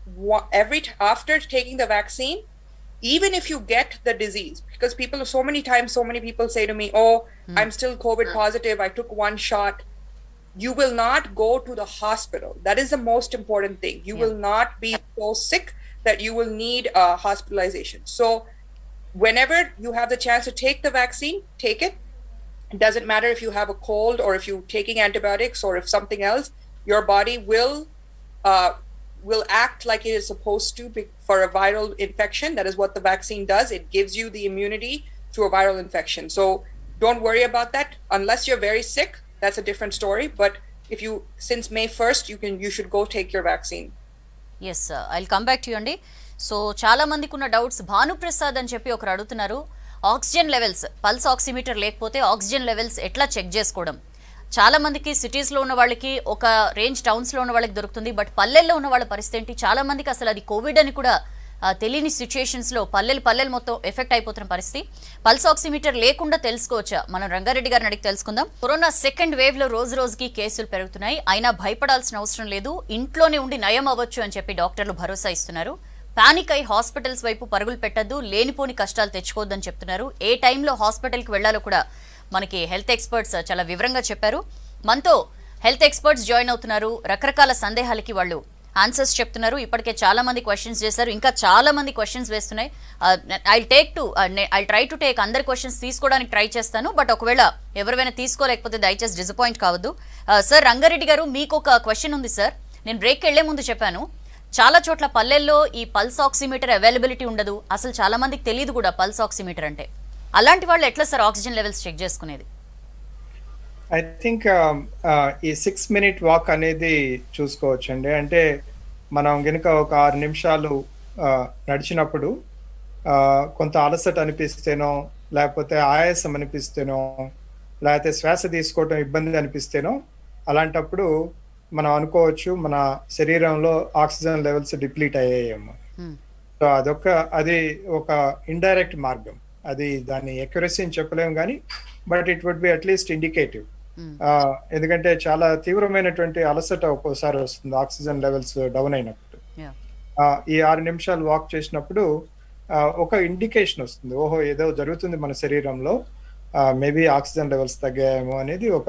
wa- every t- after taking the vaccine, even if you get the disease, because people so many times, so many people say to me, "Oh, I'm still COVID positive. I took one shot." You will not go to the hospital. That is the most important thing. You will not be so sick that you will need uh, hospitalization. So, whenever you have the chance to take the vaccine, take it. It doesn't matter if you have a cold or if you're taking antibiotics or if something else. Your body will uh, will act like it is supposed to be for a viral infection. That is what the vaccine does. It gives you the immunity to a viral infection. So don't worry about that unless you're very sick. That's a different story. But if you since May first, you can you should go take your vaccine. Yes I come back to అండి so చాలా మందికి ఉన్న doubts Bhanuprasad అని చెప్పి ఒకరు అడుగుతున్నారు oxygen levels pulse oximeter లేకపోతే oxygen levels ఎట్లా చెక్ చేసుకోవడం చాలా మందికి సిటీస్లో ఉన్న వాళ్ళకి ఒక రేంజ్ టౌన్స్లో ఉన్న వాళ్ళకి దొరుకుతుంది బట్ పల్లెల్లో ఉన్న వాళ్ళ పరిస్థితి ఏంటి చాలా మందికి అసలు అది కోవిడ్ అని కూడా ఆ, తెలియని సిచ్యుయేషన్స్లో పల్లెలు పల్లెలు మొత్తం ఎఫెక్ట్ అయిపోతున్న పరిస్థితి పల్స్ ఆక్సిమీటర్ లేకుండా తెలుసుకోవచ్చా మనం రంగారెడ్డి గారిని అడిగి తెలుసుకుందాం కరోనా సెకండ్ వేవ్ లో రోజు రోజుకి కేసులు పెరుగుతున్నాయి అయినా భయపడాల్సిన అవసరం లేదు ఇంట్లోనే ఉండి నయం అవ్వచ్చు అని చెప్పి డాక్టర్లు భరోసా ఇస్తున్నారు పానిక్ అయి హాస్పిటల్స్ వైపు పరుగులు పెట్టద్దు లేనిపోని కష్టాలు తెచ్చుకోవద్దని చెప్తున్నారు ఏ టైంలో హాస్పిటల్కి వెళ్లాలో కూడా మనకి హెల్త్ ఎక్స్పర్ట్స్ చాలా వివరంగా చెప్పారు మనతో హెల్త్ ఎక్స్పర్ట్స్ జాయిన్ అవుతున్నారు రకరకాల సందేహాలకి వాళ్ళు ఆన్సర్స్ చెప్తున్నారు ఇప్పటికే చాలా మంది క్వశ్చన్స్ చేశారు ఇంకా చాలా మంది క్వశ్చన్స్ వేస్తున్నాయి I take to I try to take అందరి క్వశ్చన్స్ తీసుకోవడానికి ట్రై చేస్తాను బట్ ఒకవేళ ఎవరివైనా తీసుకోలేకపోతే దయచేసి డిసప్పాయింట్ కావద్దు సార్ రంగారెడ్డి గారు మీకు ఒక క్వశ్చన్ ఉంది సార్ నేను బ్రేక్ వెళ్లే ముందు చెప్పాను చాలా చోట్ల పల్లెల్లో ఈ పల్స్ ఆక్సిమీటర్ అవైలబిలిటీ ఉండదు అసలు చాలా మందికి తెలియదు కూడా పల్స్ ఆక్సిమీటర్ అంటే అలాంటి వాళ్ళు ఎట్లా సార్ ఆక్సిజన్ లెవెల్స్ చెక్ చేసుకునేది ఐ థింక్ ఈ సిక్స్ మినిట్ వాక్ అనేది చూసుకోవచ్చండి అంటే మనం గనుక ఒక ఆరు నిమిషాలు ఆ, నడిచినప్పుడు ఆ, కొంత అలసట అనిపిస్తేనో లేకపోతే ఆయాసం అనిపిస్తేనో లేకపోతే శ్వాస తీసుకోవడం ఇబ్బంది అనిపిస్తేనో అలాంటప్పుడు మనం అనుకోవచ్చు మన శరీరంలో ఆక్సిజన్ లెవెల్స్ డిప్లీట్ అయ్యాయేమో Hmm. సో అదొక అది ఒక ఇండైరెక్ట్ మార్గం అది దాని ఎక్యురసీ అని చెప్పలేము కానీ but it would be at least indicative Hmm. ఎందుకంటే చాలా తీవ్రమైనటువంటి అలసట ఒక్కోసారి వస్తుంది ఆక్సిజన్ లెవెల్స్ డౌన్ అయినప్పుడు Yeah. ఆ, ఈ ఆరు నిమిషాలు వాక్ చేసినప్పుడు ఆ, ఒక ఇండికేషన్ వస్తుంది ఓహో ఏదో జరుగుతుంది మన శరీరంలో మేబీ ఆక్సిజన్ లెవెల్స్ తగ్గాయేమో అనేది ఒక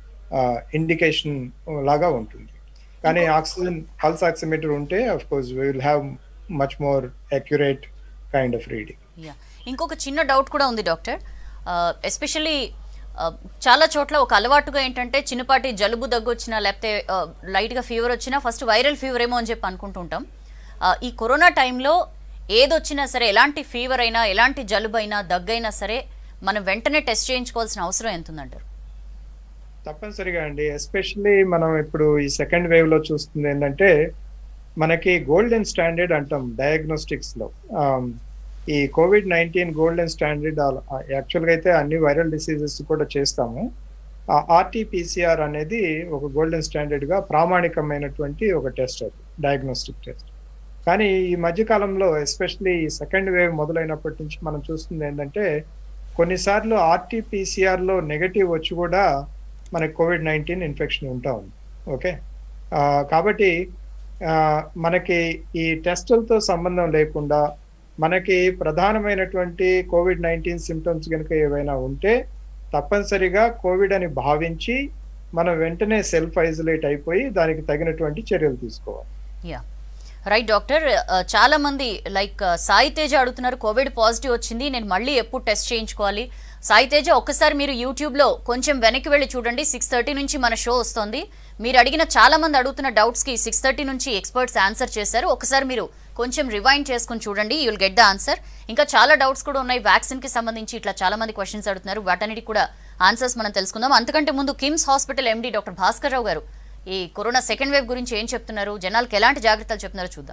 ఇండికేషన్ లాగా ఉంటుంది కానీ ఆక్సిజన్ పల్స్ ఆక్సిమీటర్ ఉంటే of course we will have much more accurate kind of reading yeah ఇంకొక చిన్న డౌట్ కూడా ఉంది డాక్టర్ ఎస్పెషల్లీ చాలా చోట్ల ఒక అలవాటుగా ఏంటంటే చిన్నపాటి జలుబు దగ్గు వచ్చినా లేకపోతే లైట్గా ఫీవర్ వచ్చినా ఫస్ట్ వైరల్ ఫీవర్ ఏమో అని చెప్పి అనుకుంటుంటాం ఆ, ఈ కరోనా టైంలో ఏదొచ్చినా సరే ఎలాంటి ఫీవర్ అయినా ఎలాంటి జలుబు అయినా దగ్గైనా సరే మనం వెంటనే టెస్ట్ చేయించుకోవాల్సిన అవసరం ఎంత ఉందంటారు తప్పనిసరిగా అండి ఎస్పెషల్లీ మనం ఇప్పుడు ఈ సెకండ్ వేవ్ లో చూస్తుంది ఏంటంటే మనకి గోల్డెన్ స్టాండర్డ్ అంటాం డయాగ్నోస్టిక్స్ లో ఆమ్, ఈ Covid nineteen golden standard actual గా అయితే అన్ని వైరల్ డిసీజెస్ కూడా చేస్తాము ఆ ఆర్టీపీసీఆర్ అనేది ఒక గోల్డెన్ స్టాండర్డ్ గా ప్రామాణికమైనటువంటి ఒక టెస్ట్ అది డయాగ్నోస్టిక్ టెస్ట్ కానీ ఈ మధ్య కాలంలో ఎస్పెషల్లీ ఈ సెకండ్ వేవ్ మొదలైనప్పటి నుంచి మనం చూస్తుంది ఏంటంటే కొన్నిసార్లు ఆర్టీపీసీఆర్ లో నెగటివ్ వచ్చి కూడా మనకి కోవిడ్ నైన్టీన్ ఇన్ఫెక్షన్ ఉంటా ఉంది ఓకే ఆ, కాబట్టి ఆ, మనకి ఈ టెస్టులతో సంబంధం లేకుండా మనకి ప్రధానమైనటువంటి కోవిడ్ నైన్టీన్ సిమ్టమ్స్ కనుక ఏవైనా ఉంటే తప్పనిసరిగా కోవిడ్ అని భావించి మనం వెంటనే సెల్ఫ్ ఐసోలేట్ అయిపోయి దానికి తగినటువంటి చర్యలు తీసుకోవాలి యా రైట్ డాక్టర్ ఆ, చాలా మంది లైక్ ఆ, సాయి తేజ అడుగుతున్నారు కోవిడ్ పాజిటివ్ వచ్చింది నేను మళ్ళీ ఎప్పుడు టెస్ట్ చేయించుకోవాలి సాయి తేజ ఒక్కసారి మీరు యూట్యూబ్లో కొంచెం వెనక్కి వెళ్ళి చూడండి సిక్స్ థర్టీ నుంచి మన షో వస్తుంది మీరు అడిగిన చాలా మంది అడుగుతున్న డౌట్స్కి సిక్స్ థర్టీ నుంచి ఎక్స్పర్ట్స్ ఆన్సర్ చేశారు ఒకసారి మీరు కొంచెం రివైండ్ చేసుకుని చూడండి you will get the answer ఇంకా చాలా డౌట్స్ కూడా ఉన్నాయి వ్యాక్సిన్కి సంబంధించి ఇట్లా చాలా మంది క్వశ్చన్స్ అడుగుతున్నారు వాటన్నిటి కూడా ఆన్సర్స్ మనం తెలుసుకుందాం అంతకంటే ముందు KIMS hospital MD doctor Bhaskar Rao గారు ఈ కరోనా సెకండ్ వేవ్ గురించి ఏం చెప్తున్నారు జనాలకు ఎలాంటి జాగ్రత్తలు చెప్తున్నారో చూద్దాం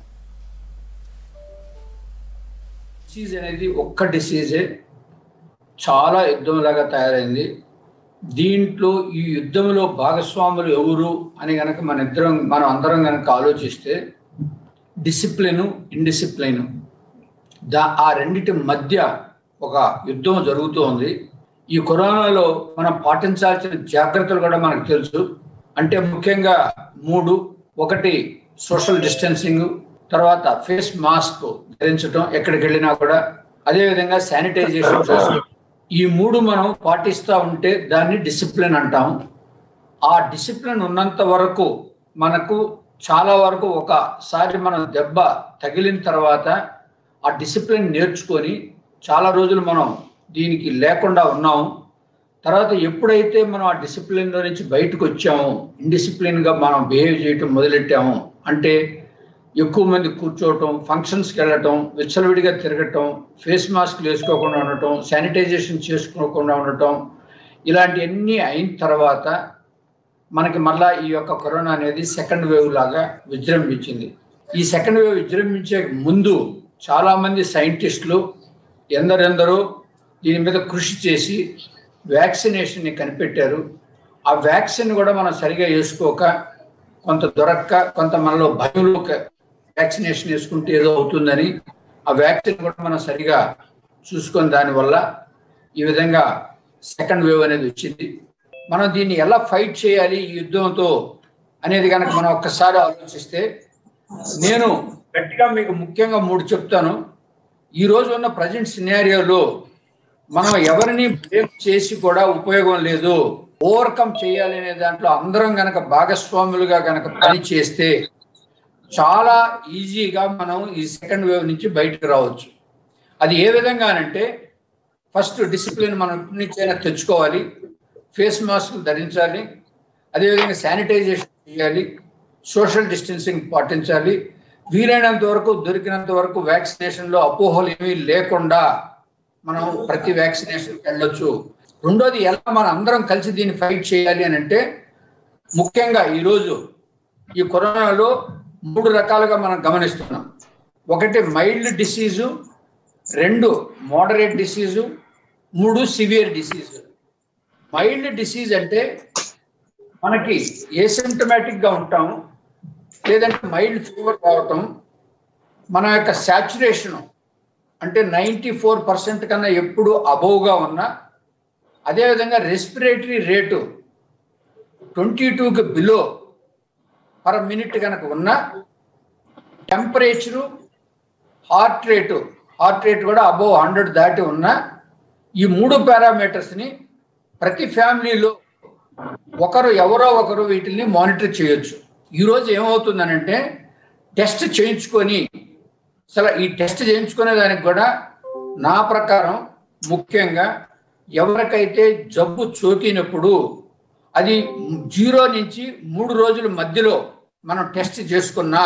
డిసీజ్ అనేది ఒక్క డిసీజే చాలా యుద్ధంలాగా తయారైంది దీంట్లో ఈ యుద్ధంలో భాగస్వాములు ఎవరు అని గనక మన ఇద్దరం మనం అందరం గనక ఆలోచిస్తే డిసిప్లిన్ ఇండిసిప్లిన్ దా ఆ రెండిటి మధ్య ఒక యుద్ధం జరుగుతూ ఉంది ఈ కరోనాలో మనం పాటించాల్సిన జాగ్రత్తలు కూడా మనకు తెలుసు అంటే ముఖ్యంగా మూడు ఒకటి సోషల్ డిస్టెన్సింగ్ తర్వాత ఫేస్ మాస్క్ ధరించడం ఎక్కడికి వెళ్ళినా కూడా అదేవిధంగా శానిటైజేషన్ చేసుకోవడం ఈ మూడు మనం పాటిస్తూ ఉంటే దాన్ని డిసిప్లిన్ అంటాం ఆ డిసిప్లిన్ ఉన్నంత వరకు మనకు చాలా వరకు ఒకసారి మనం దెబ్బ తగిలిన తర్వాత ఆ డిసిప్లిన్ నేర్చుకొని చాలా రోజులు మనం దీనికి లేకుండా ఉన్నాము తర్వాత ఎప్పుడైతే మనం ఆ డిసిప్లిన్లో నుంచి బయటకు వచ్చామో ఇండిసిప్లిన్గా మనం బిహేవ్ చేయటం మొదలెట్టాము అంటే ఎక్కువ మంది కూర్చోవటం ఫంక్షన్స్కి వెళ్ళటం విచ్చలవిడిగా తిరగటం ఫేస్ మాస్క్లు వేసుకోకుండా ఉండటం శానిటైజేషన్ చేసుకోకుండా ఉండటం ఇలాంటివన్నీ అయిన తర్వాత మనకి మళ్ళా ఈ యొక్క కరోనా అనేది సెకండ్ వేవ్ లాగా విజృంభించింది ఈ సెకండ్ వేవ్ విజృంభించే ముందు చాలా మంది సైంటిస్టులు ఎందరెందరో దీని మీద కృషి చేసి వ్యాక్సినేషన్ని కనిపెట్టారు ఆ వ్యాక్సిన్ కూడా మనం సరిగా వేసుకోక కొంత దొరక్క కొంత మనలో భయంలో వ్యాక్సినేషన్ వేసుకుంటే ఏదో అవుతుందని ఆ వ్యాక్సిన్ కూడా మనం సరిగా చూసుకొని దానివల్ల ఈ విధంగా సెకండ్ వేవ్ అనేది వచ్చింది మనం దీన్ని ఎలా ఫైట్ చేయాలి ఈ యుద్ధంతో అనేది కనుక మనం ఒక్కసారి ఆలోచిస్తే నేను గట్టిగా మీకు ముఖ్యంగా మూడు చెప్తాను ఈ రోజు ఉన్న ప్రజెంట్ సినారియోలో మనం ఎవరిని బ్లేమ్ చేసి కూడా ఉపయోగం లేదు ఓవర్కమ్ చేయాలి అనే దాంట్లో అందరం గనక భాగస్వాములుగా గనక పని చేస్తే చాలా ఈజీగా మనం ఈ సెకండ్ వేవ్ నుంచి బయటకు రావచ్చు అది ఏ విధంగానంటే ఫస్ట్ డిసిప్లిన్ మనం ఎప్పటి నుంచైనా తెచ్చుకోవాలి ఫేస్ మాస్క్ ధరించాలి అదేవిధంగా శానిటైజేషన్ చేయాలి సోషల్ డిస్టెన్సింగ్ పాటించాలి వీలైనంత వరకు దొరికినంత వరకు వ్యాక్సినేషన్లో అపోహలు ఏమీ లేకుండా మనం ప్రతి వ్యాక్సినేషన్కి వెళ్ళొచ్చు రెండోది ఎలా మనం అందరం కలిసి దీన్ని ఫైట్ చేయాలి అని అంటే ముఖ్యంగా ఈరోజు ఈ కరోనాలో మూడు రకాలుగా మనం గమనిస్తున్నాం ఒకటి మైల్డ్ డిసీజు రెండు మోడరేట్ డిసీజు మూడు సివియర్ డిసీజు మైల్డ్ డిసీజ్ అంటే మనకి ఏసిమ్టమాటిక్గా ఉంటాము లేదంటే మైల్డ్ ఫీవర్ రావటం మన యొక్క శాచురేషను అంటే నైంటీ ఫోర్ పర్సెంట్ కన్నా ఎప్పుడు అబోవ్గా ఉన్న అదేవిధంగా రెస్పిరేటరీ రేటు ట్వంటీ టూకి బిలో పర్ మినిట్ కనుక ఉన్న temperature heart rate heart rate కూడా అబోవ్ హండ్రెడ్ దాటి ఉన్న ఈ మూడు పారామీటర్స్ని ప్రతి ఫ్యామిలీలో ఒకరు ఎవరో ఒకరు వీటిని మానిటర్ చేయొచ్చు ఈరోజు ఏమవుతుందనంటే టెస్ట్ చేయించుకొని అసలు ఈ టెస్ట్ చేయించుకునే దానికి కూడా నా ప్రకారం ముఖ్యంగా ఎవరికైతే జబ్బు సోకినప్పుడు అది జీరో నుంచి మూడు రోజుల మధ్యలో మనం టెస్ట్ చేసుకున్నా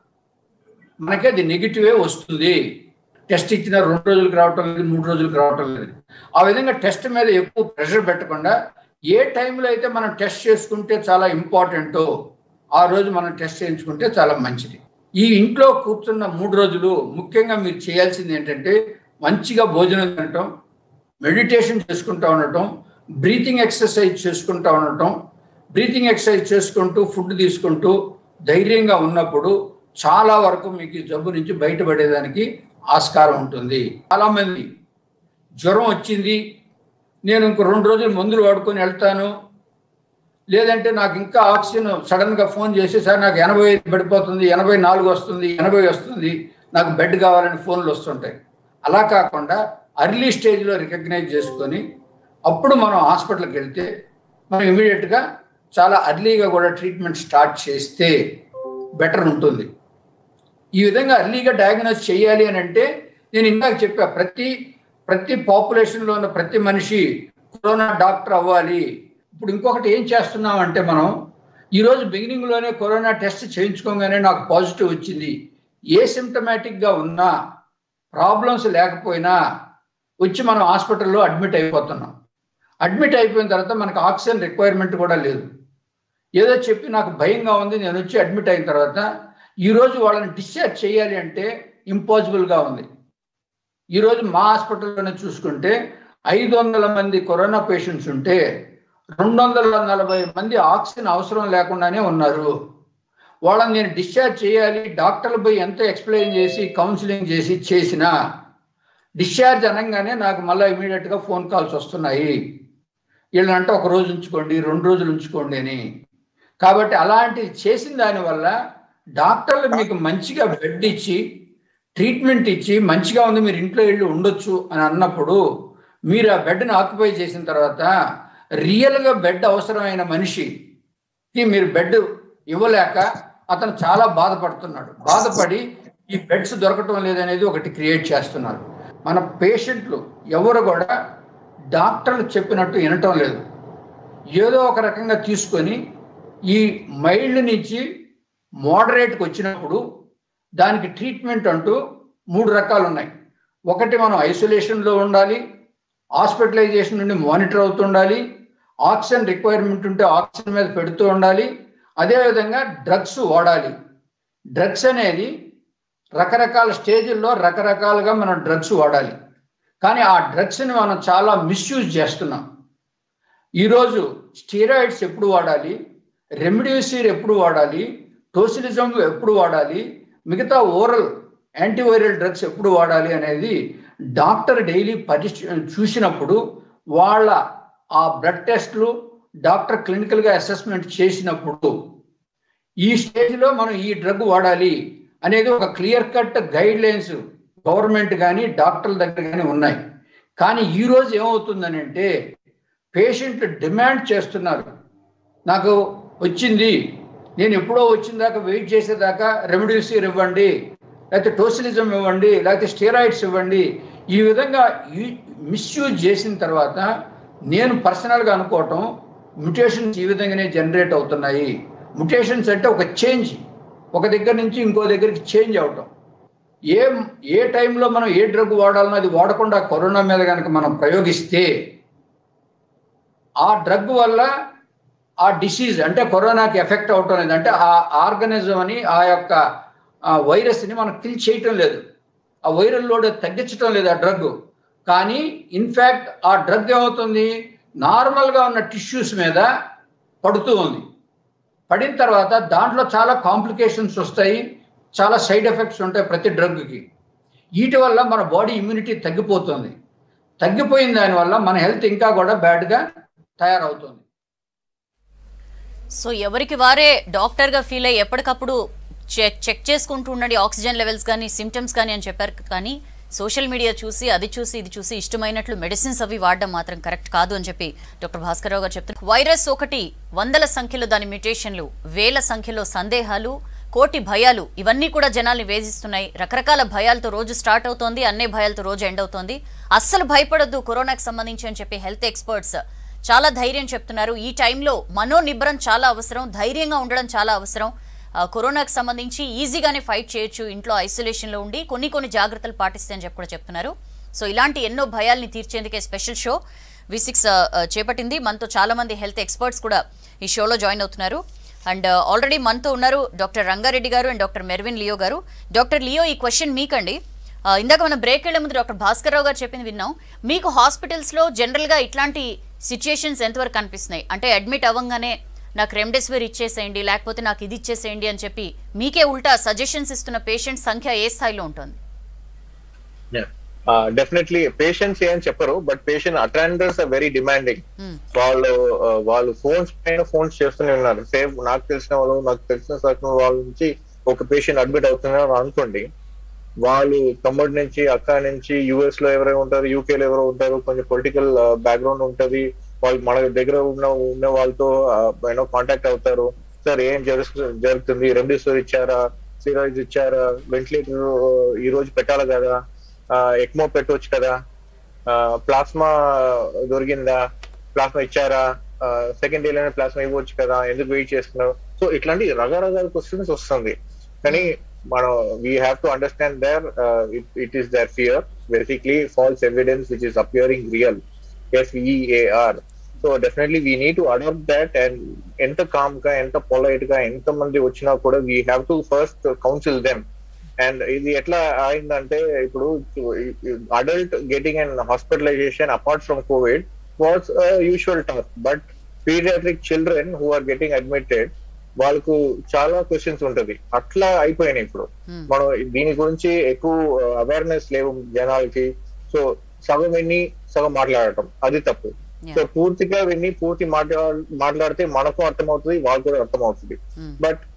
మనకి అది నెగిటివే వస్తుంది టెస్ట్ ఇచ్చిన రెండు రోజులకు రావటం లేదు మూడు రోజులకు రావటం లేదు ఆ విధంగా టెస్ట్ మీద ఎక్కువ ప్రెషర్ పెట్టకుండా ఏ టైంలో అయితే మనం టెస్ట్ చేసుకుంటే చాలా ఇంపార్టెంటో ఆ రోజు మనం టెస్ట్ చేయించుకుంటే చాలా మంచిది ఈ ఇంట్లో కూర్చున్న మూడు రోజులు ముఖ్యంగా మీరు చేయాల్సింది ఏంటంటే మంచిగా భోజనం తినటం మెడిటేషన్ చేసుకుంటూ ఉండటం బ్రీతింగ్ ఎక్సర్సైజ్ చేసుకుంటూ ఉండటం బ్రీతింగ్ ఎక్సర్సైజ్ చేసుకుంటూ ఫుడ్ తీసుకుంటూ ధైర్యంగా ఉన్నప్పుడు చాలా వరకు మీకు ఈ జబ్బు నుంచి బయటపడేదానికి ఆస్కారం ఉంటుంది చాలామంది జ్వరం వచ్చింది నేను ఇంకో రెండు రోజులు మందులు వాడుకొని వెళ్తాను లేదంటే నాకు ఇంకా ఆక్సిజన్ సడన్గా ఫోన్ చేసి సార్ నాకు ఎనభై ఐదు పడిపోతుంది ఎనభై నాలుగు వస్తుంది ఎనభై వస్తుంది నాకు బెడ్ కావాలని ఫోన్లు వస్తుంటాయి అలా కాకుండా అర్లీ స్టేజ్లో రికగ్నైజ్ చేసుకొని అప్పుడు మనం హాస్పిటల్కి వెళ్తే మనం ఇమీడియట్గా చాలా అర్లీగా కూడా ట్రీట్మెంట్ స్టార్ట్ చేస్తే బెటర్ ఉంటుంది ఈ విధంగా అర్లీగా డయాగ్నోస్ చేయాలి అని అంటే నేను ఇందాక చెప్పా ప్రతి ప్రతి పాపులేషన్లో ఉన్న ప్రతి మనిషి కరోనా డాక్టర్ అవ్వాలి ఇప్పుడు ఇంకొకటి ఏం చేస్తున్నాం అంటే మనం ఈరోజు బిగినింగ్లోనే కరోనా టెస్ట్ చేయించుకోగానే నాకు పాజిటివ్ వచ్చింది ఏ సిమ్టమాటిక్గా ఉన్నా ప్రాబ్లమ్స్ లేకపోయినా వచ్చి మనం హాస్పిటల్లో అడ్మిట్ అయిపోతున్నాం అడ్మిట్ అయిపోయిన తర్వాత మనకు ఆక్సిజన్ రిక్వైర్మెంట్ కూడా లేదు ఏదో చెప్పి నాకు భయంగా ఉంది నేను వచ్చి అడ్మిట్ అయిన తర్వాత ఈరోజు వాళ్ళని డిశ్చార్జ్ చేయాలి అంటే ఇంపాసిబుల్గా ఉంది ఈరోజు మా హాస్పిటల్లోనే చూసుకుంటే ఐదు వందల మంది కరోనా పేషెంట్స్ ఉంటే రెండు వందల నలభై మంది ఆక్సిజన్ అవసరం లేకుండానే ఉన్నారు వాళ్ళని నేను డిశ్చార్జ్ చేయాలి డాక్టర్లు పోయి ఎంత ఎక్స్ప్లెయిన్ చేసి కౌన్సిలింగ్ చేసి చేసినా డిశ్చార్జ్ అనగానే నాకు మళ్ళీ ఇమీడియట్గా ఫోన్ కాల్స్ వస్తున్నాయి వీళ్ళంటే ఒక రోజు ఉంచుకోండి రెండు రోజులు ఉంచుకోండి అని కాబట్టి అలాంటివి చేసిన దానివల్ల డాక్టర్లు మీకు మంచిగా బెడ్ ఇచ్చి ట్రీట్మెంట్ ఇచ్చి మంచిగా ఉంది మీరు ఇంట్లో వెళ్ళి ఉండొచ్చు అని అన్నప్పుడు మీరు ఆ బెడ్ని ఆక్యుపై చేసిన తర్వాత రియల్గా బెడ్ అవసరమైన మనిషికి మీరు బెడ్ ఇవ్వలేక అతను చాలా బాధపడుతున్నాడు బాధపడి ఈ బెడ్స్ దొరకటం లేదనేది ఒకటి క్రియేట్ చేస్తున్నారు మన పేషెంట్లు ఎవరు కూడా డాక్టర్లు చెప్పినట్టు వినటం లేదు ఏదో ఒక రకంగా తీసుకొని ఈ మైల్డ్ నుంచి మోడరేట్కి వచ్చినప్పుడు దానికి ట్రీట్మెంట్ అంటూ మూడు రకాలు ఉన్నాయి ఒకటి మనం ఐసోలేషన్లో ఉండాలి హాస్పిటలైజేషన్ నుండి మానిటర్ అవుతుండాలి ఆక్సిజన్ రిక్వైర్మెంట్ ఉంటే ఆక్సిజన్ మీద పెడుతూ ఉండాలి అదేవిధంగా డ్రగ్స్ వాడాలి డ్రగ్స్ అనేది రకరకాల స్టేజ్ల్లో రకరకాలుగా మనం డ్రగ్స్ వాడాలి కానీ ఆ డ్రగ్స్ని మనం చాలా మిస్యూజ్ చేస్తున్నాం ఈరోజు స్టీరాయిడ్స్ ఎప్పుడు వాడాలి రెమిడిసివిర్ ఎప్పుడు వాడాలి టోసిలిజం ఎప్పుడు వాడాలి మిగతా ఓరల్ యాంటీవైరల్ డ్రగ్స్ ఎప్పుడు వాడాలి అనేది డాక్టర్ డైలీ పరి చూసినప్పుడు వాళ్ళ ఆ బ్లడ్ టెస్ట్లు డాక్టర్ క్లినికల్గా అసెస్మెంట్ చేసినప్పుడు ఈ స్టేజ్లో మనం ఈ డ్రగ్ వాడాలి అనేది ఒక clear cut guidelines government కానీ డాక్టర్ల దగ్గర కానీ ఉన్నాయి కానీ ఈరోజు ఏమవుతుందని అంటే పేషెంట్లు డిమాండ్ చేస్తున్నారు నాకు వచ్చింది నేను ఎప్పుడో వచ్చిన దాకా వెయిట్ చేసేదాకా రెమిడిసివిర్ ఇవ్వండి లేకపోతే టోసిలిజం ఇవ్వండి లేకపోతే స్టీరాయిడ్స్ ఇవ్వండి ఈ విధంగా మిస్యూజ్ చేసిన తర్వాత నేను పర్సనల్గా అనుకోవటం మ్యుటేషన్స్ ఈ విధంగానే జనరేట్ అవుతున్నాయి మ్యుటేషన్స్ అంటే ఒక చేంజ్ ఒక దగ్గర నుంచి ఇంకో దగ్గరికి చేంజ్ అవటం ఏ ఏ టైంలో మనం ఏ డ్రగ్ వాడాలనో అది వాడకుండా కరోనా మీద కనుక మనం ప్రయోగిస్తే ఆ డ్రగ్ వల్ల ఆ డిసీజ్ అంటే కరోనాకి ఎఫెక్ట్ అవటం లేదు అంటే ఆ ఆర్గనిజం అని ఆ యొక్క వైరస్ని మనం కిల్ చేయటం లేదు ఆ వైరల్ లోడ్ తగ్గించడం లేదు ఆ డ్రగ్ కానీ ఇన్ఫ్యాక్ట్ ఆ డ్రగ్ ఏమవుతుంది నార్మల్గా ఉన్న టిష్యూస్ మీద పడుతూ ఉంది పడిన తర్వాత దాంట్లో చాలా కాంప్లికేషన్స్ వస్తాయి చాలా సైడ్ ఎఫెక్ట్స్ ఉంటాయి ప్రతి డ్రగ్కి వీటి వల్ల మన బాడీ ఇమ్యూనిటీ తగ్గిపోతుంది తగ్గిపోయిన దానివల్ల మన హెల్త్ ఇంకా కూడా బ్యాడ్గా తయారవుతుంది సో ఎవరికి వారే డాక్టర్గా ఫీల్ అయ్యి ఎప్పటికప్పుడు చెక్ చెక్ చేసుకుంటూ ఉండండి ఆక్సిజన్ లెవెల్స్ కానీ సిమ్టమ్స్ కానీ అని చెప్పారు కానీ సోషల్ మీడియా చూసి అది చూసి ఇది చూసి ఇష్టమైనట్లు మెడిసిన్స్ అవి వాడడం మాత్రం కరెక్ట్ కాదు అని చెప్పి డాక్టర్ భాస్కర్ రావు గారు చెప్తున్నారు వైరస్ ఒకటి వందల సంఖ్యలో దాని మ్యుటేషన్లు వేల సంఖ్యలో సందేహాలు కోటి భయాలు ఇవన్నీ కూడా జనాల్ని వేధిస్తున్నాయి రకరకాల భయాలతో రోజు స్టార్ట్ అవుతోంది అన్నే భయాలతో రోజు ఎండ్ అవుతోంది అస్సలు భయపడొద్దు కరోనాకి సంబంధించి అని చెప్పి హెల్త్ ఎక్స్పర్ట్స్ చాలా ధైర్యం చెప్తున్నారు ఈ టైంలో మనోనిబ్బరం చాలా అవసరం ధైర్యంగా ఉండడం చాలా అవసరం ఆ, కరోనాకు సంబంధించి ఈజీగానే ఫైట్ చేయొచ్చు ఇంట్లో ఐసోలేషన్లో ఉండి కొన్ని కొన్ని జాగ్రత్తలు పాటిస్తే అని చెప్పి కూడా చెప్తున్నారు సో ఇలాంటి ఎన్నో భయాల్ని తీర్చేందుకే స్పెషల్ షో వి సిక్స్ చేపట్టింది మనతో చాలా మంది హెల్త్ ఎక్స్పర్ట్స్ కూడా ఈ షోలో జాయిన్ అవుతున్నారు అండ్ ఆల్రెడీ మనతో ఉన్నారు డాక్టర్ రంగారెడ్డి గారు అండ్ డాక్టర్ మెర్విన్ లియో గారు డాక్టర్ లియో ఈ క్వశ్చన్ మీకండి ఆ, ఇందాక మనం బ్రేక్ వెళ్లే ముందు డాక్టర్ భాస్కర్ రావు గారు చెప్పింది విన్నాం మీకు హాస్పిటల్స్లో జనరల్గా ఇట్లాంటి సిచ్యుయేషన్స్ ఎంతవరకు కనిపిస్తున్నాయి అంటే అడ్మిట్ అవ్వగానే నాకు రెమ్డెసివిర్ ఇచ్చేసేయండి లేకపోతే నాకు ఇది ఇచ్చేసేయండి అని చెప్పి మీకే ఉల్టా సజెషన్స్ ఇస్తున్న పేషెంట్ సంఖ్య ఏ స్థాయిలో ఉంటుంది డెఫినెట్లీ పేషెంట్స్ ఏం చెప్పరు but patient attenders are very demanding Hmm. వాళ్ళు ఆ, వాళ్ళు ఫోన్స్ పైన ఫోన్స్ చేస్తూనే ఉన్నారు సేమ్ నాకు తెలిసిన వాళ్ళు నాకు తెలిసిన సర్కిల్ వాళ్ళ నుంచి ఒక పేషెంట్ అడ్మిట్ అవుతున్నారు అనుకోండి వాళ్ళు తమ్ముడి నుంచి అక్క నుంచి యుఎస్ లో ఎవరో ఉంటారు యూకే లో ఎవరో ఉంటారు కొంచెం పొలిటికల్ బ్యాక్గ్రౌండ్ ఉంటది వాళ్ళు మన దగ్గర ఉన్న ఉన్న వాళ్ళతో యూనో కాంటాక్ట్ అవుతారు సార్ ఏం జరుగు జరుగుతుంది రెమ్డెసివిర్ ఇచ్చారా సిరాయిడ్స్ ఇచ్చారా వెంటిలేటర్ ఈ రోజు పెట్టాలి కదా ఎక్మో పెట్టవచ్చు కదా ప్లాస్మా దొరికిందా ప్లాస్మా ఇచ్చారా సెకండ్ డే లోనే ప్లాస్మా ఇవ్వచ్చు కదా ఎందుకు వెయిట్ చేస్తున్నారు సో ఇట్లాంటి రకరకాల క్వశ్చన్స్ వస్తుంది కానీ మనం we have to understand there it is their fear basically false evidence which is appearing real F E A R so definitely we need to adapt that and ఎంత కామ్ గా ఎంత పొలైట్ గా ఎంత మంది వచ్చినా కూడా we have to first counsel them and ఇది ఎట్లా అయిందంటే ఇప్పుడు adult getting and hospitalization apart from Covid was usual task but paediatric children who are getting admitted వాళ్ళకు చాలా క్వశ్చన్స్ ఉంటది అట్లా అయిపోయినాయి ఇప్పుడు Hmm. మనం దీని గురించి ఎక్కువ అవేర్నెస్ లేవు జనాలకి సో సగం విని సగం మాట్లాడటం అది తప్పు Yeah. సో పూర్తిగా విని పూర్తి మాట్లా మాట్లాడితే మనకు అర్థమవుతుంది వాళ్ళకు కూడా అర్థమవుతుంది Hmm. But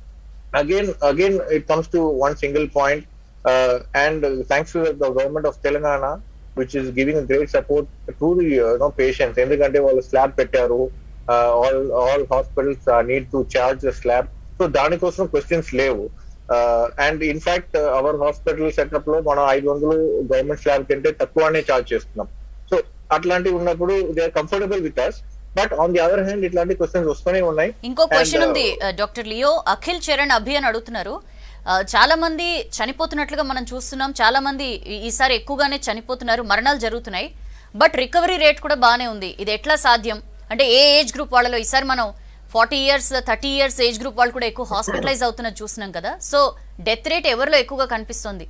again again it comes to one single point uh, and uh, thanks to the government of telangana which is giving a great support to the uh, you know patients ఎందుకంటే వాళ్ళు slab పెట్టారు all all hospitals need to charge the slab so దానికోసం questions లేవు and in fact our hospital setup లో మనం ఐదు వందలు government slab కంటే తక్కువనే చార్జ్ చేస్తున్నాం సో అట్లాంటివి ఉన్నప్పుడు they are comfortable with us but on the other hand ఇట్లాంటి క్వశ్చన్స్ వస్తూనే ఉన్నాయి ఇంకో క్వశ్చన్ And, uh, ఉంది డాక్టర్ లియో అఖిల్ చరణ్ అభి అని అడుగుతున్నారు ఆ, చాలా మంది చనిపోతున్నట్లుగా మనం చూస్తున్నాం చాలా మంది ఈ- ఈసారి ఎక్కువగానే చనిపోతున్నారు మరణాలు జరుగుతున్నాయి బట్ రికవరీ రేట్ కూడా బాగానే ఉంది ఇది ఎట్లా సాధ్యం అంటే ఏ ఏజ్ గ్రూప్ వాళ్ళలో ఈసారి మనం forty years thirty years age group వాళ్ళు కూడా ఎక్కువ హాస్పిటలైజ్ అవుతున్నది చూస్తున్నాం కదా సో డెత్ రేట్ ఎవరిలో ఎక్కువగా కనిపిస్తుంది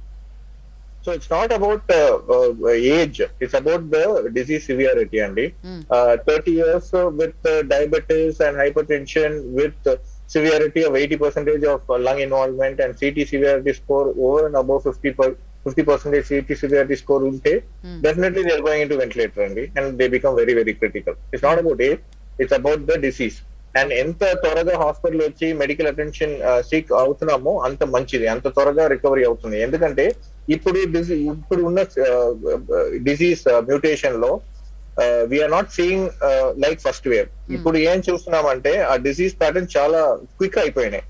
So it's not about uh, uh, age; it's about the disease severity. Andy, uh, 30 years uh, with uh, diabetes and hypertension, with uh, severity of 80 percentage of uh, lung involvement and CT severity score over and above 50 per, 50 percentage CT severity score unte, definitely they are going into ventilator Andy, and they become very very critical. It's not about age; it's about the disease. And ఎంత త్వరగా hospital వచ్చి medical attention seek అవుతున్నామో అంత మంచిది అంత త్వరగా recovery అవుతుంది ఎందుకంటే ఇప్పుడు డిసీ ఇప్పుడు ఉన్న డిసీజ్ మ్యూటేషన్ లో we are not seeing like first wave ఇప్పుడు ఏం చూస్తున్నామంటే ఆ డిసీజ్ ప్యాటర్న్ చాలా క్విక్ అయిపోయినాయి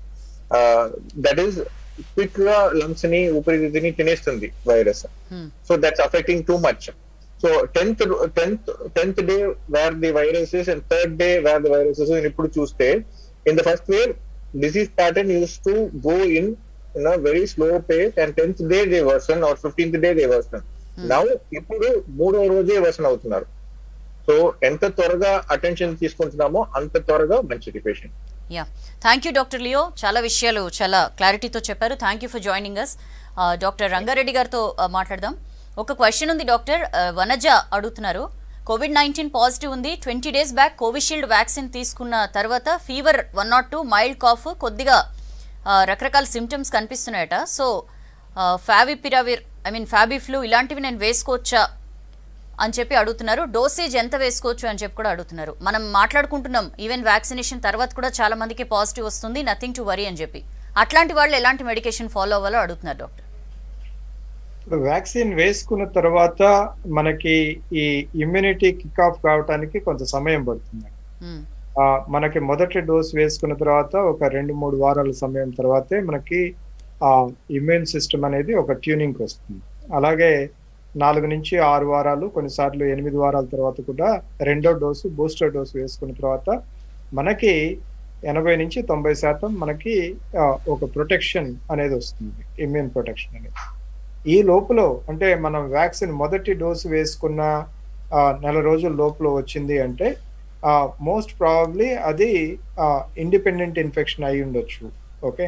దట్ ఈస్ క్విక్ గా లంగ్స్ ని ఊపిరితిత్తుని తినేస్తుంది virus so that's affecting too much so tenth tenth tenth day where the viruses and third day where the viruses ఇప్పుడు చూస్తే in the first wave disease pattern use to go in in a very slow pace and tenth day they worsen are fifteenth day they worsen now ఇప్పుడు మూడో రోజే worsen అవుతున్నారు so ఎంత త్వరగా attention తీసుకుంటున్నామో అంత త్వరగా మంచిది patient yeah thank you doctor Leo చాలా విషయాలు చాలా క్లారిటీతో చెప్పారు thank you for joining us doctor Rangareddy గారితో ఆ, మాట్లాడదాం ఒక క్వశ్చన్ ఉంది డాక్టర్ ఆ, వనజ అడుగుతున్నారు కోవిడ్ నైన్టీన్ పాజిటివ్ ఉంది twenty days back Covishield vaccine తీసుకున్న తర్వాత fever one not two mild cough కొద్దిగా ఆ, రకరకాల సిమ్టమ్స్ కనిపిస్తున్నాయట so favipiravir I mean Fabiflu ఇలాంటివి నేను వేసుకోవచ్చా అని చెప్పి అడుగుతున్నారు డోసేజ్ ఎంత వేసుకోవచ్చు అని చెప్పి కూడా అడుగుతున్నారు మనం మాట్లాడుకుంటున్నాం ఈవెన్ వ్యాక్సినేషన్ తర్వాత కూడా చాలా మందికి పాజిటివ్ వస్తుంది నథింగ్ టు వరీ అని చెప్పి అట్లాంటి వాళ్ళు ఎలాంటి మెడికేషన్ ఫాలో అవ్వాలో అడుగుతున్నారు డాక్టర్ ఇప్పుడు వ్యాక్సిన్ వేసుకున్న తర్వాత మనకి ఈ ఇమ్యూనిటీ కిక్ ఆఫ్ కావడానికి కొంత సమయం పడుతుంది మ్మ్. ఆ, మనకి మొదటి డోస్ వేసుకున్న తర్వాత ఒక రెండు మూడు వారాల సమయం తర్వాతే మనకి ఆ ఇమ్యూన్ సిస్టమ్ అనేది ఒక ట్యూనింగ్ వస్తుంది అలాగే నాలుగు నుంచి ఆరు వారాలు కొన్నిసార్లు ఎనిమిది వారాల తర్వాత కూడా రెండో డోసు బూస్టర్ డోసు వేసుకున్న తర్వాత మనకి ఎనభై నుంచి తొంభై శాతం మనకి ఆ, ఒక ప్రొటెక్షన్ అనేది వస్తుంది ఇమ్యూన్ ప్రొటెక్షన్ అనేది ఈ లోపల అంటే మనం వ్యాక్సిన్ మొదటి డోసు వేసుకున్న ఆ, నెల రోజుల లోపల వచ్చింది అంటే మోస్ట్ ప్రాబబ్లీ అది ఇండిపెండెంట్ ఇన్ఫెక్షన్ అయి ఉండొచ్చు ఓకే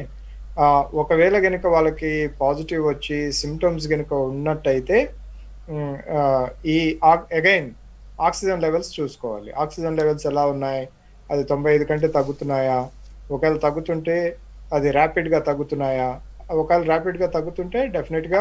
ఒకవేళ కనుక వాళ్ళకి పాజిటివ్ వచ్చి సిమ్టమ్స్ కనుక ఉన్నట్టయితే ఉమ్, ఆ, ఈ అగైన్ ఆక్సిజన్ లెవెల్స్ చూసుకోవాలి ఆక్సిజన్ లెవెల్స్ ఎలా ఉన్నాయి అది తొంభై ఐదు కంటే తగ్గుతున్నాయా ఒకవేళ తగ్గుతుంటే అది ర్యాపిడ్గా తగ్గుతున్నాయా ఒకవేళ ర్యాపిడ్గా తగ్గుతుంటే డెఫినెట్గా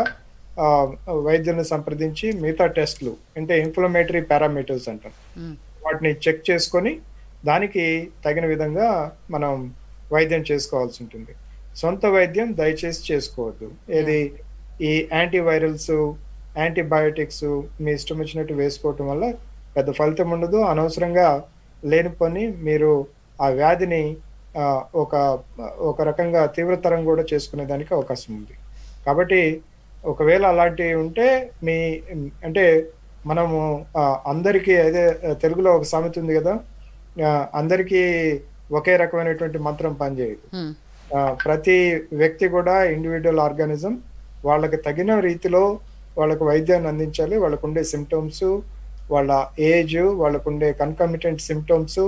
వైద్యుని సంప్రదించి మిగతా టెస్ట్లు అంటే ఇన్ఫ్లమేటరీ పారామీటర్స్ అంటారు మ్మ్. వాటిని చెక్ చేసుకొని దానికి తగిన విధంగా మనం వైద్యం చేసుకోవాల్సి ఉంటుంది సొంత వైద్యం దయచేసి చేసుకోవద్దు ఏది ఈ యాంటీవైరల్స్ యాంటీబయోటిక్స్ మీ ఇష్టం వచ్చినట్టు వేసుకోవటం వల్ల పెద్ద ఫలితం ఉండదు అనవసరంగా లేనిపోని మీరు ఆ వ్యాధిని ఆ, ఒక ఒక రకంగా తీవ్రతరం కూడా చేసుకునే దానికి అవకాశం ఉంది కాబట్టి ఒకవేళ అలాంటివి ఉంటే మీ అంటే మనము ఆ, అందరికీ అదే ఆ, తెలుగులో ఒక సామెత ఉంది కదా ఆ, అందరికీ ఒకే రకమైనటువంటి మంత్రం పనిచేయదు మ్మ్. ఆ, ప్రతి వ్యక్తి కూడా ఇండివిజువల్ ఆర్గానిజం వాళ్ళకి తగిన రీతిలో వాళ్ళకు వైద్యాన్ని అందించాలి వాళ్ళకు ఉండే సిమ్టమ్స్ వాళ్ళ ఏజ్ వాళ్ళకు ఉండే కన్కమిటెంట్ సిమ్టమ్స్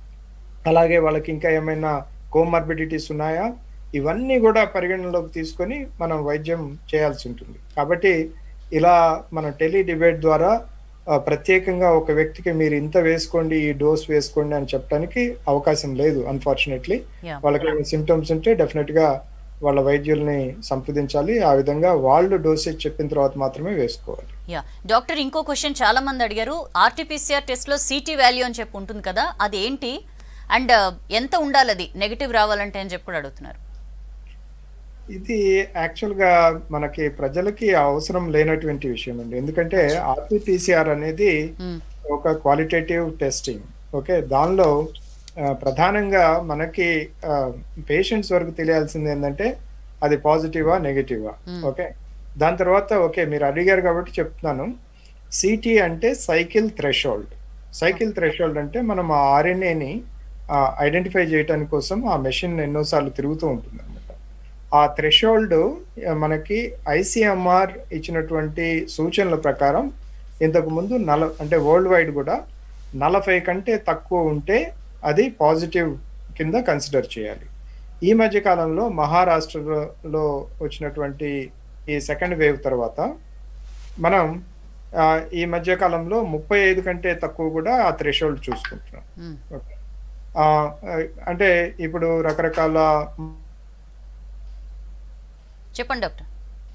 అలాగే వాళ్ళకి ఇంకా ఏమైనా కోమార్బిడిటీస్ ఉన్నాయా ఇవన్నీ కూడా పరిగణనలోకి తీసుకొని మనం వైద్యం చేయాల్సి ఉంటుంది కాబట్టి ఇలా మన టెలి డిబేట్ ద్వారా ఆ, ప్రత్యేకంగా ఒక వ్యక్తికి మీరు ఇంత వేసుకోండి ఈ డోస్ వేసుకోండి అని చెప్పడానికి అవకాశం లేదు అన్ఫార్చునేట్లీ Yeah. వాళ్ళకి సిమ్టమ్స్ ఉంటే డెఫినెట్ గా వాళ్ళ వైద్యుల్ని సంప్రదించాలి ఆ విధంగా వాళ్ళు డోసేజ్ చెప్పిన తర్వాత మాత్రమే వేసుకోవాలి యా డాక్టర్ ఇంకో క్వశ్చన్ చాలా మంది అడిగారు ఆర్టీపీసీఆర్ టెస్ట్ లో సిటీ వాల్యూ అని చెప్పి ఉంటుంది కదా అది ఏంటి అండ్ ఎంత ఉండాలి అది నెగిటివ్ రావాలంటే అని చెప్పి కూడా అడుగుతున్నారు ఇది యాక్చువల్ గా మనకి ప్రజలకి అవసరం లేనటువంటి విషయం అండి ఎందుకంటే ఆర్టీపీసీఆర్ అనేది మ్మ్. ఒక క్వాలిటేటివ్ టెస్టింగ్ ఓకే దానిలో ఆ, ప్రధానంగా మనకి పేషెంట్స్ వరకు తెలియాల్సింది ఏంటంటే అది పాజిటివా నెగిటివా ఓకే దాని తర్వాత ఓకే మీరు అడిగారు కాబట్టి చెప్తున్నాను సిటీ అంటే సైకిల్ థ్రెషోల్డ్ సైకిల్ థ్రెషోల్డ్ అంటే మనం ఆ ఆర్ఎన్ఏని ఐడెంటిఫై చేయడానికి కోసం ఆ మెషిన్ ఎన్నోసార్లు తిరుగుతూ ఉంటుంది అనమాట ఆ థ్రెషోల్డ్ మనకి ఐసిఎంఆర్ ఇచ్చినటువంటి సూచనల ప్రకారం ఇంతకు ముందు నల అంటే వరల్డ్ వైడ్ కూడా నలభై కంటే తక్కువ ఉంటే అది పాజిటివ్ కింద కన్సిడర్ చేయాలి ఈ మధ్య కాలంలో మహారాష్ట్రలో వచ్చినటువంటి ఈ సెకండ్ వేవ్ తర్వాత మనం ఆ, ఈ మధ్య కాలంలో ముప్పై ఐదు కంటే తక్కువ కూడా ఆ థ్రెషోల్డ్ చూసుకుంటున్నాం మ్మ్. ఓకే. ఆ, అంటే ఇప్పుడు రకరకాల చెప్పండి డాక్టర్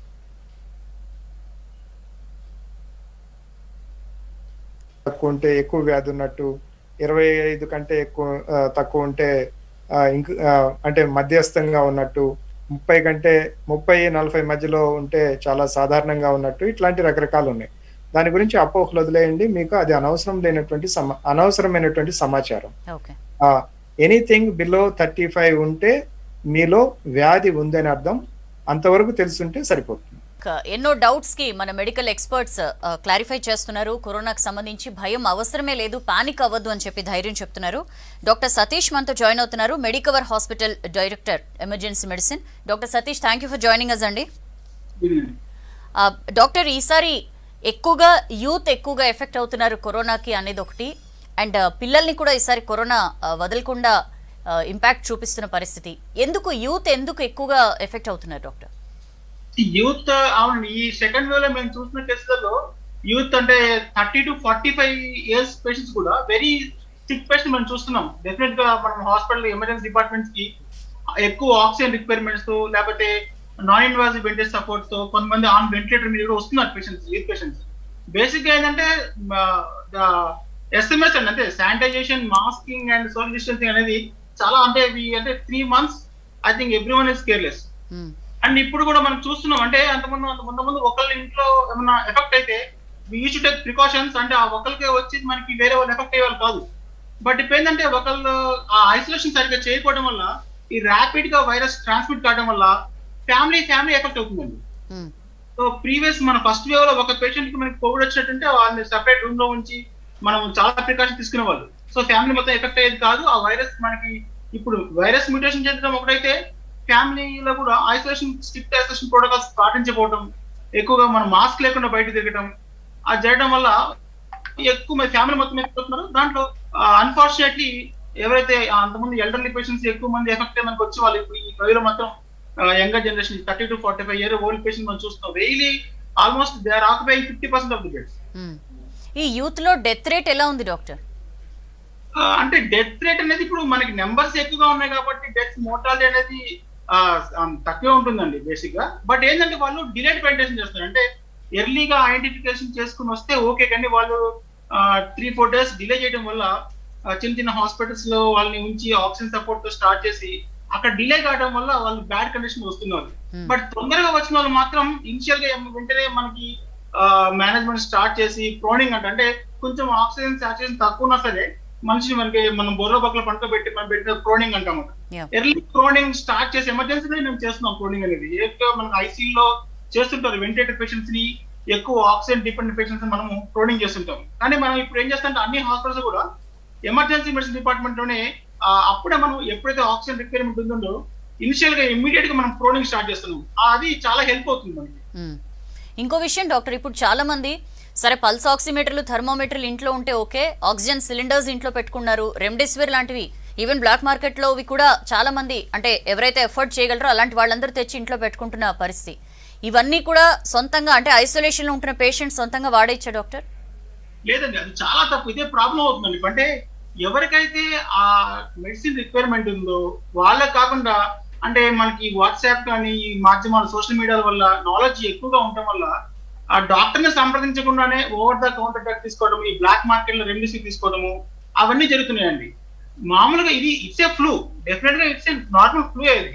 తక్కువ ఉంటే ఎక్కువ వ్యాధి ఉన్నట్టు ఇరవై ఐదు కంటే ఎక్కువ ఆ, తక్కువ ఉంటే ఆ, ఇంక ఆ, అంటే మధ్యస్థంగా ఉన్నట్టు ముప్పై కంటే ముప్పై నలభై మధ్యలో ఉంటే చాలా సాధారణంగా ఉన్నట్టు ఇట్లాంటి రకరకాలు ఉన్నాయి దాని గురించి అపోహలు వదిలేయండి మీకు అది అనవసరం లేనటువంటి సమా అనవసరమైనటువంటి సమాచారం okay anything below thirty five ఉంటే మీలో వ్యాధి ఉందని అర్థం అంతవరకు తెలుసుంటే సరిపోతుంది ఇంకా ఎన్నో డౌట్స్ కి మన మెడికల్ ఎక్స్పర్ట్స్ క్లారిఫై చేస్తున్నారు కరోనాకు సంబంధించి భయం అవసరమే లేదు పానిక్ అవ్వద్దు అని చెప్పి ధైర్యం చెప్తున్నారు డాక్టర్ సతీష్ మనతో జాయిన్ అవుతున్నారు Medicover hospital director emergency medicine doctor Satish thank you for joining us అండి ఆ, డాక్టర్ ఈసారి ఎక్కువగా యూత్ ఎక్కువగా ఎఫెక్ట్ అవుతున్నారు కరోనాకి అనేది ఒకటి అండ్ పిల్లల్ని కూడా ఈసారి కరోనా ఆ, వదలకుండా ఇంపాక్ట్ చూపిస్తున్న పరిస్థితి ఎందుకు యూత్ ఎందుకు ఎక్కువగా ఎఫెక్ట్ అవుతున్నారు డాక్టర్ యూత్ అవును ఈ సెకండ్ వేవ్ లో మేము చూసిన కేసులలో యూత్ అంటే thirty to forty five years patients కూడా వెరీ సిక్ పేషెంట్ మనం చూస్తున్నాం డెఫినెట్ గా మనం హాస్పిటల్ ఎమర్జెన్సీ డిపార్ట్మెంట్స్ కి ఎక్కువ ఆక్సిజన్ రిక్వైర్మెంట్స్ తో లేకపోతే నాన్ ఇన్వాసివ్ వెంటిలేటర్ సపోర్ట్ తో కొంతమంది ఆన్ వెంటిలేటర్ మీద కూడా వస్తున్నారు పేషెంట్స్ యూత్ పేషెంట్స్ బేసిక్ గా ఏంటంటే ఎస్ఎంఎస్ అండి అంటే sanitization masking and social distancing అనేది చాలా అంటే ఇవి అంటే three months I think everyone is careless and ఇప్పుడు కూడా మనం చూస్తున్నాం అంటే అంతకుముందు అంత ముందు ముందు ఒకళ్ళ ఇంట్లో ఏమైనా ఎఫెక్ట్ అయితే యూ షుడ్ టేక్ ప్రికాషన్స్ అంటే ఆ ఒకరికే వచ్చి మనకి వేరే వాళ్ళు ఎఫెక్ట్ అయ్యే వాళ్ళు కాదు బట్ ఇప్పుడు ఏంటంటే ఒకళ్ళు ఆ ఐసోలేషన్ సరిగ్గా చేయకపోవడం వల్ల ఈ ర్యాపిడ్ గా వైరస్ ట్రాన్స్మిట్ కావడం వల్ల ఫ్యామిలీ ఫ్యామిలీ ఎఫెక్ట్ అవుతుందండి సో ప్రీవియస్ మన ఫస్ట్ వేవ్ లో ఒక పేషెంట్ కి మనకి కోవిడ్ వచ్చినట్టుంటే వాళ్ళని సెపరేట్ రూమ్ లో ఉంచి మనం చాలా ప్రికాషన్ తీసుకునే వాళ్ళు సో ఫ్యామిలీ మొత్తం ఎఫెక్ట్ అయ్యేది కాదు ఆ వైరస్ మనకి ఇప్పుడు వైరస్ మ్యూటేషన్ చెందడం ఒకటైతే ఫ్యామిలీలో కూడా ఐసోలేషన్ స్ట్రిక్ట్ ఐసోలేషన్ ప్రోటోకాల్స్ పాటించకపోవడం ఎక్కువగా మనం మాస్క్ లేకుండా బయట తిరగడం అది చేయడం వల్ల ఎక్కువ మంది ఫ్యామిలీ మొత్తం ఎక్కుతున్నారు దాంట్లో అన్ఫార్చునేట్లీ ఎవరైతే అంతమంది ఎల్డర్లీ పేషెంట్స్ ఎక్కువ మంది ఎఫెక్ట్ అయ్యి వచ్చి వాళ్ళు ఇప్పుడు ఈ రోజులో మొత్తం younger generation thirty to forty five year old patient మనం చూస్తున్నాం daily almost they are occupying fifty percent of the beds ఈ యూత్ లో డెత్ రేట్ ఎలా ఉంది డాక్టర్ ఆ, అంటే డెత్ రేట్ అనేది ఇప్పుడు మనకి నెంబర్స్ ఎక్కువగా ఉన్నాయి కాబట్టి డెత్ మోర్టాలిటీ అనేది ఆ, ఆ, తక్కువే ఉంటుందండి బేసిక్ గా బట్ ఏంటంటే వాళ్ళు డిలేడ్ ప్రెజెంటేషన్ చేస్తారు అంటే ఎర్లీగా ఐడెంటిఫికేషన్ చేసుకుని వస్తే ఓకే కానీ వాళ్ళు త్రీ ఫోర్ డేస్ డిలే చేయడం వల్ల ఆ, చిన్న చిన్న హాస్పిటల్స్ లో వాళ్ళని ఉంచి ఆక్సిజన్ సపోర్ట్ తో స్టార్ట్ చేసి అక్కడ డిలే కావడం వల్ల వాళ్ళు బ్యాడ్ కండిషన్ వస్తున్నారు బట్ తొందరగా వచ్చిన వాళ్ళు మాత్రం ఇనిషియల్ గా ఏం- వెంటనే మనకి మేనేజ్మెంట్ స్టార్ట్ చేసి ప్రోనింగ్ అంటే అంటే కొంచెం ఆక్సిజన్ సాచురేషన్ తక్కువ ఉన్నా సరే మనిషిని మనకి మనం బొర్ర పక్కల పండుకోబెట్టి మనం పెట్టిన ప్రోనింగ్ అంటాం Yeah. ఎర్లీ ప్రోనింగ్ స్టార్ట్ చేసి ఎమర్జెన్సీలో మేము చేస్తున్నాం ప్రోనింగ్ అనేది ఎక్కువ మనం ఐసీయూ లో చేస్తుంటారు వెంటిలేటర్ పేషెంట్స్ ని ఎక్కువ ఆక్సిజన్ డిపెండెంట్ పేషెంట్స్ మనము ప్రోనింగ్ చేస్తుంటాం కానీ మనం ఇప్పుడు ఏం చేస్తామంటే అన్ని హాస్పిటల్స్ కూడా ఎమర్జెన్సీ మెడిసిన్ డిపార్ట్మెంట్ లోనే ఆ, అప్పుడే మనం ఎప్పుడైతే ఆక్సిజన్ రిక్వైర్మెంట్ ఉందో ఇనిషియల్ గా ఇమీడియట్ గా మనం ప్రోనింగ్ స్టార్ట్ చేస్తున్నాం ఆ, అది చాలా హెల్ప్ అవుతుంది మనకి మ్మ్. ఇంకో విషయం డాక్టర్ ఇప్పుడు చాలా మంది సరే పల్స్ ఆక్సిమీటర్లు థర్మోమీటర్లు ఇంట్లో ఉంటే ఓకే ఆక్సిజన్ సిలిండర్స్ ఇంట్లో పెట్టుకున్నారు రెమ్డెసివిర్ లాంటివి ఈవెన్ బ్లాక్ మార్కెట్లో ఇవి కూడా చాలా మంది అంటే ఎవరైతే ఎఫర్ట్ చేయగలరో అలాంటి వాళ్ళందరూ తెచ్చి ఇంట్లో పెట్టుకుంటున్న పరిస్థితి ఇవన్నీ కూడా సొంతంగా అంటే ఐసోలేషన్ లో ఉంటున్న పేషెంట్ సొంతంగా వాడేచ్చా డాక్టర్ లేదండి అది చాలా తప్పు ఇదే ప్రాబ్లం అవుతుందండి అంటే ఎవరికైతే ఆ మెడిసిన్ రిక్వైర్మెంట్ ఉందో వాళ్ళకి కాకుండా అంటే మనకి వాట్సాప్ కానీ ఈ మాధ్యమాలు సోషల్ మీడియా వల్ల నాలెడ్జ్ ఎక్కువగా ఉండటం వల్ల ఆ డాక్టర్ ని సంప్రదించకుండానే ఓవర్ ద కౌంటర్ డ్రగ్ తీసుకోవడం ఈ బ్లాక్ మార్కెట్ లో రెమ్యూసివ్ తీసుకోవడము అవన్నీ జరుగుతున్నాయండి మామూలుగా ఇది ఇట్స్ ఏ ఫ్లూ డెఫినెట్ గా ఇట్స్ ఏ నార్మల్ ఫ్లూ ఇది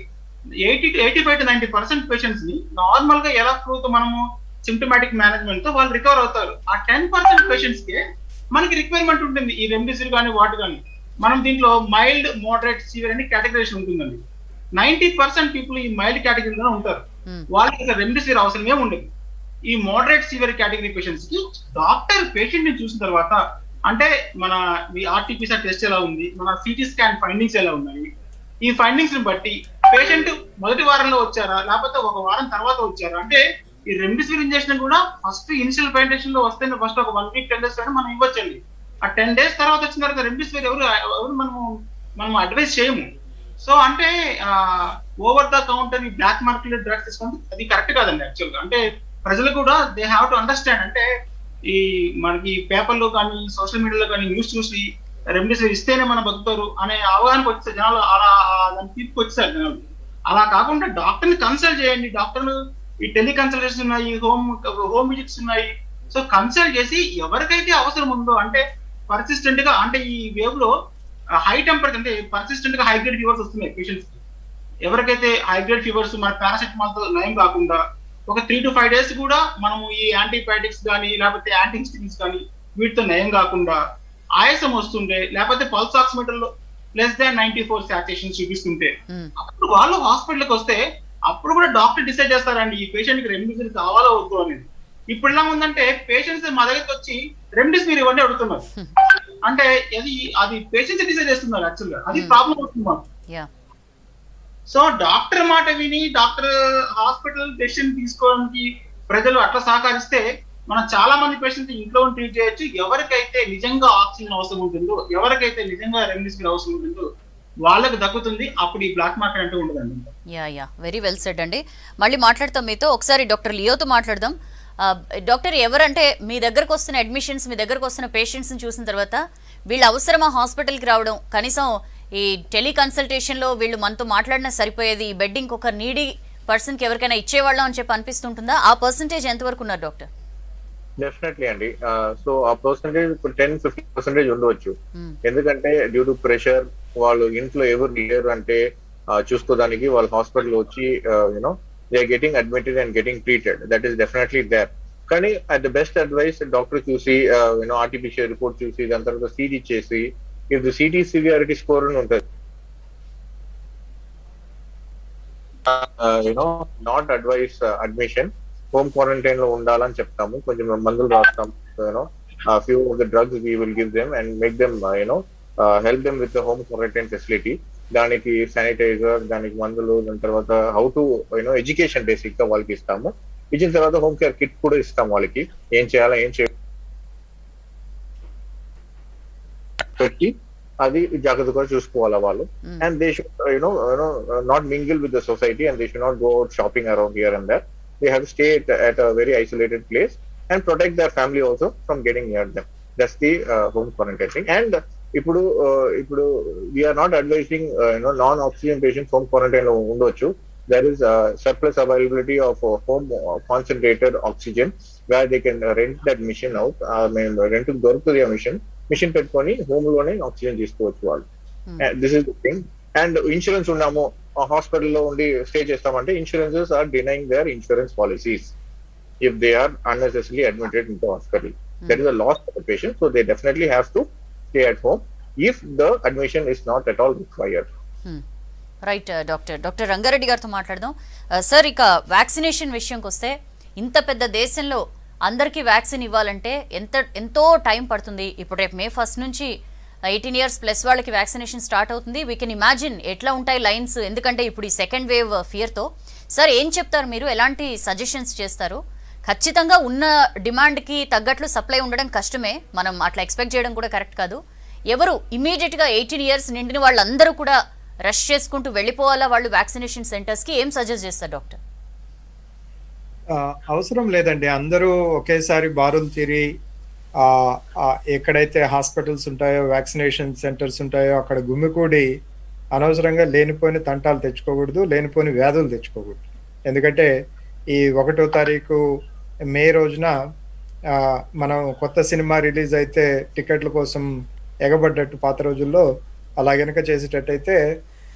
eighty eighty five to ninety percent patients ని నార్మల్ గా ఎలా ఫ్లూ తో మనము సిమ్టమాటిక్ మేనేజ్మెంట్ తో వాళ్ళు రికవర్ అవుతారు ఆ టెన్ పర్సెంట్ పేషెంట్స్ కి మనకి రిక్వైర్మెంట్ ఉంటుంది ఈ రెమ్డెసివిర్ కానీ వాటి కానీ మనం దీంట్లో మైల్డ్ మోడరేట్ సివియర్ అని కేటగరైజేషన్ ఉంటుందండి నైన్టీ పర్సెంట్ పీపుల్ ఈ మైల్డ్ కేటగిరీలో ఉంటారు Hmm. వాళ్ళకి అసలు రెమ్డెసివిర్ అవసరమే ఉండదు ఈ మోడరేట్ సివియర్ కేటగిరీ పేషెంట్స్ కి డాక్టర్ పేషెంట్ ని చూసిన తర్వాత అంటే మన ఈ ఆర్టీపీసీఆర్ టెస్ట్ ఎలా ఉంది మన సిటీ స్కాన్ ఫైండింగ్స్ ఎలా ఉన్నాయి ఈ ఫైండింగ్స్ ని బట్టి పేషెంట్ మొదటి వారంలో వచ్చారా లేకపోతే ఒక వారం తర్వాత వచ్చారా అంటే ఈ రెమ్డెసివిర్ ఇంజెక్షన్ కూడా ఫస్ట్ ఇనిషియల్ ఫైండేషన్ లో వస్తే ఫస్ట్ ఒక వన్ వీక్ టెన్ డేస్ మనం ఇవ్వచ్చండి ఆ టెన్ డేస్ తర్వాత వచ్చిన తర్వాత రెమ్డెసివిర్ ఎవరు ఎవరు మనము మనం అడ్వైస్ చేయము సో అంటే ఓవర్ ద కౌంటర్ ఈ బ్లాక్ మార్కెట్ డ్రగ్స్ తీసుకుంటే అది కరెక్ట్ కాదండి యాక్చువల్ గా అంటే ప్రజలు కూడా దే హ్యావ్ టు అండర్స్టాండ్ అంటే ఈ మనకి పేపర్లో కానీ సోషల్ మీడియాలో కానీ న్యూస్ చూసి రెమ్డెసివిర్ ఇస్తేనే మనం బతుకుతారు అనే అవగాహనకు వచ్చే జనాలు అలా ఆ దాన్ని తీర్పు వచ్చేసారు జనాలు అలా కాకుండా డాక్టర్ ని కన్సల్ట్ చేయండి డాక్టర్ ఈ టెలి కన్సల్టేషన్ ఉన్నాయి హోమ్ హోమ్ విజిట్స్ ఉన్నాయి సో కన్సల్ట్ చేసి ఎవరికైతే అవసరం ఉందో అంటే పర్సిస్టెంట్ గా అంటే ఈ వేవ్ లో హై టెంపరేచర్ అంటే పర్సిస్టెంట్ గా హై గ్రేడ్ ఫీవర్స్ వస్తున్నాయి పేషెంట్స్ కి ఎవరికైతే హై గ్రేడ్ ఫీవర్స్ మన పారాసెటమాల్ తో నయం కాకుండా ఒక త్రీ టు ఫైవ్ డేస్ కూడా మనము ఈ యాంటీబయాటిక్స్ కానీ లేకపోతే యాంటీహిస్టిన్స్ కానీ వీటితో నయం కాకుండా ఆయాసం వస్తుంటే లేకపోతే పల్స్ ఆక్సిమీటర్ లో less than ninety four saturation చూపిస్తుంటే Hmm. అప్పుడు వాళ్ళు హాస్పిటల్కి వస్తే అప్పుడు కూడా డాక్టర్ డిసైడ్ చేస్తారండి ఈ పేషెంట్ కి రెమ్డెసివిర్ కావాలా వద్దు అనేది ఇప్పుడు ఎలా ఉందంటే పేషెంట్స్ మా దగ్గరికి వచ్చి రెమ్డెసివిర్ ఇవ్వండి అడుగుతున్నారు అంటే అది అది పేషెంట్స్ డిసైడ్ చేస్తున్నారు యాక్చువల్ గా అది Hmm. ప్రాబ్లం అవుతుంది మాకు యా సో డాక్టర్ మాట విని డాక్టర్ హాస్పిటల్ డెసిషన్ తీసుకోవడానికి ప్రజలు అట్లా సహకరిస్తే మనం చాలా మంది పేషెంట్స్ ఇంట్లో ట్రీట్ చేయొచ్చు ఎవరికైతే నిజంగా ఆక్సిజన్ అవసరం ఉంటుందో ఎవరికైతే నిజంగా రెమ్డెసివిర్ అవసరం ఉంటుందో వాళ్ళకి దక్కుతుంది అప్పుడు ఈ బ్లాక్ మార్కెట్ అంటే ఉండదండి yeah yeah very well said అండి మళ్ళీ మాట్లాడతాం మీతో ఒకసారి డాక్టర్ లియోతో మాట్లాడదాం ఆ, డాక్టర్ ఎవరంటే మీ దగ్గరకు వస్తున్న అడ్మిషన్స్ మీ దగ్గరకు వస్తున్న పేషెంట్స్ని చూసిన తర్వాత వీళ్ళు అవసరమా హాస్పిటల్కి రావడం కనీసం ఈ టెలి కన్సల్టేషన్లో వీళ్ళు మనతో మాట్లాడినా సరిపోయేది ఈ బెడ్డింగ్ ఒక నీడీ పర్సన్కి ఎవరికైనా ఇచ్చేవాళ్ళం అని చెప్పి అనిపిస్తుంటుందా ఆ పర్సంటేజ్ ఎంతవరకు ఉన్నారు డాక్టర్ డెఫినెట్లీ అండి సో ఆ పర్సంటేజ్ ఇప్పుడు టెన్ ఫిఫ్టీ పర్సెంటేజ్ ఉండవచ్చు Hmm. ఎందుకంటే డ్యూ టు ప్రెషర్ వాళ్ళు ఇంట్లో ఎవరు లేరు అంటే ఆ, చూసుకోదానికి వాళ్ళు హాస్పిటల్ వచ్చి you know they are getting admitted and getting treated that is definitely there కానీ at the best advice doctor చూసి యూనో ఆర్టిఫిషియల్ రిపోర్ట్ చూసి దాని తర్వాత సిటీ చేసి if the CT severity score అని ఉంటుంది you know not advice admission home quarantine లో ఉండాలని చెప్తాము కొంచెం మందులు రాస్తాం you know few of the drugs we will give them and make them you know help them with home quarantine facility దానికి శానిటైజర్ దానికి మందులు దాని తర్వాత how to you know education basic గా వాళ్ళకి ఇస్తాము ఇచ్చిన తర్వాత హోమ్ కేర్ కిట్ కూడా ఇస్తాం వాళ్ళకి ఏం చేయాలో ఏం చేయాలి పెట్టి అది జాగ్రత్తగా చూసుకోవాలా వాళ్ళు Mm. and they should uh, you know you know uh, not mingle with the society and they should not go out shopping around here and there they have to stay at, at a very isolated place and protect their family also from getting near them that's the uh, home quarantine thing and ఇప్పుడు uh, ఇప్పుడు we are not advising you know non oxygen patients home quarantine లో ఉండొచ్చు there is surplus availability of home concentrated oxygen where they can rent that machine out rent దొరుకుతుంది ఆ machine machine పెట్టుకొని home లోనే oxygen తీసుకోవచ్చు వాళ్ళు this is thing and insurance ఉన్నాము హాస్పిటల్లో ఉండి స్టే చేస్తామంటే insurances are denying their insurance policies if they are unnecessary admitted in the hospital that is a loss for the patient so they definitely have to stay at home if the admission is not at all required right doctor doctor Rangareddy గారితో మాట్లాడదాం ఆ, sir ఇక vaccination విషయంకి వస్తే ఇంత పెద్ద దేశంలో అందరికీ vaccine ఇవ్వాలంటే ఎంత ఎంతో టైం పడుతుంది ఇప్పుడు రేపు మే ఫస్ట్ నుంచి ఎయిటీన్ ఇయర్స్ ప్లస్ వాళ్ళకి వ్యాక్సినేషన్ స్టార్ట్ అవుతుంది వీ కెన్ ఇమాజిన్ ఎట్లా ఉంటాయి లైన్స్ ఎందుకంటే ఇప్పుడు ఈ సెకండ్ వేవ్ ఫియర్తో సార్ ఏం చెప్తారు మీరు ఎలాంటి సజెషన్స్ చేస్తారు ఖచ్చితంగా ఉన్న డిమాండ్కి తగ్గట్లు సప్లై ఉండడం కష్టమే మనం అట్లా ఎక్స్పెక్ట్ చేయడం కూడా కరెక్ట్ కాదు ఎవరు ఇమీడియట్గా ఎయిటీన్ ఇయర్స్ నిండిన వాళ్ళందరూ కూడా రష్ చేసుకుంటూ వెళ్ళిపోవాలా వాళ్ళు వ్యాక్సినేషన్ సెంటర్స్కి ఏం సజెస్ట్ చేస్తారు డాక్టర్ ఆ, అవసరం లేదండి అందరూ ఒకేసారి బారులు తీరి ఆ, ఆ, ఎక్కడైతే హాస్పిటల్స్ ఉంటాయో వ్యాక్సినేషన్ సెంటర్స్ ఉంటాయో అక్కడ గుమ్మికూడి అనవసరంగా లేనిపోని తంటాలు తెచ్చుకోకూడదు లేనిపోని వ్యాధులు తెచ్చుకోకూడదు ఎందుకంటే ఈ ఒకటో తారీఖు మే రోజున ఆ, మనం కొత్త సినిమా రిలీజ్ అయితే టికెట్ల కోసం ఎగబడ్డట్టు పాత రోజుల్లో అలా గనక చేసేటట్టయితే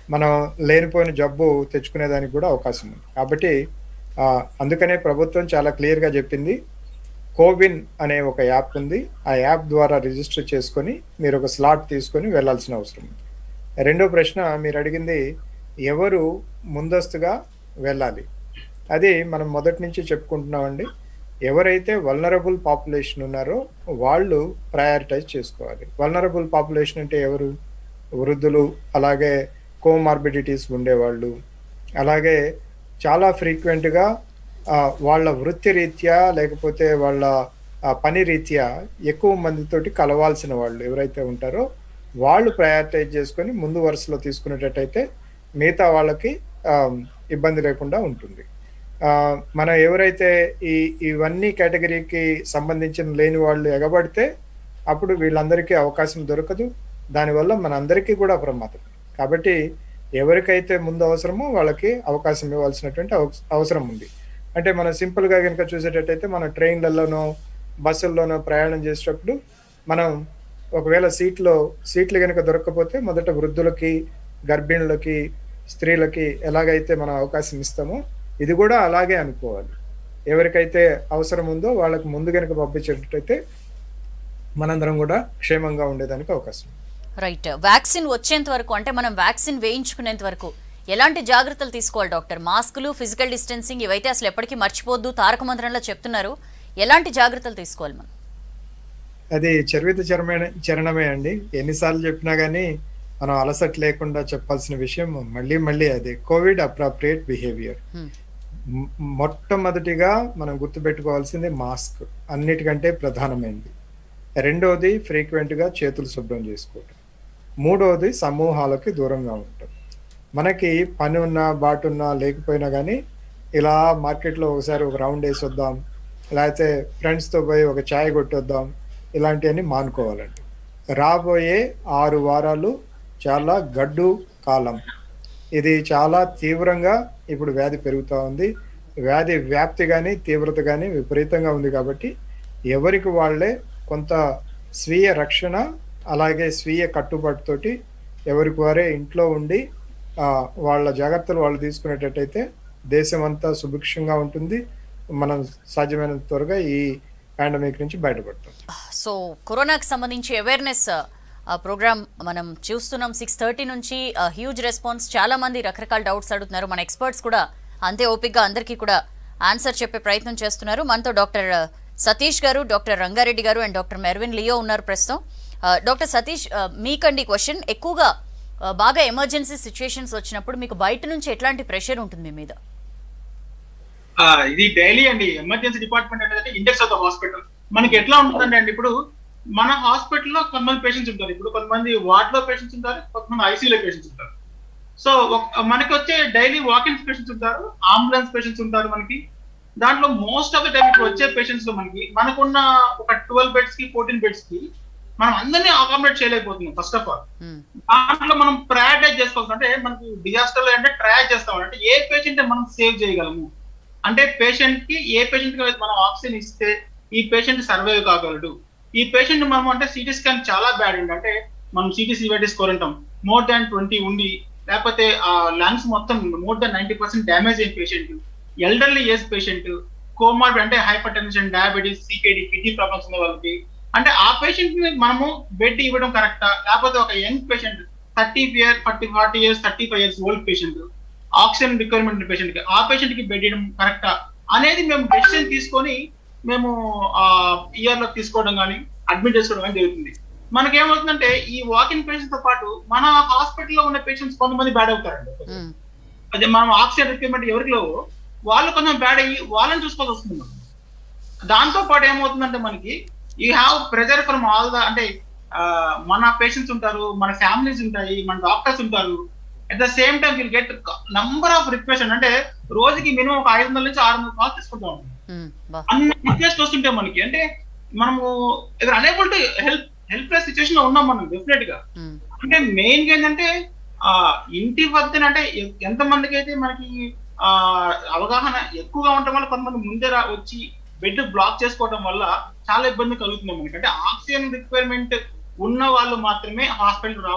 మనం లేనిపోయిన జబ్బు తెచ్చుకునేదానికి కూడా అవకాశం ఉంది కాబట్టి ఆ, అందుకనే ప్రభుత్వం చాలా క్లియర్గా చెప్పింది కోవిన్ అనే ఒక యాప్ ఉంది ఆ యాప్ ద్వారా రిజిస్టర్ చేసుకొని మీరు ఒక స్లాట్ తీసుకొని వెళ్ళాల్సిన అవసరం ఉంది రెండో ప్రశ్న మీరు అడిగింది ఎవరు ముందస్తుగా వెళ్ళాలి అది మనం మొదటి నుంచి చెప్పుకుంటున్నామండి ఎవరైతే వల్నరబుల్ పాపులేషన్ ఉన్నారో వాళ్ళు ప్రయారిటైజ్ చేసుకోవాలి వల్నరబుల్ పాపులేషన్ అంటే ఎవరు వృద్ధులు అలాగే కోమార్బిడిటీస్ ఉండేవాళ్ళు అలాగే చాలా ఫ్రీక్వెంట్గా వాళ్ళ వృత్తి రీత్యా లేకపోతే వాళ్ళ ఆ, పని రీత్యా ఎక్కువ మందితోటి కలవాల్సిన వాళ్ళు ఎవరైతే ఉంటారో వాళ్ళు ప్రయారిటైజ్ చేసుకొని ముందు వరుసలో తీసుకునేటట్టయితే మిగతా వాళ్ళకి ఆ, ఇబ్బంది లేకుండా ఉంటుంది ఆ, మనం ఎవరైతే ఈ ఇవన్నీ కేటగిరీకి సంబంధించిన లేని వాళ్ళు ఎగబడితే అప్పుడు వీళ్ళందరికీ అవకాశం దొరకదు దానివల్ల మన అందరికీ కూడా ప్రమాదం కాబట్టి ఎవరికైతే ముందు అవసరమో వాళ్ళకి అవకాశం ఇవ్వాల్సినటువంటి అవ- అవసరం ఉంది అంటే మనం సింపుల్గా కనుక చూసేటట్టయితే మన ట్రైన్లలోనో బస్సుల్లోనో ప్రయాణం చేసేటప్పుడు మనం ఒకవేళ సీట్లో సీట్లు కనుక దొరకకపోతే మొదట వృద్ధులకి గర్భిణులకి స్త్రీలకి ఎలాగైతే మనం అవకాశం ఇస్తామో ఇది కూడా అలాగే అనుకోవాలి ఎవరికైతే అవసరం ఉందో వాళ్ళకి ముందు కనుక పంపించేటట్టయితే మనందరం కూడా క్షేమంగా ఉండేదానికి అవకాశం ఉంది. రైట్ వ్యాక్సిన్ వచ్చేంత వరకు అంటే మనం వ్యాక్సిన్ వేయించుకునేంత వరకు ఎలాంటి జాగ్రత్తలు తీసుకోవాలి డాక్టర్ మాస్కులు ఫిజికల్ డిస్టెన్సింగ్ ఇవైతే అసలు ఎప్పటికీ మర్చిపోద్దు తారక మంత్రంలో చెప్తున్నారు ఎలాంటి జాగ్రత్తలు తీసుకోవాలి మనం అది చర్విత చరమే చరణమే అండి ఎన్నిసార్లు చెప్పినా కానీ మనం అలసట లేకుండా చెప్పాల్సిన విషయం మళ్ళీ మళ్ళీ అదే కోవిడ్ అప్రాప్రియేట్ బిహేవియర్ Hmm. మొట్టమొదటిగా మనం గుర్తుపెట్టుకోవాల్సింది మాస్క్ అన్నిటికంటే ప్రధానమైనది రెండవది ఫ్రీక్వెంట్గా చేతులు శుభ్రం చేసుకోవటం మూడవది సమూహాలకి దూరంగా ఉండటం మనకి పని ఉన్నా బాటున్నా లేకపోయినా కానీ ఇలా మార్కెట్లో ఒకసారి ఒక రౌండ్ వేసి వద్దాం లేకపోతే ఫ్రెండ్స్తో పోయి ఒక ఛాయ్ కొట్టొద్దాం ఇలాంటివన్నీ మానుకోవాలండి రాబోయే ఆరు వారాలు చాలా గడ్డు కాలం ఇది చాలా తీవ్రంగా ఇప్పుడు వ్యాధి పెరుగుతూ ఉంది వ్యాధి వ్యాప్తి కానీ తీవ్రత కానీ విపరీతంగా ఉంది కాబట్టి ఎవరికి వాళ్ళే కొంత స్వీయ రక్షణ అలాగే స్వీయ కట్టుబాటుతోటి ఎవరికి వారే ఇంట్లో ఉండి ఆ, వాళ్ళ జాగ్రత్తలు వాళ్ళు తీసుకునేటట్టయితే దేశం అంతా సుభిక్షంగా ఉంటుంది మనం సాధ్యమైనంత త్వరగా ఈ పాండమిక్ నుంచి బయటపడతాం సో కరోనాకి సంబంధించి అవేర్నెస్ ప్రోగ్రామ్ మనం చూస్తున్నాం సిక్స్ థర్టీ నుంచి హ్యూజ్ రెస్పాన్స్ చాలా మంది రకరకాల డౌట్స్ అడుగుతున్నారు మన ఎక్స్పర్ట్స్ కూడా అంతే ఓపిక్గా అందరికీ కూడా ఆన్సర్ చెప్పే ప్రయత్నం చేస్తున్నారు మనతో డాక్టర్ సతీష్ గారు డాక్టర్ రంగారెడ్డి గారు అండ్ డాక్టర్ మెర్విన్ లియో ఉన్నారు ప్రస్తుతం ఆ, డాక్టర్ సతీష్ ఆ, మీకండి క్వశ్చన్ ఎక్కువగా ఆ, బాగా ఎమర్జెన్సీ సిచ్యుయేషన్స్ వచ్చినప్పుడు మీకు బయట నుంచి ఎట్లాంటి ప్రెషర్ ఉంటుంది మీ మీద ఆ, ఇది డైలీ అండి ఎమర్జెన్సీ డిపార్ట్మెంట్ అనేది ఇండెక్స్ ఆఫ్ ద హాస్పిటల్ మనకి ఎట్లా ఉంటుందంటే అండి ఇప్పుడు మన హాస్పిటల్లో కొంతమంది పేషెంట్స్ ఉంటారు ఇప్పుడు కొంతమంది వార్డ్ లో పేషెంట్స్ ఉంటారు కొంతమంది ఐసీయూలో పేషెంట్స్ ఉంటారు సో ఒక- మనకి వచ్చే డైలీ వాకిన్స్ పేషెంట్స్ ఉంటారు అంబులెన్స్ పేషెంట్స్ ఉంటారు మనకి దాంట్లో మోస్ట్ ఆఫ్ ద టైం ఇప్పుడు వచ్చే పేషెంట్స్ లో మనకి మనకున్న ఒక ట్వెల్వ్ బెడ్స్ కి ఫోర్టీన్ బెడ్స్ కి మనం అందరినీ అకామిడేట్ చేయలేకపోతున్నాం ఫస్ట్ ఆఫ్ ఆల్ మ్మ్. దాంట్లో మనం ప్రయారిటైజ్ చేసుకోవాల్సి అంటే మనకి డిజాస్టర్ లో అంటే ట్రయల్ చేస్తాం అంటే ఏ పేషెంట్ మనం సేవ్ చేయగలము అంటే పేషెంట్ కి ఏ పేషెంట్ కి మనం ఆక్సిజన్ ఇస్తే ఈ పేషెంట్ సర్వైవ్ కాగలడు ఈ పేషెంట్ మనం అంటే సిటీ స్కాన్ చాలా బ్యాడ్ ఉంది అంటే మనం సిటీ సివైటీ స్కోర్ అంటాం మోర్ దాన్ ట్వంటీ ఉండి లేకపోతే ఆ లంగ్స్ మొత్తం more than ninety percent damage అయిన patient elderly age patient comorbid అంటే hypertension diabetes CKD kidney problems ఉన్న వాళ్ళకి అంటే ఆ పేషెంట్ ని మనము బెడ్ ఇవ్వడం కరెక్టా లేకపోతే ఒక young patient thirty year forty forty years thirty five years old patient oxygen requirement patient కి ఆ పేషెంట్ కి బెడ్ ఇవ్వడం కరెక్టా అనేది మేము డెసిషన్ తీసుకొని మేము ఆ ఇయర్ లో తీసుకోవడం కానీ అడ్మిట్ చేసుకోవడం కానీ జరుగుతుంది మనకేమవుతుందంటే ఈ వాకింగ్ పేషెంట్స్ తో పాటు మన హాస్పిటల్లో ఉన్న పేషెంట్స్ కొంతమంది బ్యాడ్ అవుతారండి మ్మ్. అదే మనం ఆక్సిజన్ రిక్వైర్మెంట్ ఎవరికి లేవో వాళ్ళు కొంచెం బ్యాడ్ అయ్యి వాళ్ళని చూసుకోవాల్సి వస్తుంది మనం. దాంతో పాటు ఏమవుతుందంటే మనకి you have pressure from all the అంటే ఆ, మన పేషెంట్స్ ఉంటారు మన ఫ్యామిలీస్ ఉంటాయి మన డాక్టర్స్ ఉంటారు at the same time will get number of request అంటే రోజుకి మినిమం ఒక ఐదు వందల నుంచి ఆరు వందల కాల్ తీసుకుంటాం మ్మ్. బా అన్ని రిక్వెస్ట్ వస్తుంటాయి మనకి అంటే మనము unable to help helpless situation లో ఉన్నాం మనం డెఫినెట్ గా మ్మ్. అంటే మెయిన్ గా ఏంటంటే ఆ ఇంటి వద్దన అంటే ఎ- ఎంత మందికి అయితే మనకి ఆ అవగాహన ఎక్కువగా ఉండటం వల్ల కొంతమంది ముందే రా- వచ్చి బెడ్ బ్లాక్ చేసుకోవడం వల్ల చాలా ఇబ్బంది కలుగుతుంది మనకి అంటే ఆక్సిజన్ రిక్వైర్మెంట్ ఉన్న వాళ్ళు మాత్రమే హాస్పిటల్ రావాలండి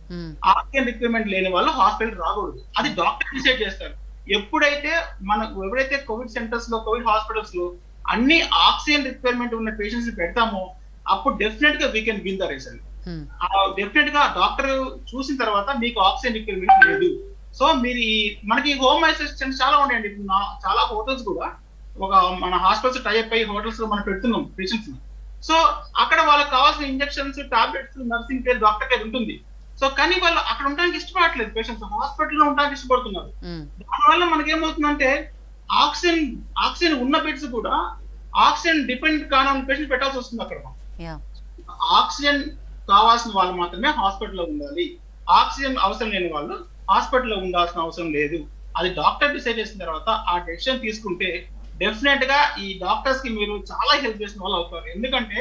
ఉమ్, ఆక్సిజన్ రిక్వైర్మెంట్ లేని వాళ్ళు హాస్పిటల్ రాకూడదు అది డాక్టర్ డిసైడ్ చేస్తారు ఎప్పుడైతే మనకు ఎవరైతే కోవిడ్ సెంటర్స్ లో కోవిడ్ హాస్పిటల్స్ లో అన్ని ఆక్సిజన్ రిక్వైర్మెంట్ ఉన్న పేషెంట్స్ పెడతామో అప్పుడు డెఫినెట్ గా we can win the result um, definite గా డాక్టర్ చూసిన తర్వాత మీకు ఆక్సిజన్ రిక్వైర్మెంట్ లేదు సో మీరు ఈ మనకి హోమ్ ఐసోలేషన్ చాలా ఉన్నాయండి ఇప్పుడు నా- చాలా హోటల్స్ కూడా ఒక మన హాస్పిటల్స్ టైప్ అయ్యి హోటల్స్ లో మనం పెడుతున్నాం పేషెంట్స్ సో అక్కడ వాళ్ళకి కావాల్సిన injections tablets nursing care doctor care ఉంటుంది సో కానీ వాళ్ళు అక్కడ ఉండడానికి ఇష్టపడట్లేదు పేషెంట్స్ హాస్పిటల్లో ఉండడానికి ఇష్టపడుతున్నారు ఉమ్, దానివల్ల మనకి ఏమవుతుందంటే ఆక్సిజన్ ఆక్సిజన్ ఉన్న బెడ్స్ కూడా ఆక్సిజన్ డిపెండ్ కాని పేషెంట్ పెట్టాల్సి వస్తుంది అక్కడ యా ఆక్సిజన్ కావాల్సిన వాళ్ళు మాత్రమే హాస్పిటల్లో ఉండాలి ఆక్సిజన్ అవసరం లేని వాళ్ళు హాస్పిటల్లో ఉండాల్సిన అవసరం లేదు అది డాక్టర్ డిసైడ్ చేసిన తర్వాత ఆ డెసిషన్ తీసుకుంటే డెఫినెట్ గా ఈ డాక్టర్స్ కి మీరు చాలా హెల్ప్ చేసిన వాళ్ళు అవుతారు ఎందుకంటే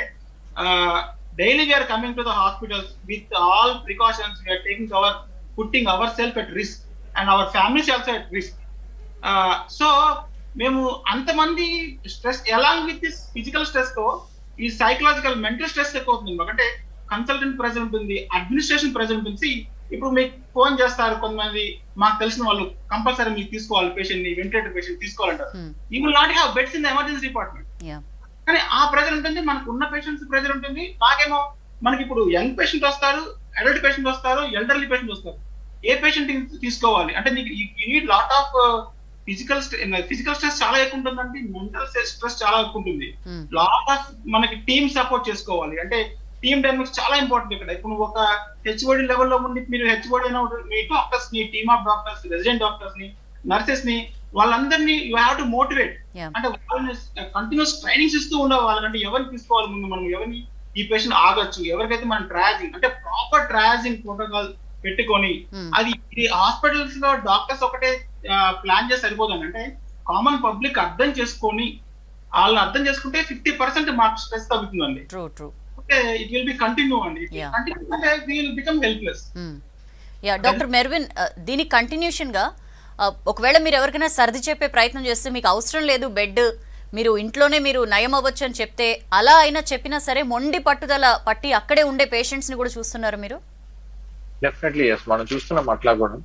daily we are coming to the hospitals with all precautions we are taking our putting our self at risk and our families also at risk so మేము అంతమంది stress along with this physical stress తో ఈ psychological mental stress ఎక్కువ అవుతుంది మాకు. అంటే consultant pressure ఉంటుంది administration pressure ఉంటుంది See, ఇప్పుడు మీకు ఫోన్ చేస్తారు కొంతమంది మాకు తెలిసిన వాళ్ళు కంపల్సరీ మీకు తీసుకోవాలి పేషెంట్ ని వెంటిలేటర్ పేషెంట్ తీసుకోవాలంటారు Hmm. You will not have beds in the emergency department yeah కానీ ఆ ప్రెజర్ ఉంటుంది మనకు ఉన్న పేషెంట్స్ ప్రెజర్ ఉంటుంది నాకేమో మనకి ఇప్పుడు యంగ్ పేషెంట్ వస్తారు అడల్ట్ పేషెంట్ వస్తారు ఎల్డర్లీ పేషెంట్ వస్తారు ఏ పేషెంట్ తీసుకోవాలి అంటే నీకు you need lot of physical physical stress చాలా ఎక్కువ ఉంటుందండి మెంటల్ స్ట్రెస్ చాలా ఎక్కువ ఉంటుంది ఉమ్, లాట్ ఆఫ్ మనకి టీమ్ సపోర్ట్ చేసుకోవాలి అంటే టీమ్ డైనమిక్స్ చాలా ఇంపార్టెంట్ ఇక్కడ ఇప్పుడు నువ్వు ఒక హెచ్ఓడి లెవెల్లో ఉండి మీరు హెచ్ఓడి అయినా ఉంటే మీ డాక్టర్స్ ని team of doctors resident doctors ని నర్సెస్ ని వాళ్ళందరినీ you have to motivate Yeah. అంటే వాళ్ళని కంటిన్యూస్ ట్రైనింగ్స్ ఇస్తూ ఉండాలి వాళ్ళకంటే ఎవరిని తీసుకోవాలి ముందు మనం ఎవరిని ఈ పేషెంట్ ఆగొచ్చు ఎవరికైతే మనం ట్రాజింగ్ అంటే ప్రాపర్ ట్రాజింగ్ ప్రోటోకాల్ పెట్టుకొని Hmm. అది ఇది హాస్పిటల్స్ లో డాక్టర్స్ ఒకటే ప్లాన్ చేసి సరిపోదండి అంటే కామన్ పబ్లిక్ అర్థం చేసుకొని వాళ్ళని అర్థం చేసుకుంటే ఫిఫ్టీ పర్సెంట్ మాకు స్ట్రెస్ తగ్గుతుందండి ట్రూ ట్రూ అంటే ఇట్ విల్ బి కంటిన్యూ అండి Yeah. కంటిన్యూ అంటే విల్ బికమ్ హెల్ప్లెస్ మ్మ్. యా డాక్టర్ మెర్విన్ ఆ, దీనికి కంటిన్యూషన్గా ఆ, ఒకవేళ మీరు ఎవరికైనా సర్ది చెప్పే ప్రయత్నం చేస్తే మీకు అవసరం లేదు బెడ్ మీరు ఇంట్లోనే మీరు నయం అవ్వచ్చు అని చెప్తే అలా అయినా చెప్పినా సరే మొండి పట్టుదల పట్టి అక్కడే ఉండే పేషెంట్స్ని కూడా చూస్తున్నారు మీరు డెఫినెట్లీ ఎస్ మనం చూస్తున్నాం అట్లా కూడా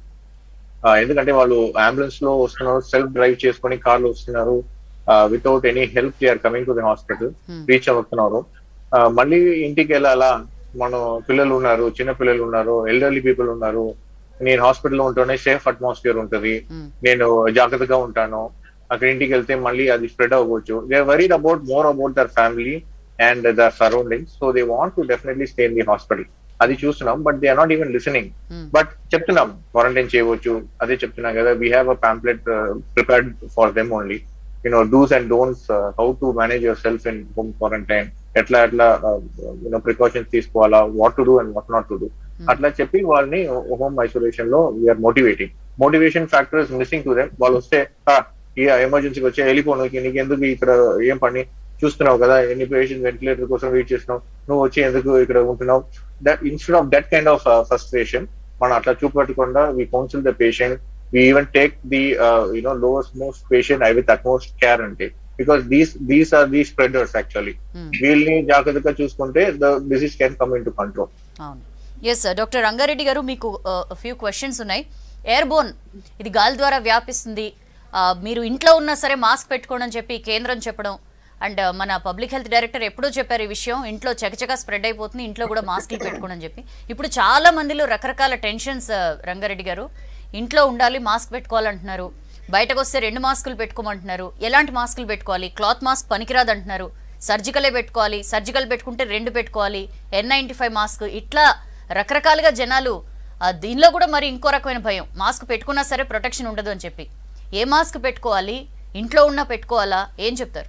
ఆ, ఎందుకంటే వాళ్ళు అంబులెన్స్ లో వస్తున్నారు సెల్ఫ్ డ్రైవ్ చేసుకొని కార్లు వస్తున్నారు without any help they are coming to the hospital Hmm. Reach అవుతున్నారు ఆ, మళ్ళీ ఇంటికి వెళ్ళాలా మనం పిల్లలు ఉన్నారు చిన్న పిల్లలు ఉన్నారు ఎల్డర్లీ పీపుల్ ఉన్నారు నేను హాస్పిటల్లో ఉంటేనే సేఫ్ అట్మాస్ఫియర్ ఉంటుంది మ్మ్. నేను జాగ్రత్తగా ఉంటాను అక్కడ ఇంటికి వెళ్తే మళ్ళీ అది స్ప్రెడ్ అవ్వచ్చు they worried about more about their family and their surroundings so they want to definitely stay in the hospital అది చూస్తున్నాం but they are not even listening మ్మ్. బట్ చెప్తున్నాం క్వారంటైన్ చేయవచ్చు అదే చెప్తున్నాం కదా we have a pamphlet prepared for them only you know do's and don'ts how to manage yourself in home quarantine ఎట్లా ఎట్లా యూనో ప్రికాషన్స్ తీసుకోవాలా what to do and what not to do అట్లా చెప్పి వాళ్ళని హోమ్ ఐసోలేషన్ లో we are motivating motivation factor is missing to them వాళ్ళు వస్తే "ఆ, ఈ ఎమర్జెన్సీకి వచ్చి వెళ్ళిపోను నీకు ఎందుకు ఇక్కడ ఏం పని చూస్తున్నావు కదా ఎన్ని పేషెంట్ వెంటిలేటర్ కోసం వెయిట్ చేస్తున్నావు నువ్వు వచ్చి ఎందుకు ఇక్కడ ఉంటున్నావు that instead of that kind of frustration మనం అట్లా చూపెట్టకుండా we counsel the patient we even take the you know lowest most patient I with utmost care అంటే because these these are the spreaders actually మ్మ్. వీళ్ళని జాగ్రత్తగా చూసుకుంటే the disease can come in to control అవును yes doctor Rangareddy గారు మీకు few questions ఉన్నాయి airborne ఇది గాలి ద్వారా వ్యాపిస్తుంది ఆ, మీరు ఇంట్లో ఉన్నా సరే మాస్క్ పెట్టుకోండి అని చెప్పి కేంద్రం చెప్పడం అండ్ మన పబ్లిక్ హెల్త్ డైరెక్టర్ ఎప్పుడూ చెప్పారు ఈ విషయం ఇంట్లో చకచకా స్ప్రెడ్ అయిపోతుంది ఇంట్లో కూడా మాస్కులు పెట్టుకోండి అని చెప్పి ఇప్పుడు చాలా మందిలో రకరకాల టెన్షన్స్ రంగారెడ్డి గారు ఇంట్లో ఉండాలి మాస్క్ పెట్టుకోవాలంటున్నారు బయటకు వస్తే రెండు మాస్కులు పెట్టుకోమంటున్నారు ఎలాంటి మాస్కులు పెట్టుకోవాలి క్లాత్ మాస్క్ పనికిరాదు అంటున్నారు సర్జికలే పెట్టుకోవాలి సర్జికల్ పెట్టుకుంటే రెండు పెట్టుకోవాలి ఎన్ నైంటీ ఫైవ్ మాస్క్ ఇట్లా రకరకాలుగా జనాలు ఆ, దీనిలో కూడా మరి ఇంకో రకమైన భయం మాస్క్ పెట్టుకున్నా సరే ప్రొటెక్షన్ ఉండదు అని చెప్పి ఏ మాస్క్ పెట్టుకోవాలి ఇంట్లో ఉన్నా పెట్టుకోవాలా ఏం చెప్తారు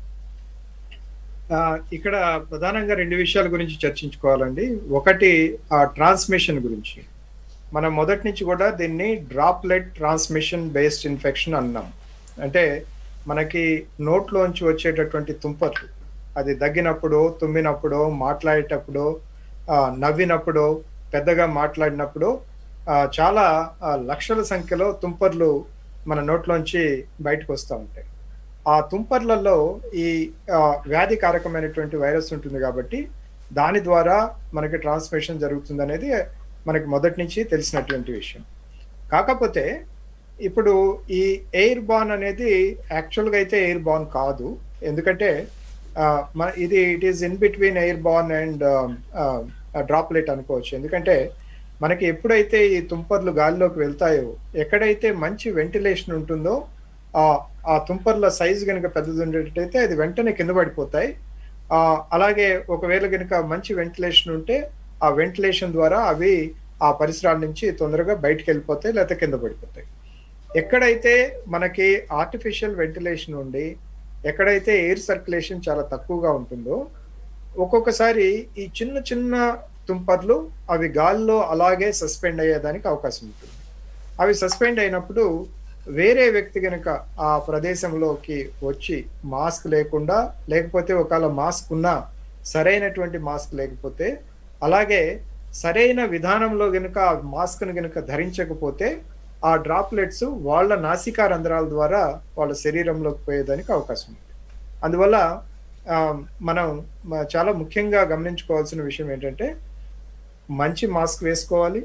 ఆ, ఇక్కడ ప్రధానంగా రెండు విషయాల గురించి చర్చించుకోవాలండి ఒకటి ఆ ట్రాన్స్మిషన్ గురించి మనం మొదటి నుంచి కూడా దీన్ని డ్రాప్లెట్ ట్రాన్స్మిషన్ బేస్డ్ ఇన్ఫెక్షన్ అన్నాం అంటే మనకి నోట్లోంచి వచ్చేటటువంటి తుంపర్లు అది దగ్గినప్పుడు తుమ్మినప్పుడు మాట్లాడేటప్పుడు ఆ, నవ్వినప్పుడు పెద్దగా మాట్లాడినప్పుడు ఆ, చాలా ఆ, లక్షల సంఖ్యలో తుంపర్లు మన నోట్లోంచి బయటకు వస్తూ ఉంటాయి ఆ తుంపర్లలో ఈ ఆ, వ్యాధికారకమైనటువంటి వైరస్ ఉంటుంది కాబట్టి దాని ద్వారా మనకి ట్రాన్స్మిషన్ జరుగుతుంది అనేది మనకి మొదటి నుంచి తెలిసినటువంటి విషయం కాకపోతే ఇప్పుడు ఈ ఎయిర్ బాన్ అనేది యాక్చువల్గా అయితే ఎయిర్ బాన్ కాదు ఎందుకంటే ఆ, మన ఇది it is in between airborne and droplet అనుకోవచ్చు ఎందుకంటే మనకి ఎప్పుడైతే ఈ తుంపర్లు గాలిలోకి వెళ్తాయో ఎక్కడైతే మంచి వెంటిలేషన్ ఉంటుందో ఆ ఆ తుంపర్ల సైజు కనుక పెద్దది ఉండేటట్టయితే అది వెంటనే కింద పడిపోతాయి ఆ, అలాగే ఒకవేళ కనుక మంచి వెంటిలేషన్ ఉంటే ఆ వెంటిలేషన్ ద్వారా అవి ఆ పరిసరాల నుంచి తొందరగా బయటికి వెళ్ళిపోతాయి లేకపోతే కింద పడిపోతాయి ఎక్కడైతే మనకి ఆర్టిఫిషియల్ వెంటిలేషన్ ఉండి ఎక్కడైతే ఎయిర్ సర్క్యులేషన్ చాలా తక్కువగా ఉంటుందో ఒక్కొక్కసారి ఈ చిన్న చిన్న తుంపర్లు అవి గాల్లో అలాగే సస్పెండ్ అయ్యేదానికి అవకాశం ఉంటుంది అవి సస్పెండ్ అయినప్పుడు వేరే వ్యక్తి కనుక ఆ ప్రదేశంలోకి వచ్చి మాస్క్ లేకుండా లేకపోతే ఒకవేళ మాస్క్ ఉన్నా సరైనటువంటి మాస్క్ లేకపోతే అలాగే సరైన విధానంలో గనుక ఆ మాస్క్ను గనుక ధరించకపోతే ఆ డ్రాప్లెట్స్ వాళ్ళ నాసికా రంధ్రాల ద్వారా వాళ్ళ శరీరంలోకి పోయేదానికి అవకాశం ఉంది అందువల్ల ఆ, మనం మ- చాలా ముఖ్యంగా గమనించుకోవాల్సిన విషయం ఏంటంటే మంచి మాస్క్ వేసుకోవాలి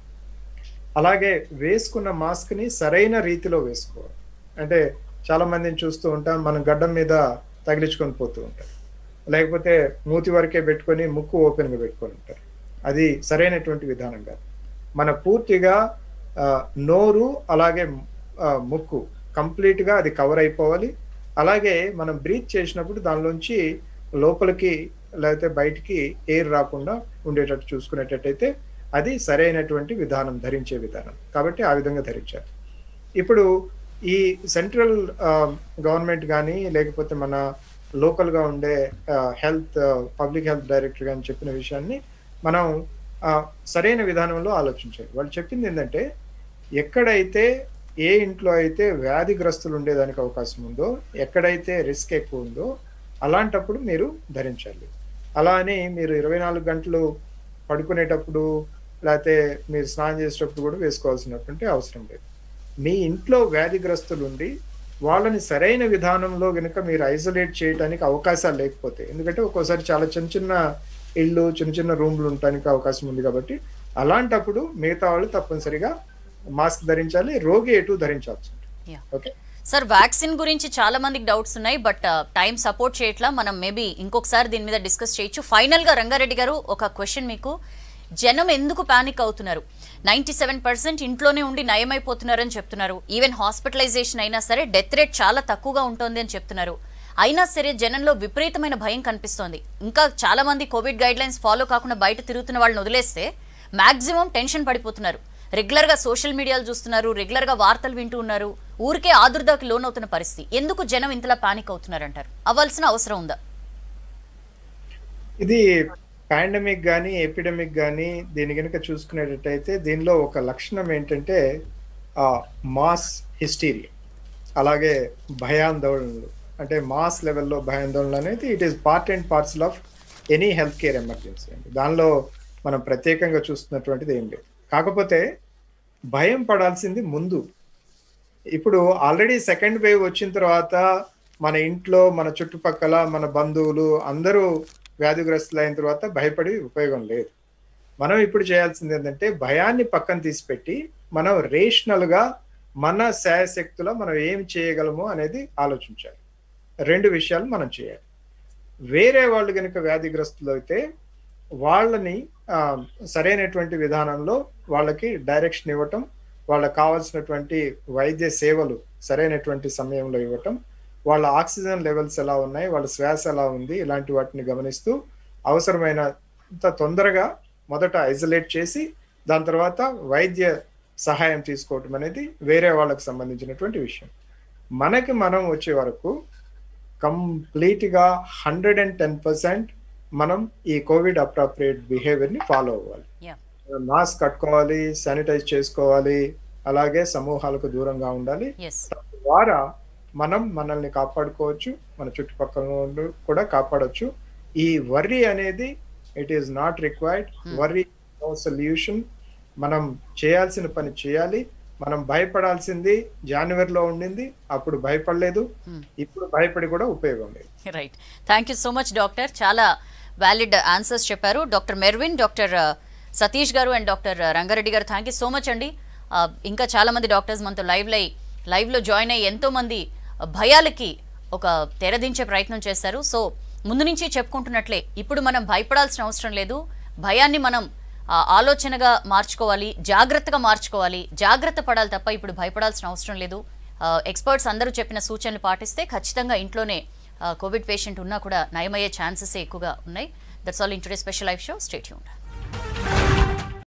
అలాగే వేసుకున్న మాస్క్ ని సరైన రీతిలో వేసుకోవాలి అంటే చాలా మందిని చూస్తూ ఉంటాం మనం గడ్డం మీద తగిలించుకొని పోతూ ఉంటాం లేకపోతే మూతి వరకే పెట్టుకొని ముక్కు ఓపెన్ గా పెట్టుకొని ఉంటారు అది సరైనటువంటి విధానం కాదు మన పూర్తిగా ఆ, నోరు అలాగే ఆ, ముక్కు కంప్లీట్ గా అది కవర్ అయిపోవాలి అలాగే మనం బ్రీత్ చేసినప్పుడు దానిలోంచి లోపలికి లేకపోతే బయటికి ఎయిర్ రాకుండా ఉండేటట్టు చూసుకునేటట్టయితే అది సరైనటువంటి విధానం ధరించే విధానం కాబట్టి ఆ విధంగా ధరించాలి ఇప్పుడు ఈ సెంట్రల్ గవర్నమెంట్ కానీ లేకపోతే మన లోకల్ గా ఉండే హెల్త్ పబ్లిక్ హెల్త్ డైరెక్టర్ కానీ చెప్పిన విషయాన్ని మనం ఆ, సరైన విధానంలో ఆలోచించాలి వాళ్ళు చెప్పింది ఏంటంటే ఎక్కడైతే ఏ ఇంట్లో అయితే వ్యాధిగ్రస్తులు ఉండేదానికి అవకాశం ఉందో ఎక్కడైతే రిస్క్ ఎక్కువ ఉందో అలాంటప్పుడు మీరు ధరించాలి అలా అని మీరు ఇరవై నాలుగు గంటలు పడుకునేటప్పుడు లేకపోతే మీరు స్నానం చేసేటప్పుడు కూడా వేసుకోవాల్సినటువంటి అవసరం లేదు మీ ఇంట్లో వ్యాధిగ్రస్తులు ఉండి వాళ్ళని సరైన విధానంలో గనుక మీరు ఐసోలేట్ చేయడానికి అవకాశాలు లేకపోతే ఎందుకంటే ఒక్కోసారి చాలా చిన్న చిన్న ఇళ్ళు చిన్న చిన్న రూమ్లు ఉండటానికి అవకాశం ఉంది కాబట్టి అలాంటప్పుడు మిగతా వాళ్ళు తప్పనిసరిగా మాస్క్ ధరించాలి రోగి ఎటు ధరించాల్సి ఉంటుంది Yeah. ఓకే సార్ వ్యాక్సిన్ గురించి చాలా మందికి డౌట్స్ ఉన్నాయి బట్ టైం సపోర్ట్ చేయట్లా మనం మేబీ ఇంకొకసారి దీని మీద డిస్కస్ చేయొచ్చు ఫైనల్ గా రంగారెడ్డి గారు ఒక క్వశ్చన్ మీకు జనం ఎందుకు పానిక్ అవుతున్నారు నైంటీ సెవెన్ పర్సెంట్ ఇంట్లోనే ఉండి నయమైపోతున్నారని చెప్తున్నారు ఈవెన్ హాస్పిటలైజేషన్ అయినా సరే డెత్ రేట్ చాలా తక్కువగా ఉంటుంది అని చెప్తున్నారు అయినా సరే జనంలో విపరీతమైన భయం కనిపిస్తోంది ఇంకా చాలా మంది కోవిడ్ గైడ్ లైన్స్ ఫాలో కాకుండా బయట తిరుగుతున్న వాళ్ళని వదిలేస్తే మాక్సిమం టెన్షన్ పడిపోతున్నారు రెగ్యులర్ గా సోషల్ మీడియాలు చూస్తున్నారు రెగ్యులర్ గా వార్తలు వింటూ ఉన్నారు ఊరికే ఆదుర్దాకి లోనవుతున్న పరిస్థితి ఎందుకు జనం ఇంతలా పానిక్ అవుతున్నారు అంటారు అవ్వాల్సిన అవసరం ఉందా ఇది పాండమిక్ కానీ ఎపిడమిక్ కానీ దీని కనుక చూసుకునేటట్టయితే దీనిలో ఒక లక్షణం ఏంటంటే మాస్ హిస్టీరియా అలాగే భయాందోళనలు అంటే మాస్ లెవెల్లో భయాందోళన అనేది it is part and parcel of any health care emergency అండి దానిలో మనం ప్రత్యేకంగా చూస్తున్నటువంటిది ఏం లేదు కాకపోతే భయం పడాల్సింది ముందు ఇప్పుడు ఆల్రెడీ సెకండ్ వేవ్ వచ్చిన తర్వాత మన ఇంట్లో మన చుట్టుపక్కల మన బంధువులు అందరూ వ్యాధిగ్రస్తులు అయిన తర్వాత భయపడి ఉపయోగం లేదు మనం ఇప్పుడు చేయాల్సింది ఏంటంటే భయాన్ని పక్కన తీసిపెట్టి మనం రేషనల్ గా మన శాయశక్తుల మనం ఏం చేయగలము అనేది ఆలోచించాలి రెండు విషయాలు మనం చేయాలి వేరే వాళ్ళు కనుక వ్యాధిగ్రస్తులు అయితే వాళ్ళని ఆ, సరైనటువంటి విధానంలో వాళ్ళకి డైరెక్షన్ ఇవ్వటం వాళ్ళకి కావాల్సినటువంటి వైద్య సేవలు సరైనటువంటి సమయంలో ఇవ్వటం వాళ్ళ ఆక్సిజన్ లెవెల్స్ ఎలా ఉన్నాయి వాళ్ళ శ్వాస ఎలా ఉంది ఇలాంటి వాటిని గమనిస్తూ అవసరమైనంత తొందరగా మొదట ఐసోలేట్ చేసి దాని తర్వాత వైద్య సహాయం తీసుకోవటం అనేది వేరే వాళ్ళకి సంబంధించినటువంటి విషయం మనకి మనం వచ్చే వరకు కంప్లీట్ గా హండ్రెడ్ అండ్ టెన్ పర్సెంట్ మనం ఈ కోవిడ్ అప్రాప్రియేట్ బిహేవియర్ ని ఫాలో అవ్వాలి Yeah. మాస్క్ కట్టుకోవాలి శానిటైజ్ చేసుకోవాలి అలాగే సమూహాలకు దూరంగా ఉండాలి ఎస్ ద్వారా మనం మనల్ని కాపాడుకోవచ్చు మన చుట్టుపక్కల వాళ్ళు కూడా కాపాడొచ్చు ఈ వర్రీ అనేది it is not required worry no solution మనం చేయాల్సిన పని చేయాలి మనం భయపడాల్సింది జనవరిలో ఉండింది అప్పుడు భయపడలేదు ఇప్పుడు భయపడి కూడా ఉపయోగం లేదు right thank you so much doctor చాలా వ్యాలిడ్ ఆన్సర్స్ చెప్పారు డాక్టర్ మెర్విన్ డాక్టర్ సతీష్ గారు అండ్ డాక్టర్ రంగారెడ్డి గారు థ్యాంక్ యూ సో మచ్ అండి ఆ, ఇంకా చాలా మంది డాక్టర్స్ మనతో లైవ్ లై లైవ్లో జాయిన్ అయ్యి ఎంతో మంది భయాలకి ఒక తెరదించే ప్రయత్నం చేశారు సో ముందు నుంచి చెప్పుకుంటున్నట్లే ఇప్పుడు మనం భయపడాల్సిన అవసరం లేదు భయాన్ని మనం ఆ, ఆలోచనగా మార్చుకోవాలి జాగ్రత్తగా మార్చుకోవాలి జాగ్రత్త పడాలి తప్ప ఇప్పుడు భయపడాల్సిన అవసరం లేదు ఎక్స్పర్ట్స్ అందరూ చెప్పిన సూచనలు పాటిస్తే ఖచ్చితంగా ఇంట్లోనే ఆ, కోవిడ్ పేషెంట్ ఉన్నా కూడా నయమయ్యే ఛాన్సెస్ ఎక్కువగా ఉన్నాయి that's all in today special life show state యూన్